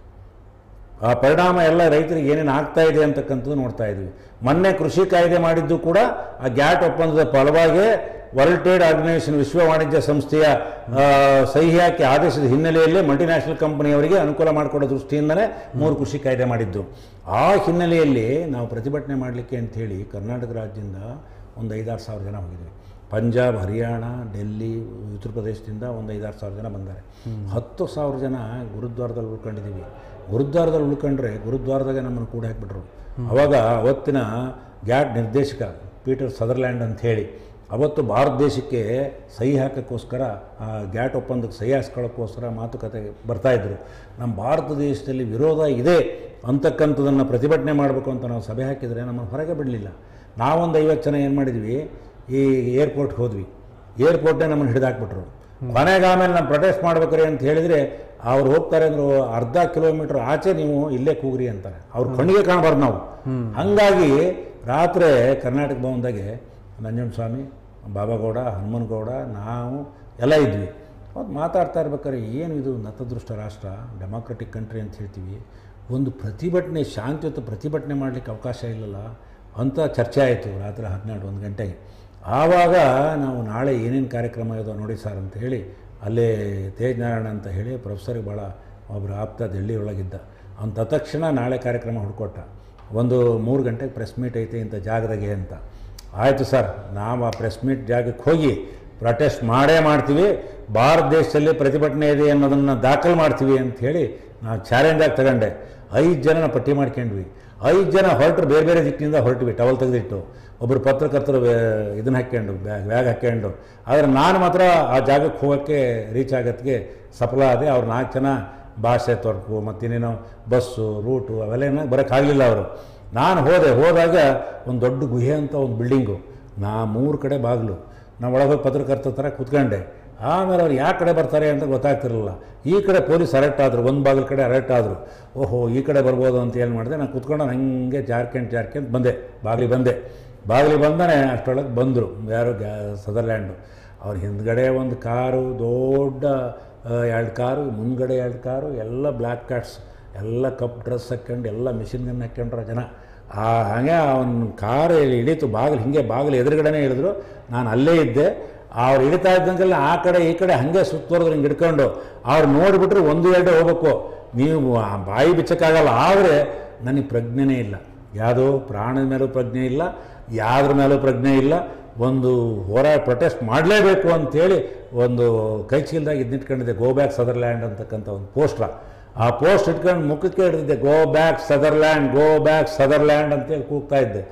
S2: ಆ ಪರಿಣಾಮ ಎಲ್ಲ ರೈತರಿಗೆ ಏನೇನು ಆಗ್ತಾ ಇದೆ ಅಂತಕ್ಕಂಥದ್ದು ನೋಡ್ತಾ ಇದ್ವಿ ಮೊನ್ನೆ ಕೃಷಿ ಕಾಯ್ದೆ ಮಾಡಿದ್ದು ಕೂಡ ಆ ಗ್ಯಾಟ್ ಒಪ್ಪಂದದ ಫಲವಾಗಿ ವರ್ಲ್ಡ್ ಟ್ರೇಡ್ ಆರ್ಗನೈಸೇಷನ್ ವಿಶ್ವ ವಾಣಿಜ್ಯ ಸಂಸ್ಥೆಯ ಆ, ಸಹಿ ಹಾಕಿ ಆದೇಶದ ಹಿನ್ನೆಲೆಯಲ್ಲೇ ಮಲ್ಟಿನ್ಯಾಷನಲ್ ಕಂಪನಿಯವರಿಗೆ ಅನುಕೂಲ ಮಾಡಿಕೊಡೋ ದೃಷ್ಟಿಯಿಂದಲೇ ಮೂರು ಕೃಷಿ ಕಾಯ್ದೆ ಮಾಡಿದ್ದು ಆ ಹಿನ್ನೆಲೆಯಲ್ಲಿ ನಾವು ಪ್ರತಿಭಟನೆ ಮಾಡಲಿಕ್ಕೆ ಅಂಥೇಳಿ ಕರ್ನಾಟಕ ರಾಜ್ಯದಿಂದ ಒಂದು ಐದಾರು ಸಾವಿರ ಜನ ಹೋಗಿದ್ವಿ ಪಂಜಾಬ್ ಹರಿಯಾಣ ಡೆಲ್ಲಿ ಉತ್ತರ ಪ್ರದೇಶದಿಂದ ಒಂದು ಐದಾರು ಸಾವಿರ ಜನ ಬಂದ್ದಾರೆ ಹತ್ತು ಸಾವಿರ ಜನ ಗುರುದ್ವಾರದಲ್ಲಿ ಉಳ್ಕೊಂಡಿದ್ದೀವಿ ಗುರುದ್ವಾರದಲ್ಲಿ ಉಳ್ಕೊಂಡ್ರೆ ಗುರುದ್ವಾರದಾಗ ನಮ್ಮನ್ನು ಕೂಡ ಹಾಕ್ಬಿಟ್ರು ಅವಾಗ ಅವತ್ತಿನ ಗ್ಯಾಟ್ ನಿರ್ದೇಶಕ ಪೀಟರ್ ಸದರ್ಲ್ಯಾಂಡ್ ಅಂತ ಹೇಳಿ ಅವತ್ತು ಭಾರತ ದೇಶಕ್ಕೆ ಸಹಿ ಹಾಕೋಕ್ಕೋಸ್ಕರ ಆ ಗ್ಯಾಟ್ ಒಪ್ಪಂದಕ್ಕೆ ಸಹಿ ಹಾಕ್ಸ್ಕೊಳ್ಳೋಕ್ಕೋಸ್ಕರ ಮಾತುಕತೆ ಬರ್ತಾಯಿದ್ರು ನಮ್ಮ ಭಾರತ ದೇಶದಲ್ಲಿ ವಿರೋಧ ಇದೆ ಅಂತಕ್ಕಂಥದ್ದನ್ನು ಪ್ರತಿಭಟನೆ ಮಾಡಬೇಕು ಅಂತ ನಾವು ಸಭೆ ಹಾಕಿದರೆ ನಮ್ಮನ್ನು ಹೊರಗೆ ಬಿಡಲಿಲ್ಲ ನಾವೊಂದು ಐವತ್ತು ಜನ ಏನು ಮಾಡಿದ್ವಿ ಈ ಏರ್ಪೋರ್ಟ್ಗೆ ಹೋದ್ವಿ ಏರ್ಪೋರ್ಟ್ನೇ ನಮ್ಮನ್ನು ಹಿಡಿದಾಕ್ಬಿಟ್ರು ಕೊನೆಗೆ ಆಮೇಲೆ ನಾವು ಪ್ರೊಟೆಸ್ಟ್ ಮಾಡ್ಬೇಕ್ರಿ ಅಂತ ಹೇಳಿದರೆ ಅವ್ರು ಹೋಗ್ತಾರೆ ಅಂದ್ರೆ ಅರ್ಧ ಕಿಲೋಮೀಟ್ರ್ ಆಚೆ ನೀವು ಇಲ್ಲೇ ಕೂಗ್ರಿ ಅಂತಾರೆ ಅವ್ರ ಕಣ್ಣಿಗೆ ಕಾಣಬಾರ್ದು ನಾವು ಹಾಗಾಗಿ ರಾತ್ರಿ ಕರ್ನಾಟಕ ಭವನದಾಗೆ ನಂಜನಸ್ವಾಮಿ ಬಾಬಾಗೌಡ ಹನುಮನಗೌಡ ನಾವು ಎಲ್ಲ ಇದ್ವಿ ಅವತ್ತು ಮಾತಾಡ್ತಾ ಇರ್ಬೇಕಾದ್ರೆ ಏನು ಇದು ನತದೃಷ್ಟ ರಾಷ್ಟ್ರ ಡೆಮಾಕ್ರೆಟಿಕ್ ಕಂಟ್ರಿ ಅಂತ ಹೇಳ್ತೀವಿ ಒಂದು ಪ್ರತಿಭಟನೆ ಶಾಂತಿಯುತ ಪ್ರತಿಭಟನೆ ಮಾಡಲಿಕ್ಕೆ ಅವಕಾಶ ಇಲ್ಲಲ್ಲ ಅಂತ ಚರ್ಚೆ ಆಯಿತು ರಾತ್ರಿ ಹನ್ನೆರಡು ಒಂದು ಗಂಟೆಗೆ ಆವಾಗ ನಾವು ನಾಳೆ ಏನೇನು ಕಾರ್ಯಕ್ರಮ ಇದೋ ನೋಡಿ ಸರ್ ಅಂತ ಹೇಳಿ ಅಲ್ಲೇ ತೇಜ್ ನಾರಾಯಣ ಅಂತ ಹೇಳಿ ಪ್ರೊಫೆಸರ್ಗೆ ಭಾಳ ಒಬ್ಬರು ಆಪ್ತ ಡೆಲ್ಲಿ ಒಳಗಿದ್ದ ಅವ್ನು ತತ್ಕ್ಷಣ ನಾಳೆ ಕಾರ್ಯಕ್ರಮ ಹುಡ್ಕೊಟ್ಟ ಒಂದು ಮೂರು ಗಂಟೆಗೆ ಪ್ರೆಸ್ ಮೀಟ್ ಐತೆ ಇಂಥ ಜಾಗದಾಗೆ ಅಂತ ಆಯಿತು ಸರ್ ನಾವು ಆ ಪ್ರೆಸ್ ಮೀಟ್ ಜಾಗಕ್ಕೆ ಹೋಗಿ ಪ್ರೊಟೆಸ್ಟ್ ಮಾಡೇ ಮಾಡ್ತೀವಿ ಭಾರತ ದೇಶದಲ್ಲಿ ಪ್ರತಿಭಟನೆ ಇದೆ ಅನ್ನೋದನ್ನು ದಾಖಲು ಮಾಡ್ತೀವಿ ಅಂತ ಹೇಳಿ ನಾವು ಚಾಲೆಂಜಾಗಿ ತಗೊಂಡೆ ಐದು ಜನನ ಪಟ್ಟಿ ಮಾಡ್ಕೊಂಡ್ವಿ ಐದು ಜನ ಹೊರಟರು ಬೇರೆ ಬೇರೆ ದಿಕ್ಕಿನಿಂದ ಹೊರಟ್ವಿ ಟವಲ್ ತೆಗೆದಿಟ್ಟು ಒಬ್ಬರು ಪತ್ರಕರ್ತರು ಇದನ್ನು ಹಾಕ್ಕೊಂಡು ಬ್ಯಾಗ್ ಬ್ಯಾಗ್ ಹಾಕ್ಕೊಂಡು ಆದರೆ ನಾನು ಮಾತ್ರ ಆ ಜಾಗಕ್ಕೆ ಹೋಗೋಕ್ಕೆ ರೀಚ್ ಆಗೋತ್ತಿಗೆ ಸಫಲ ಆದೆ ಅವ್ರು ನಾಲ್ಕು ಜನ ಭಾಷೆ ತೊಡಕು ಮತ್ತಿನ್ನೇನೋ ಬಸ್ಸು ರೂಟು ಅವೆಲ್ಲ ಬರೋಕ್ಕಾಗಲಿಲ್ಲ ಅವರು ನಾನು ಹೋದೆ ಹೋದಾಗ ಒಂದು ದೊಡ್ಡ ಗುಹೆ ಅಂತ ಒಂದು ಬಿಲ್ಡಿಂಗು ನಾ ಮೂರು ಕಡೆ ಬಾಗಿಲು ನಾವು ಒಳಗೆ ಹೋಗಿ ಪತ್ರಕರ್ತರ ಥರ ಕೂತ್ಕೊಂಡೆ ಆಮೇಲೆ ಅವ್ರು ಯಾವ ಕಡೆ ಬರ್ತಾರೆ ಅಂತ ಗೊತ್ತಾಗ್ತಿರಲಿಲ್ಲ ಈ ಕಡೆ ಪೊಲೀಸ್ ಅರೆಸ್ಟ್ ಆದರು ಒಂದು ಬಾಗಿಲ ಕಡೆ ಅರೆಸ್ಟ್ ಆದರು ಓಹೋ ಈ ಕಡೆ ಬರ್ಬೋದು ಅಂತ ಏನು ಮಾಡಿದೆ ನಾನು ಕೂತ್ಕೊಂಡು ಹಂಗೆ ಜಾರ್ಕೆಂಟ್ ಜಾರ್ಕೆಂಟ್ ಬಂದೆ ಬಾಗಿಲಿಗೆ ಬಂದೆ ಬಾಗಿಲಿಗೆ ಬಂದನೆ ಅಷ್ಟರೊಳಗೆ ಬಂದರು ಯಾರು ಗ್ಯಾ ಸದರ್ಲ್ಯಾಂಡು ಅವ್ರ ಹಿಂದ್ಗಡೆ ಒಂದು ಕಾರು ದೊಡ್ಡ ಎರಡು ಕಾರು ಮುಂದ್ಗಡೆ ಎರಡು ಕಾರು ಎಲ್ಲ ಬ್ಲ್ಯಾಕ್ ಕ್ಯಾಟ್ಸ್ ಎಲ್ಲ ಕಪ್ ಡ್ರೆಸ್ ಹಾಕ್ಕೊಂಡು ಎಲ್ಲ ಮಿಷಿನ್ ಗನ್ ಹಾಕ್ಕೊಂಡ್ರ ಜನ ಆ ಹಾಗೆ ಅವನ ಕಾರು ಇಳೀತು ಬಾಗಿಲು ಹಿಂಗೆ ಬಾಗಿಲು ಎದುರುಗಡೆನೇ ಇಳಿದ್ರು ನಾನು ಅಲ್ಲೇ ಇದ್ದೆ ಅವ್ರು ಇಳಿತಾ ಇದ್ದಂಗೆಲ್ಲ ಆ ಕಡೆ ಈ ಕಡೆ ಹಾಗೆ ಸುತ್ತೋರ್ದು ಹಿಂಗೆ ಹಿಡ್ಕೊಂಡು ಅವ್ರು ನೋಡಿಬಿಟ್ರೆ ಒಂದು ಎರಡು ಹೋಗ್ಬೇಕು ನೀವು ಆ ಬಾಯಿ ಬಿಚ್ಚಕ್ಕಾಗಲ್ಲ ಆದರೆ ನನಗೆ ಪ್ರಜ್ಞೆನೇ ಇಲ್ಲ ಯಾವುದೋ ಪ್ರಾಣದ ಮೇಲೂ ಪ್ರಜ್ಞೆ ಇಲ್ಲ ಯಾವ್ದ್ರ ಮೇಲೂ ಪ್ರಜ್ಞೆ ಇಲ್ಲ ಒಂದು ಹೋರಾಟ ಪ್ರೊಟೆಸ್ಟ್ ಮಾಡಲೇಬೇಕು ಅಂತೇಳಿ ಒಂದು ಕೈ ಚೀಲದಾಗ ಇದ್ನಿಟ್ಕೊಂಡಿದ್ದೆ ಗೋ ಬ್ಯಾಕ್ ಸದರ್ಲ್ಯಾಂಡ್ ಅಂತಕ್ಕಂಥ ಒಂದು ಪೋಸ್ಟ್ರ ಆ ಪೋಸ್ಟ್ ಇಟ್ಕೊಂಡು ಮುಖಕ್ಕೆ ಹಿಡಿದಿದ್ದೆ go back Sutherland go back Sutherland ಅಂತೇಳಿ ಕೂಗ್ತಾ ಇದ್ದೆ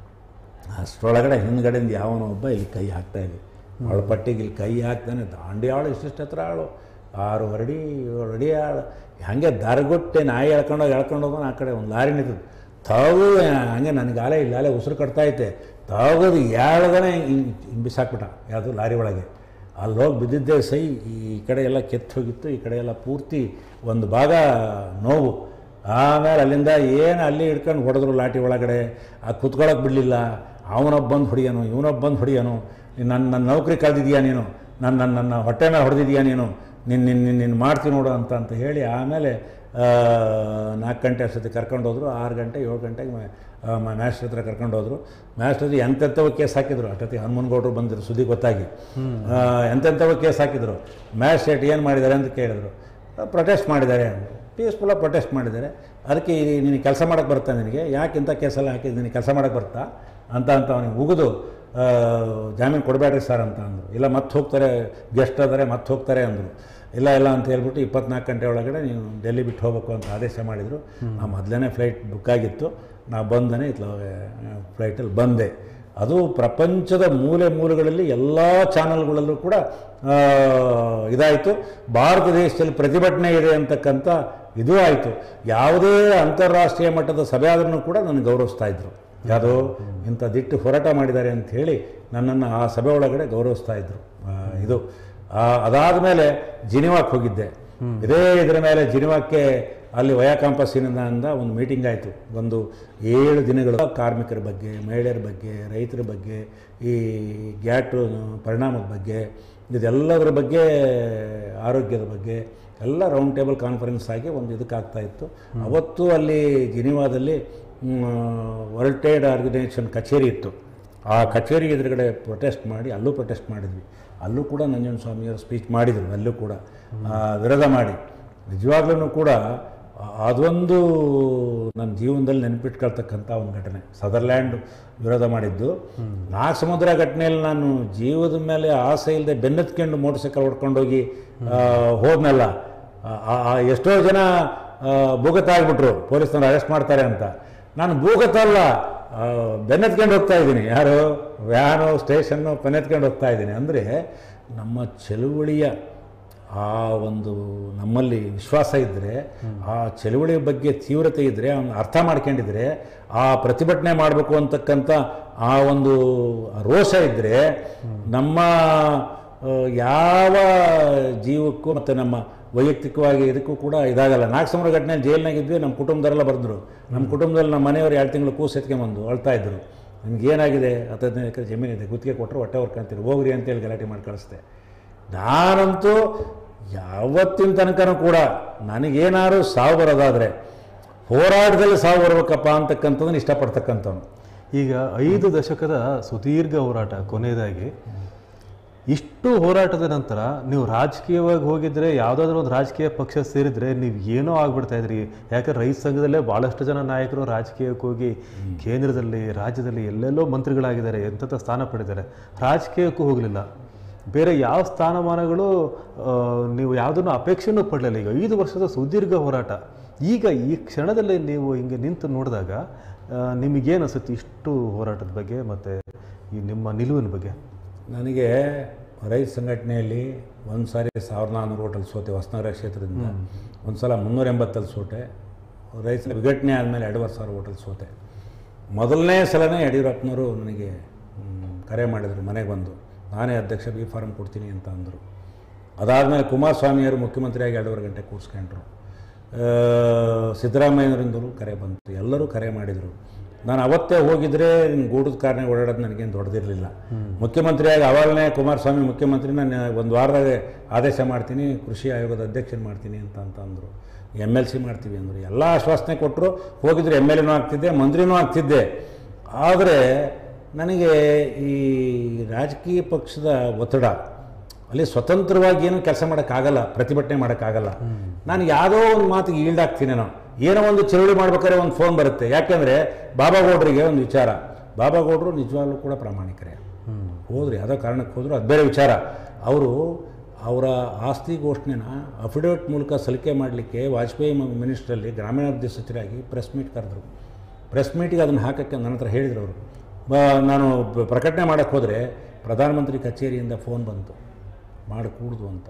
S2: ಅಷ್ಟರೊಳಗಡೆ ಹಿಂದ್ಗಡೆಯಿಂದ ಯಾವನೋ ಒಬ್ಬ ಇಲ್ಲಿ ಕೈ ಹಾಕ್ತಾ ಇದ್ದೆ ಅವಳ ಪಟ್ಟಿಗೆ ಇಲ್ಲಿ ಕೈ ಹಾಕ್ತಾನೆ ದಾಂಡಿ ಆಳು ಇಷ್ಟಿಷ್ಟು ಹತ್ರ ಆಳು ಆರು ಅಡಿ ಏಳು ಅಡಿ ಆಳು ಹಾಗೆ ದರಗೊಟ್ಟೆ ನಾಯಿ ಎಳ್ಕೊಂಡೋಗಿ ಎಳ್ಕೊಂಡು ಹೋಗೋಣ ಆ ಕಡೆ ಒಂದು ಲಾರಿ ನಿಂತದ್ದು ತಗದು ಹಂಗೆ ನನಗೆ ಆಲೆ ಇಲ್ಲ ಅಲೆ ಉಸಿರು ಕಟ್ತಾ ಐತೆ ತಗದು ಏಳ್ದನೆ ಹಿಂಗೆ ಬಿಸಾಕ್ಬಿಟ್ಟ ಯಾವುದು ಲಾರಿ ಒಳಗೆ ಅಲ್ಲಿ ಹೋಗಿ ಬಿದ್ದಿದ್ದೆ ಸೈ ಈ ಕಡೆ ಎಲ್ಲ ಕೆತ್ತು ಹೋಗಿತ್ತು ಈ ಕಡೆ ಎಲ್ಲ ಪೂರ್ತಿ ಒಂದು ಭಾಗ ನೋವು ಆಮೇಲೆ ಅಲ್ಲಿಂದ ಏನು ಅಲ್ಲಿ ಹಿಡ್ಕೊಂಡು ಹೊಡೆದ್ರು ಲಾಟಿ ಒಳಗಡೆ ಆ ಕುತ್ಕೊಳ್ಳೋಕೆ ಬಿಡಲಿಲ್ಲ ಅವನೊಬ್ಬ ಬಂದು ಹೊಡಿಯೋನು ಇವನೊಬ್ಬ ಬಂದು ಹೊಡಿಯೋನು ನನ್ನ ನನ್ನ ನೌಕರಿ ಕಳೆದಿದ್ಯಾ ನೀನು ನನ್ನ ನನ್ನ ನನ್ನ ಹೊಟ್ಟೆ ಮೇಲೆ ಹೊಡೆದಿದ್ಯಾ ನೀನು ನಿನ್ನ ನಿನ್ನ ನಿನ್ನ ನಿನ್ನ ಮಾಡ್ತೀನಿ ನೋಡು ಅಂತ ಅಂತ ಹೇಳಿ ಆಮೇಲೆ ಆ, ನಾಲ್ಕು ಗಂಟೆ ಅಷ್ಟೊತ್ತಿಗೆ ಕರ್ಕೊಂಡು ಹೋದ್ರು ಆರು ಗಂಟೆ ಏಳು ಗಂಟೆಗೆ ಮ್ಯಾಸ್ಟ್ರ್ ಹತ್ರ ಕರ್ಕೊಂಡು ಹೋದ್ರು ಮ್ಯಾಸ್ಟ್ರ್ ಹತ್ರ ಎಂತೆಂಥವ ಕೇಸ್ ಹಾಕಿದ್ರು ಅಷ್ಟೊತ್ತಿಗೆ ಹನುಮನ್ಗೌಡರು ಬಂದಿದ್ರು ಸುದ್ದಿ ಗೊತ್ತಾಗಿ ಆ, ಎಂತೆಂಥವ ಕೇಸ್ ಹಾಕಿದ್ರು ಮ್ಯಾಜಿಸ್ಟ್ರೇಟ್ ಏನು ಮಾಡಿದ್ದಾರೆ ಅಂತ ಕೇಳಿದ್ರು ಪ್ರೊಟೆಸ್ಟ್ ಮಾಡಿದ್ದಾರೆ ಪೀಸ್ಫುಲ್ಲಾಗಿ ಪ್ರೊಟೆಸ್ಟ್ ಮಾಡಿದ್ದಾರೆ ಅದಕ್ಕೆ ಈ ನಿನಗೆ ಕೆಲಸ ಮಾಡೋಕ್ಕೆ ಬರ್ತಾ ನಿನಗೆ ಯಾಕೆ ಇಂಥ ಕೇಸೆಲ್ಲ ಹಾಕಿದ್ದು ನಿನಗೆ ಕೆಲಸ ಮಾಡೋಕ್ಕೆ ಬರ್ತಾ ಅಂತ ಅಂತ ಅವನಿಗೆ ಉಗಿದು ಆ, ಜಾಮೀನು ಕೊಡಬೇಡ್ರಿ ಸರ್ ಅಂತ ಅಂದರು ಇಲ್ಲ ಮತ್ತೆ ಹೋಗ್ತಾರೆ ಗೆಸ್ಟ್ ಆದರೆ ಮತ್ತೆ ಹೋಗ್ತಾರೆ ಅಂದರು ಇಲ್ಲ ಇಲ್ಲ ಅಂತ ಹೇಳ್ಬಿಟ್ಟು ಇಪ್ಪತ್ನಾಲ್ಕು ಗಂಟೆ ಒಳಗಡೆ ನೀವು ಡೆಲ್ಲಿ ಬಿಟ್ಟು ಹೋಗ್ಬೇಕು ಅಂತ ಆದೇಶ ಮಾಡಿದರು ನಾವು ಮೊದಲನೇ ಫ್ಲೈಟ್ ಬುಕ್ ಆಗಿತ್ತು ನಾವು ಬಂದನೇ ಇತ್ಲ ಫ್ಲೈಟಲ್ಲಿ ಬಂದೆ ಅದು ಪ್ರಪಂಚದ ಮೂಲೆ ಮೂಲೆಗಳಲ್ಲಿ ಎಲ್ಲ ಚಾನಲ್ಗಳಲ್ಲೂ ಕೂಡ ಆ, ಇದಾಯಿತು ಭಾರತ ದೇಶದಲ್ಲಿ ಪ್ರತಿಭಟನೆ ಇದೆ ಅಂತಕ್ಕಂಥ ಇದು ಆಯಿತು ಯಾವುದೇ ಅಂತಾರಾಷ್ಟ್ರೀಯ ಮಟ್ಟದ ಸಭೆ ಆದ್ರೂ ಕೂಡ ನನಗೆ ಗೌರವಿಸ್ತಾ ಇದ್ರು ಯಾವುದೋ ಇಂಥ ದಿಟ್ಟು ಹೋರಾಟ ಮಾಡಿದ್ದಾರೆ ಅಂತ ಹೇಳಿ ನನ್ನನ್ನು ಆ ಸಭೆ ಒಳಗಡೆ ಗೌರವಿಸ್ತಾ ಇದ್ರು ಆ, ಇದು ಅದಾದ ಮೇಲೆ ಜಿನಿವಾಕ್ಕೆ ಹೋಗಿದ್ದೆ ಇದೇ ಇದರ ಮೇಲೆ ಜಿನಿವಾಕ್ಕೆ ಅಲ್ಲಿ ವಯಾ ಕ್ಯಾಂಪಸ್ಸಿನಿಂದ ಒಂದು ಮೀಟಿಂಗ್ ಆಯಿತು ಒಂದು ಏಳು ದಿನಗಳು ಕಾರ್ಮಿಕರ ಬಗ್ಗೆ ಮಹಿಳೆಯರ ಬಗ್ಗೆ ರೈತರ ಬಗ್ಗೆ ಈ ಗ್ಯಾಟು ಪರಿಣಾಮದ ಬಗ್ಗೆ ಇದೆಲ್ಲದರ ಬಗ್ಗೆ ಆರೋಗ್ಯದ ಬಗ್ಗೆ ಎಲ್ಲ ರೌಂಡ್ ಟೇಬಲ್ ಕಾನ್ಫರೆನ್ಸ್ ಆಗಿ ಒಂದು ಇದಕ್ಕಾಗ್ತಾ ಇತ್ತು ಅವತ್ತು ಅಲ್ಲಿ ಜಿನಿವಾದಲ್ಲಿ ವರ್ಲ್ಡ್ ಟ್ರೇಡ್ ಆರ್ಗನೈಸೇಷನ್ ಕಚೇರಿ ಇತ್ತು ಆ ಕಚೇರಿ ಎದುರುಗಡೆ ಪ್ರೊಟೆಸ್ಟ್ ಮಾಡಿ ಅಲ್ಲೂ ಪ್ರೊಟೆಸ್ಟ್ ಮಾಡಿದ್ವಿ ಅಲ್ಲೂ ಕೂಡ ನಂಜನ ಸ್ವಾಮಿಯವರು ಸ್ಪೀಚ್ ಮಾಡಿದರು ಅಲ್ಲೂ ಕೂಡ ಆ, ವಿರೋಧ ಮಾಡಿ ನಿಜವಾಗ್ಲೂ ಕೂಡ ಆ- ಅದೊಂದು ನನ್ನ ಜೀವನದಲ್ಲಿ ನೆನಪಿಟ್ಕೊಳ್ತಕ್ಕಂಥ ಒಂದು ಘಟನೆ ಸದರ್ಲ್ಯಾಂಡ್ ವಿರೋಧ ಮಾಡಿದ್ದು ನಾಲ್ಕು ಸಮುದ್ರ ಘಟನೆಯಲ್ಲಿ ನಾನು ಜೀವದ ಮೇಲೆ ಆಸೆ ಇಲ್ಲದೆ ಬೆನ್ನತ್ಕೊಂಡು ಮೋಟರ್ ಸೈಕಲ್ ಹೊಡ್ಕೊಂಡೋಗಿ ಆ, ಹೋದ್ನಲ್ಲ ಆ- ಆ- ಆ ಎಷ್ಟೋ ಜನ ಭೂಗತ ಆಗಿಬಿಟ್ರು ಪೊಲೀಸ್ನವ್ರು ಅರೆಸ್ಟ್ ಮಾಡ್ತಾರೆ ಅಂತ ನಾನು ಭೂಗತ ಅಲ್ಲ ಆ, ಬೆನ್ನತ್ಕೊಂಡು ಹೋಗ್ತಾ ಇದ್ದೀನಿ ಯಾರು ವ್ಯಾನು ಸ್ಟೇಷನ್ನು ಬೆನ್ನತ್ಕೊಂಡು ಹೋಗ್ತಾ ಇದ್ದೀನಿ ಅಂದರೆ ನಮ್ಮ ಚಳುವಳಿಯ ಆ ಒಂದು ನಮ್ಮಲ್ಲಿ ವಿಶ್ವಾಸ ಇದ್ದರೆ ಆ ಚಳುವಳಿಯ ಬಗ್ಗೆ ತೀವ್ರತೆ ಇದ್ದರೆ ಅವನು ಅರ್ಥ ಮಾಡ್ಕೊಂಡಿದ್ರೆ ಆ ಪ್ರತಿಭಟನೆ ಮಾಡಬೇಕು ಅಂತಕ್ಕಂಥ ಆ ಒಂದು ರೋಷ ಇದ್ದರೆ ನಮ್ಮ ಆ, ಯಾವ ಜೀವಕ್ಕೂ ಮತ್ತು ನಮ್ಮ ವೈಯಕ್ತಿಕವಾಗಿ ಇದಕ್ಕೂ ಕೂಡ ಇದಾಗಲ್ಲ ನಾಲ್ಕು ಸಮರ ಘಟನೆ ಜೈಲ್ನಾಗಿದ್ವಿ ನಮ್ಮ ಕುಟುಂಬದವರೆಲ್ಲ ಬಂದರು ನಮ್ಮ ಕುಟುಂಬದಲ್ಲಿ ನಮ್ಮ ಮನೆಯವರು ಎರಡು ತಿಂಗಳು ಕೂಸು ಎತ್ಕೊಂಬಂದು ಅಳ್ತಾ ಇದ್ರು ನಿಮ್ಗೆ ಏನಾಗಿದೆ ಹತ್ತು ಹದಿನೈದು ಎಕರೆ ಜಮೀನಿದೆ ಗುತ್ತಿಗೆ ಕೊಟ್ಟರು ಹೊಟ್ಟೆ ಹೊರ್ಕೊಂತೀರಿ ಹೋಗ್ರಿ ಅಂತೇಳಿ ಗಲಾಟೆ ಮಾಡಿ ಕಳಿಸ್ದೆ ನಾನಂತೂ ಯಾವತ್ತಿನ ತನಕನೂ ಕೂಡ ನನಗೇನಾದ್ರು ಸಾವು ಬರೋದಾದರೆ ಹೋರಾಟದಲ್ಲಿ ಸಾವು ಬರ್ಬೇಕಪ್ಪ ಅಂತಕ್ಕಂಥದ್ದನ್ನು ಇಷ್ಟಪಡ್ತಕ್ಕಂಥವ್ನು
S1: ಈಗ ಐದು ದಶಕದ ಸುದೀರ್ಘ ಹೋರಾಟ ಕೊನೆಯದಾಗಿ ಇಷ್ಟು ಹೋರಾಟದ ನಂತರ ನೀವು ರಾಜಕೀಯವಾಗಿ ಹೋಗಿದ್ರೆ ಯಾವುದಾದ್ರೂ ಒಂದು ರಾಜಕೀಯ ಪಕ್ಷ ಸೇರಿದ್ರೆ ನೀವು ಏನೋ ಆಗ್ಬಿಡ್ತಾ ಇದ್ರಿ ಯಾಕಂದ್ರೆ ರೈತ ಸಂಘದಲ್ಲೇ ಭಾಳಷ್ಟು ಜನ ನಾಯಕರು ರಾಜಕೀಯಕ್ಕೆ ಹೋಗಿ ಕೇಂದ್ರದಲ್ಲಿ ರಾಜ್ಯದಲ್ಲಿ ಎಲ್ಲೆಲ್ಲೋ ಮಂತ್ರಿಗಳಾಗಿದ್ದಾರೆ ಎಂಥೆಂಥ ಸ್ಥಾನ ಪಡೆದಿದ್ದಾರೆ ರಾಜಕೀಯಕ್ಕೂ ಹೋಗಲಿಲ್ಲ ಬೇರೆ ಯಾವ ಸ್ಥಾನಮಾನಗಳು ಆ, ನೀವು ಯಾವುದನ್ನು ಅಪೇಕ್ಷೆನೂ ಪಡಲಿಲ್ಲ ಈಗ ಐದು ವರ್ಷದ ಸುದೀರ್ಘ ಹೋರಾಟ ಈಗ ಈ ಕ್ಷಣದಲ್ಲಿ ನೀವು ಹಿಂಗೆ ನಿಂತು ನೋಡಿದಾಗ ಆ, ನಿಮಗೇನು ಅನಿಸುತ್ತೆ ಇಷ್ಟು ಹೋರಾಟದ ಬಗ್ಗೆ ಮತ್ತು ಈ ನಿಮ್ಮ ನಿಲುವಿನ ಬಗ್ಗೆ
S2: ನನಗೆ ರೈತ ಸಂಘಟನೆಯಲ್ಲಿ ಒಂದು ಸಾರಿ ಸಾವಿರದ ನಾನ್ನೂರು ಓಟಲ್ಲಿ ಸೋತೆ ಹೊಸನಗರ ಕ್ಷೇತ್ರದಿಂದ ಒಂದು ಸಲ ಮುನ್ನೂರ ಎಂಬತ್ತಲ್ಲಿ ಸೋತೆ ರೈತ ವಿಘಟನೆ ಆದಮೇಲೆ ಎರಡೂವರೆ ಸಾವಿರ ಓಟಲ್ಲಿ ಸೋತೆ ಮೊದಲನೇ ಸಲನೇ ಯಡಿಯೂರಪ್ಪನವರು ನನಗೆ ಮ್, ಕರೆ ಮಾಡಿದರು ಮನೆಗೆ ಬಂದು ನಾನೇ ಅಧ್ಯಕ್ಷ ಬಿ ಫಾರಂ ಕೊಡ್ತೀನಿ ಅಂತ ಅಂದರು ಅದಾದಮೇಲೆ ಕುಮಾರಸ್ವಾಮಿಯವರು ಮುಖ್ಯಮಂತ್ರಿಯಾಗಿ ಎರಡೂವರೆ ಗಂಟೆ ಕೂರಿಸ್ಕೊಂಡ್ರು ಆ, ಸಿದ್ದರಾಮಯ್ಯನವರಿಂದಲೂ ಕರೆ ಬಂತು ಎಲ್ಲರೂ ಕರೆ ಮಾಡಿದರು ನಾನು ಅವತ್ತೇ ಹೋಗಿದ್ರೆ ನಿನ್ನ ಗೂಡದ ಕಾರಣ ಓಡಾಡೋದು ನನಗೇನು ದೊಡ್ಡದಿರಲಿಲ್ಲ ಮುಖ್ಯಮಂತ್ರಿಯಾಗಿ ಅವಾಗಲೇ ಕುಮಾರಸ್ವಾಮಿ ಮುಖ್ಯಮಂತ್ರಿ ನಾನು ಒಂದು ವಾರದಾಗ ಆದೇಶ ಮಾಡ್ತೀನಿ ಕೃಷಿ ಆಯೋಗದ ಅಧ್ಯಕ್ಷನ ಮಾಡ್ತೀನಿ ಅಂತ ಅಂತ ಅಂದರು ಎಮ್ ಎಲ್ ಸಿ ಮಾಡ್ತೀವಿ ಅಂದರು ಎಲ್ಲ ಆಶ್ವಾಸನೆ ಕೊಟ್ಟರು ಹೋಗಿದ್ರೆ ಎಮ್ ಎಲ್ ಎನೂ ಆಗ್ತಿದ್ದೆ ಮಂತ್ರಿನೂ ಆಗ್ತಿದ್ದೆ ಆದರೆ ನನಗೆ ಈ ರಾಜಕೀಯ ಪಕ್ಷದ ಒತ್ತಡ ಅಲ್ಲಿ ಸ್ವತಂತ್ರವಾಗಿ ಏನು ಕೆಲಸ ಮಾಡೋಕ್ಕಾಗಲ್ಲ ಪ್ರತಿಭಟನೆ ಮಾಡೋಕ್ಕಾಗಲ್ಲ ನಾನು ಯಾವುದೋ ಒಂದು ಮಾತಿಗೆ ಈಲ್ಡ್ ಆಗ್ತೀನೇನೋ ಏನೋ ಒಂದು ಚಳುವಳಿ ಮಾಡ್ಬೇಕಾದ್ರೆ ಒಂದು ಫೋನ್ ಬರುತ್ತೆ ಯಾಕೆಂದರೆ ಬಾಬಾಗೌಡರಿಗೆ ಒಂದು ವಿಚಾರ ಬಾಬಾಗೌಡರು ನಿಜವಾಗ್ಲೂ ಕೂಡ ಪ್ರಾಮಾಣಿಕರೇ ಹೋದ್ರಿ ಯಾವುದೋ ಕಾರಣಕ್ಕೆ ಹೋದ್ರು ಅದು ಬೇರೆ ವಿಚಾರ ಅವರು ಅವರ ಆಸ್ತಿ ಘೋಷಣೆನ ಅಫಿಡವಿಟ್ ಮೂಲಕ ಸಲಿಕೆ ಮಾಡಲಿಕ್ಕೆ ವಾಜಪೇಯಿ ಮಿನಿಸ್ಟ್ರಲ್ಲಿ ಗ್ರಾಮೀಣಾಭಿವೃದ್ಧಿ ಸಚಿವರಾಗಿ ಪ್ರೆಸ್ ಮೀಟ್ ಕರೆದ್ರು ಪ್ರೆಸ್ ಮೀಟಿಗೆ ಅದನ್ನು ಹಾಕೋಕ್ಕೆ ನನ್ನ ಹತ್ರ ಹೇಳಿದ್ರು ಅವರು ಬ ನಾನು ಬ- ಪ್ರಕಟಣೆ ಮಾಡೋಕ್ಕೆ ಹೋದರೆ ಪ್ರಧಾನಮಂತ್ರಿ ಕಚೇರಿಯಿಂದ ಫೋನ್ ಬಂತು ಮಾಡಿ ಕೂಡುದು ಅಂತ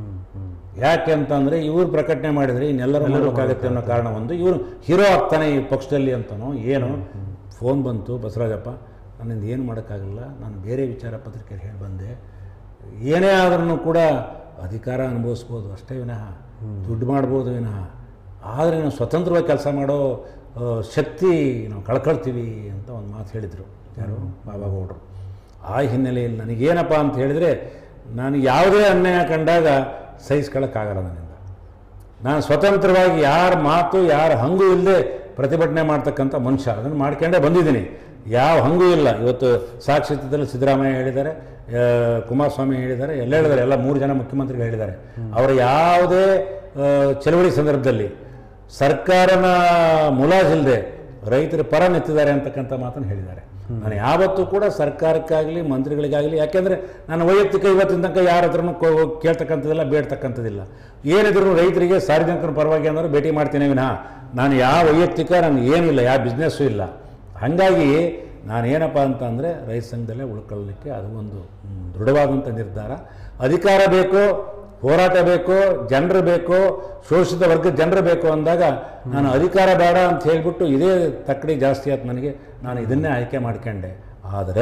S2: ಯಾಕೆ ಅಂತಂದರೆ ಇವ್ರು ಪ್ರಕಟಣೆ ಮಾಡಿದರೆ ಇನ್ನೆಲ್ಲರೂ ಮಾಡಬೇಕಾಗತ್ತೆ ಅನ್ನೋ ಕಾರಣ ಒಂದು ಇವರು ಹೀರೋ ಆಗ್ತಾನೆ ಈ ಪಕ್ಷದಲ್ಲಿ ಅಂತನೋ ಏನು ಫೋನ್ ಬಂತು ಬಸವರಾಜಪ್ಪ ನನ್ನಿಂದ ಏನು ಮಾಡೋಕ್ಕಾಗಲ್ಲ ನಾನು ಬೇರೆ ವಿಚಾರ ಪತ್ರಿಕೆಯಲ್ಲಿ ಹೇಳಿ ಬಂದೆ ಏನೇ ಆದ್ರೂ ಕೂಡ ಅಧಿಕಾರ ಅನುಭವಿಸ್ಬೋದು ಅಷ್ಟೇ ವಿನಃ ದುಡ್ಡು ಮಾಡ್ಬೋದು ವಿನಃ ಆದರೆ ನಾವು ಸ್ವತಂತ್ರವಾಗಿ ಕೆಲಸ ಮಾಡೋ ಆ, ಶಕ್ತಿ ನಾವು ಕಳ್ಕೊಳ್ತೀವಿ ಅಂತ ಒಂದು ಮಾತು ಹೇಳಿದರು ಯಾರು ಬಾಬಾಗೌಡರು ಆ ಹಿನ್ನೆಲೆಯಲ್ಲಿ ನನಗೇನಪ್ಪ ಅಂತ ಹೇಳಿದರೆ ನಾನು ಯಾವುದೇ ಅನ್ಯಾಯ ಕಂಡಾಗ ಸಹಿಸ್ಕೊಳ್ಳೋಕ್ಕಾಗಲ್ಲ ನನ್ನಿಂದ ನಾನು ಸ್ವತಂತ್ರವಾಗಿ ಯಾರ ಮಾತು ಯಾರ ಹಂಗು ಇಲ್ಲದೆ ಪ್ರತಿಭಟನೆ ಮಾಡ್ತಕ್ಕಂಥ ಮನುಷ್ಯ ಅದನ್ನು ಮಾಡ್ಕೊಂಡೇ ಬಂದಿದ್ದೀನಿ ಯಾವ ಹಂಗೂ ಇಲ್ಲ ಇವತ್ತು ಸಾಕ್ಷಿತ್ವದಲ್ಲಿ ಸಿದ್ದರಾಮಯ್ಯ ಹೇಳಿದ್ದಾರೆ ಆ, ಕುಮಾರಸ್ವಾಮಿ ಹೇಳಿದ್ದಾರೆ ಎಲ್ಲ ಹೇಳಿದ್ದಾರೆ ಎಲ್ಲ ಮೂರು ಜನ ಮುಖ್ಯಮಂತ್ರಿಗಳು ಹೇಳಿದ್ದಾರೆ ಅವರ ಯಾವುದೇ ಆ, ಚಳವಳಿ ಸಂದರ್ಭದಲ್ಲಿ ಸರ್ಕಾರನ ಮುಲಾಜಿಲ್ಲದೆ ರೈತರ ಪರ ನಿಂತಿದ್ದಾರೆ ಅಂತಕ್ಕಂಥ ಮಾತನ್ನು ಹೇಳಿದ್ದಾರೆ ನಾನು ಯಾವತ್ತೂ ಕೂಡ ಸರ್ಕಾರಕ್ಕಾಗಲಿ ಮಂತ್ರಿಗಳಿಗಾಗಲಿ ಯಾಕೆಂದರೆ ನಾನು ವೈಯಕ್ತಿಕ ಇವತ್ತಿನ ತನಕ ಯಾರ ಹತ್ರನೂ ಕೋ- ಕೇಳ್ತಕ್ಕಂಥದ್ದಿಲ್ಲ ಬೇಡ್ತಕ್ಕಂಥದ್ದಿಲ್ಲ ಏನಿದ್ರು ರೈತರಿಗೆ ಸಾರ್ವಜನಿಕರ ಪರವಾಗಿ ಅಂದ್ರೆ ಭೇಟಿ ಮಾಡ್ತೀನಿ ವಿನಃ ನಾನು ಯಾವ ವೈಯಕ್ತಿಕ ನನಗೆ ಏನಿಲ್ಲ ಯಾವ ಬಿಸ್ನೆಸ್ಸು ಇಲ್ಲ ಹಾಗಾಗಿ ನಾನೇನಪ್ಪ ಅಂತ ಅಂದರೆ ರೈತ ಸಂಘದಲ್ಲೇ ಉಳ್ಕೊಳ್ಳಲಿಕ್ಕೆ ಅದು ಒಂದು ಮ್, ದೃಢವಾದಂಥ ನಿರ್ಧಾರ ಅಧಿಕಾರ ಬೇಕು ಹೋರಾಟ ಬೇಕು ಜನರು ಬೇಕು ಶೋಷಿತ ವರ್ಗದ ಜನರು ಬೇಕು ಅಂದಾಗ ನಾನು ಅಧಿಕಾರ ಬೇಡ ಅಂತ ಹೇಳಿಬಿಟ್ಟು ಇದೇ ತಕ್ಕಡಿ ಜಾಸ್ತಿ ಆಯ್ತು ನನಗೆ ನಾನು ಇದನ್ನೇ ಆಯ್ಕೆ ಮಾಡ್ಕೊಂಡೆ ಆದರೆ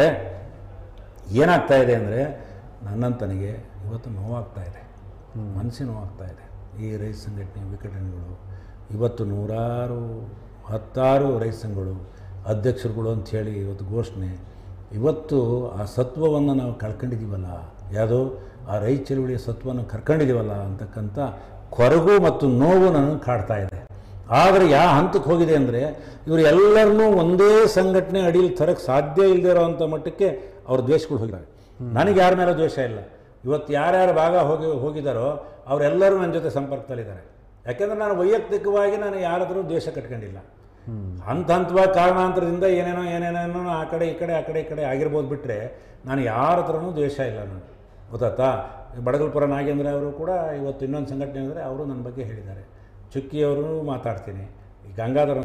S2: ಏನಾಗ್ತಾ ಇದೆ ಅಂದರೆ ನನ್ನಂತನಿಗೆ ಇವತ್ತು ನೋವಾಗ್ತಾ ಇದೆ ಮನಸ್ಸಿಗೆ ನೋವಾಗ್ತಾ ಇದೆ ಈ ರೈತ ಸಂಘಟನೆ ವಿಘಟನೆಗಳು ಇವತ್ತು ನೂರಾರು ಹತ್ತಾರು ರೈತ ಸಂಘಗಳು ಅಧ್ಯಕ್ಷರುಗಳು ಅಂಥೇಳಿ ಇವತ್ತು ಘೋಷಣೆ ಇವತ್ತು ಆ ಸತ್ವವನ್ನು ನಾವು ಕಳ್ಕೊಂಡಿದ್ದೀವಲ್ಲ ಯಾವುದೋ ಆ ರೈತ ಚಳುವಳಿಯ ಸತ್ವವನ್ನು ಕರ್ಕೊಂಡಿದ್ದೀವಲ್ಲ ಅಂತಕ್ಕಂಥ ಕೊರಗು ಮತ್ತು ನೋವು ನನಗೆ ಕಾಡ್ತಾ ಇದೆ ಆದರೆ ಯಾವ ಹಂತಕ್ಕೆ ಹೋಗಿದೆ ಅಂದರೆ ಇವರು ಎಲ್ಲರನ್ನೂ ಒಂದೇ ಸಂಘಟನೆ ಅಡಿಯಲ್ಲಿ ತರಕ್ಕೆ ಸಾಧ್ಯ ಇಲ್ಲದೆ ಇರೋವಂಥ ಮಟ್ಟಕ್ಕೆ ಅವ್ರ ದ್ವೇಷಗಳು ಹೋಗಿದ್ದಾರೆ ನನಗೆ ಯಾರ ಮೇಲೆ ದ್ವೇಷ ಇಲ್ಲ ಇವತ್ತು ಯಾರ್ಯಾರು ಭಾಗ ಹೋಗಿ ಹೋಗಿದ್ದಾರೋ ಅವರೆಲ್ಲರೂ ನನ್ನ ಜೊತೆ ಸಂಪರ್ಕದಲ್ಲಿದ್ದಾರೆ ಯಾಕೆಂದರೆ ನಾನು ವೈಯಕ್ತಿಕವಾಗಿ ನಾನು ಯಾರಾದರೂ ದ್ವೇಷ ಕಟ್ಕೊಂಡಿಲ್ಲ ಹಂತ ಹಂತವಾಗಿ ಕಾರಣಾಂತರದಿಂದ ಏನೇನೋ ಏನೇನೇನೋ ಆ ಕಡೆ ಈ ಕಡೆ ಆ ಕಡೆ ಈ ಕಡೆ ಆಗಿರ್ಬೋದು ಬಿಟ್ಟರೆ ನಾನು ಯಾರ ಹತ್ರನೂ ದ್ವೇಷ ಇಲ್ಲ ನಾನು ಗೊತ್ತಾತಾ ಬಡಗಲ್ಪುರ ನಾಗೇಂದ್ರ ಅವರು ಕೂಡ ಇವತ್ತು ಇನ್ನೊಂದು ಸಂಘಟನೆ ಅಂದರೆ ಅವರು ನನ್ನ ಬಗ್ಗೆ ಹೇಳಿದ್ದಾರೆ ಚುಕ್ಕಿಯವರು ಮಾತಾಡ್ತೀನಿ ಈ ಗಂಗಾಧರ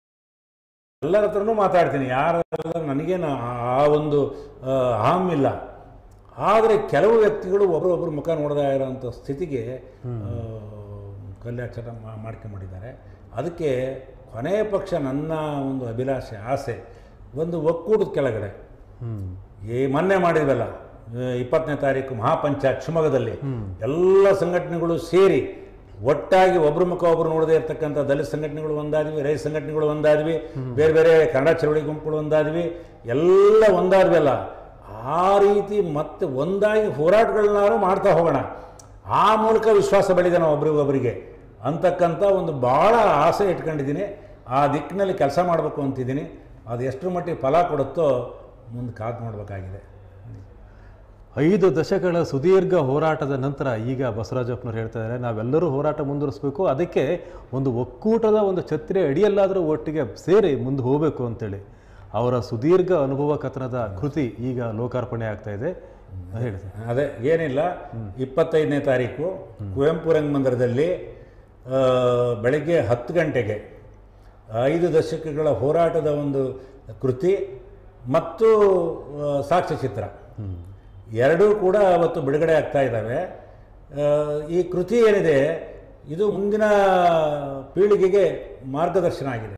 S2: ಎಲ್ಲರ ಹತ್ರನೂ ಮಾತಾಡ್ತೀನಿ ಯಾರ ನನಗೇನು ಆ- ಆ ಒಂದು ಆ, ಅಹಂ ಇಲ್ಲ ಆದರೆ ಕೆಲವು ವ್ಯಕ್ತಿಗಳು ಒಬ್ಬರೊಬ್ಬರು ಮುಖ ನೋಡದೇ ಇರೋಂಥ ಸ್ಥಿತಿಗೆ ಆ, ಕಲ್ಯಾಚಾರ ಮಾ- ಮಾಡ್ಕೊಂಬಿಟ್ಟಿದ್ದಾರೆ ಅದಕ್ಕೆ ಕೊನೆಯ ಪಕ್ಷ ನನ್ನ ಒಂದು ಅಭಿಲಾಷೆ ಆಸೆ ಒಂದು ಒಕ್ಕೂಟದ ಕೆಳಗಡೆ ಈ ಮೊನ್ನೆ ಮಾಡಿದ್ವಲ್ಲ ಆ, ಇಪ್ಪತ್ತನೇ ತಾರೀಕು ಮಹಾಪಂಚಾಯತ್ ಶಿವಮೊಗ್ಗದಲ್ಲಿ ಎಲ್ಲ ಸಂಘಟನೆಗಳು ಸೇರಿ ಒಟ್ಟಾಗಿ ಒಬ್ರ ಮುಖ ಒಬ್ರು ನೋಡದೇ ಇರ್ತಕ್ಕಂಥ ದಲಿತ ಸಂಘಟನೆಗಳು ಒಂದಾದ್ವಿ ರೈತ ಸಂಘಟನೆಗಳು ಒಂದಾದ್ವಿ ಬೇರೆ ಬೇರೆ ಕನ್ನಡ ಚಳವಳಿ ಗುಂಪುಗಳು ಒಂದಾದ್ವಿ ಎಲ್ಲ ಒಂದಾದ್ವಿ ಅಲ್ಲ ಆ ರೀತಿ ಮತ್ತೆ ಒಂದಾಗಿ ಹೋರಾಟಗಳನ್ನಾರು ಮಾಡ್ತಾ ಹೋಗೋಣ ಆ ಮೂಲಕ ವಿಶ್ವಾಸ ಬೆಳೆದ ನಾವು ಒಬ್ರಿಗೊಬ್ಬರಿಗೆ ಅಂತಕ್ಕಂಥ ಒಂದು ಭಾಳ ಆಸೆ ಇಟ್ಕೊಂಡಿದ್ದೀನಿ ಆ ದಿಕ್ಕಿನಲ್ಲಿ ಕೆಲಸ ಮಾಡಬೇಕು ಅಂತಿದ್ದೀನಿ ಅದು ಎಷ್ಟರ ಮಟ್ಟಿಗೆ ಫಲ ಕೊಡುತ್ತೋ ಮುಂದೆ ಕಾದು ನೋಡಬೇಕಾಗಿದೆ
S1: ಐದು ದಶಕಗಳ ಸುದೀರ್ಘ ಹೋರಾಟದ ನಂತರ ಈಗ ಬಸವರಾಜಪ್ಪನವ್ರು ಹೇಳ್ತಾ ಇದ್ದಾರೆ ನಾವೆಲ್ಲರೂ ಹೋರಾಟ ಮುಂದುವರಿಸಬೇಕು ಅದಕ್ಕೆ ಒಂದು ಒಕ್ಕೂಟದ ಒಂದು ಛತ್ರಿಯ ಅಡಿಯಲ್ಲಾದರೂ ಒಟ್ಟಿಗೆ ಸೇರಿ ಮುಂದೆ ಹೋಗಬೇಕು ಅಂತೇಳಿ ಅವರ ಸುದೀರ್ಘ ಅನುಭವ ಕಥನದ ಕೃತಿ ಈಗ ಲೋಕಾರ್ಪಣೆ ಆಗ್ತಾ ಇದೆ ಹೇಳಿ ಸರ್.
S2: ಅದೇ ಏನಿಲ್ಲ ಇಪ್ಪತ್ತೈದನೇ ತಾರೀಕು ಕುವೆಂಪು ರಂಗಮಂದಿರದಲ್ಲಿ ಆ, ಬೆಳಗ್ಗೆ ಹತ್ತು ಗಂಟೆಗೆ ಐದು ದಶಕಗಳ ಹೋರಾಟದ ಒಂದು ಕೃತಿ ಮತ್ತು ಆ, ಸಾಕ್ಷ್ಯಚಿತ್ರ ಎರಡೂ ಕೂಡ ಅವತ್ತು ಬಿಡುಗಡೆ ಆಗ್ತಾ ಇದ್ದಾವೆ ಆ, ಈ ಕೃತಿ ಏನಿದೆ ಇದು ಮುಂದಿನ ಪೀಳಿಗೆಗೆ ಮಾರ್ಗದರ್ಶನ ಆಗಿದೆ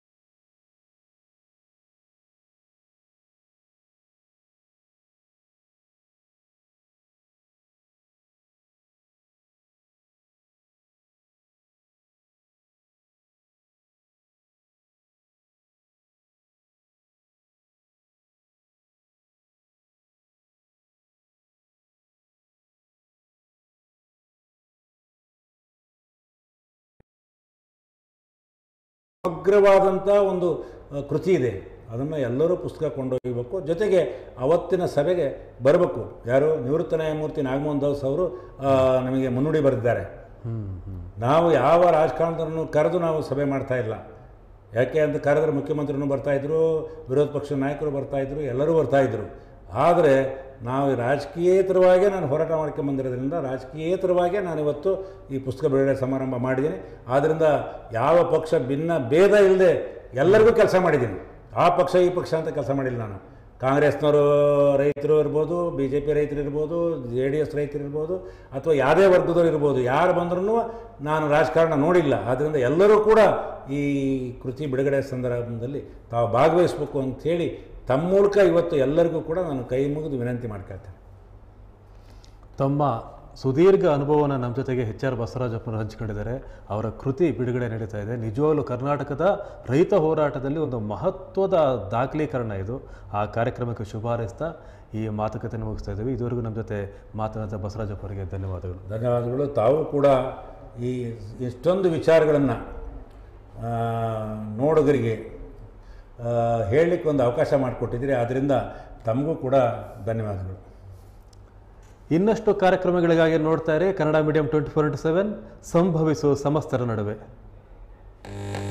S2: ಸಮಗ್ರವಾದಂಥ ಒಂದು ಆ, ಕೃತಿ ಇದೆ ಅದನ್ನು ಎಲ್ಲರೂ ಪುಸ್ತಕ ಕೊಂಡೊಯ್ಯಬೇಕು ಜೊತೆಗೆ ಅವತ್ತಿನ ಸಭೆಗೆ ಬರಬೇಕು ಯಾರು ನಿವೃತ್ತ ನ್ಯಾಯಮೂರ್ತಿ ನಾಗಮೋಹನ್ ದಾಸ್ ಅವರು ಆ, ನಮಗೆ ಮುನ್ನುಡಿ ಬರೆದಿದ್ದಾರೆ ನಾವು ಯಾವ ರಾಜಕಾರಣದನ್ನು ಕರೆದು ನಾವು ಸಭೆ ಮಾಡ್ತಾ ಇಲ್ಲ ಯಾಕೆ ಅಂತ ಕರೆದ್ರೆ ಮುಖ್ಯಮಂತ್ರಿನೂ ಬರ್ತಾಯಿದ್ರು ವಿರೋಧ ಪಕ್ಷದ ನಾಯಕರು ಬರ್ತಾಯಿದ್ರು ಎಲ್ಲರೂ ಬರ್ತಾಯಿದ್ರು ಆದರೆ ನಾವು ರಾಜಕೀಯೇತರವಾಗೇ ನಾನು ಹೋರಾಟ ಮಾಡ್ಕೊಂಬಂದಿರೋದ್ರಿಂದ ರಾಜಕೀಯೇತರವಾಗೇ ನಾನು ಇವತ್ತು ಈ ಪುಸ್ತಕ ಬಿಡುಗಡೆ ಸಮಾರಂಭ ಮಾಡಿದ್ದೀನಿ ಆದ್ದರಿಂದ ಯಾವ ಪಕ್ಷ ಭಿನ್ನ ಭೇದ ಇಲ್ಲದೆ ಎಲ್ಲರಿಗೂ ಕೆಲಸ ಮಾಡಿದ್ದೀನಿ ಆ ಪಕ್ಷ ಈ ಪಕ್ಷ ಅಂತ ಕೆಲಸ ಮಾಡಿಲ್ಲ ನಾನು ಕಾಂಗ್ರೆಸ್ನವರು ರೈತರು ಇರ್ಬೋದು ಬಿ ಜೆ ಪಿ ರೈತರು ಇರ್ಬೋದು ಜೆ ಡಿ ಎಸ್ ರೈತರು ಇರ್ಬೋದು ಅಥವಾ ಯಾವುದೇ ವರ್ಗದವ್ರು ಇರ್ಬೋದು ಯಾರು ಬಂದ್ರೂ ನಾನು ರಾಜಕಾರಣ ನೋಡಿಲ್ಲ ಆದ್ದರಿಂದ ಎಲ್ಲರೂ ಕೂಡ ಈ ಕೃತಿ ಬಿಡುಗಡೆ ಸಂದರ್ಭದಲ್ಲಿ ತಾವು ಭಾಗವಹಿಸಬೇಕು ಅಂಥೇಳಿ ತಮ್ಮ ಮೂಲಕ ಇವತ್ತು ಎಲ್ಲರಿಗೂ ಕೂಡ ನಾನು ಕೈ ಮುಗಿದು ವಿನಂತಿ ಮಾಡ್ಕೊಳ್ತೇನೆ
S1: ತಮ್ಮ ಸುದೀರ್ಘ ಅನುಭವನ ನಮ್ಮ ಜೊತೆಗೆ ಎಚ್ ಆರ್ ಬಸವರಾಜಪ್ಪನವರು ಹಂಚಿಕೊಂಡಿದ್ದಾರೆ ಅವರ ಕೃತಿ ಬಿಡುಗಡೆ ನಡೀತಾ ಇದೆ ನಿಜವಾಗ್ಲೂ ಕರ್ನಾಟಕದ ರೈತ ಹೋರಾಟದಲ್ಲಿ ಒಂದು ಮಹತ್ವದ ದಾಖಲೀಕರಣ ಇದು ಆ ಕಾರ್ಯಕ್ರಮಕ್ಕೆ ಶುಭ ಹಾರೈಸ್ತಾ ಈ ಮಾತುಕತೆಯನ್ನು ಮುಗಿಸ್ತಾ ಇದ್ದೀವಿ ಇದುವರೆಗೂ ನಮ್ಮ ಜೊತೆ ಮಾತನಾಡಿದ ಬಸವರಾಜಪ್ಪ ಅವರಿಗೆ ಧನ್ಯವಾದಗಳು
S2: ಧನ್ಯವಾದಗಳು ತಾವು ಕೂಡ ಈ ಇಷ್ಟೊಂದು ವಿಚಾರಗಳನ್ನು ನೋಡುಗರಿಗೆ ಆ, ಹೇಳಲಿಕ್ಕೆ ಒಂದು ಅವಕಾಶ ಮಾಡಿಕೊಟ್ಟಿದ್ದೀರಿ ಆದ್ದರಿಂದ ತಮಗೂ ಕೂಡ ಧನ್ಯವಾದಗಳು
S1: ಇನ್ನಷ್ಟು ಕಾರ್ಯಕ್ರಮಗಳಿಗಾಗಿ ನೋಡ್ತಾ ಇರಿ Kannada medium twenty four into seven ಸಂಭವಿಸು ಸಮಸ್ತರ ನಡುವೆ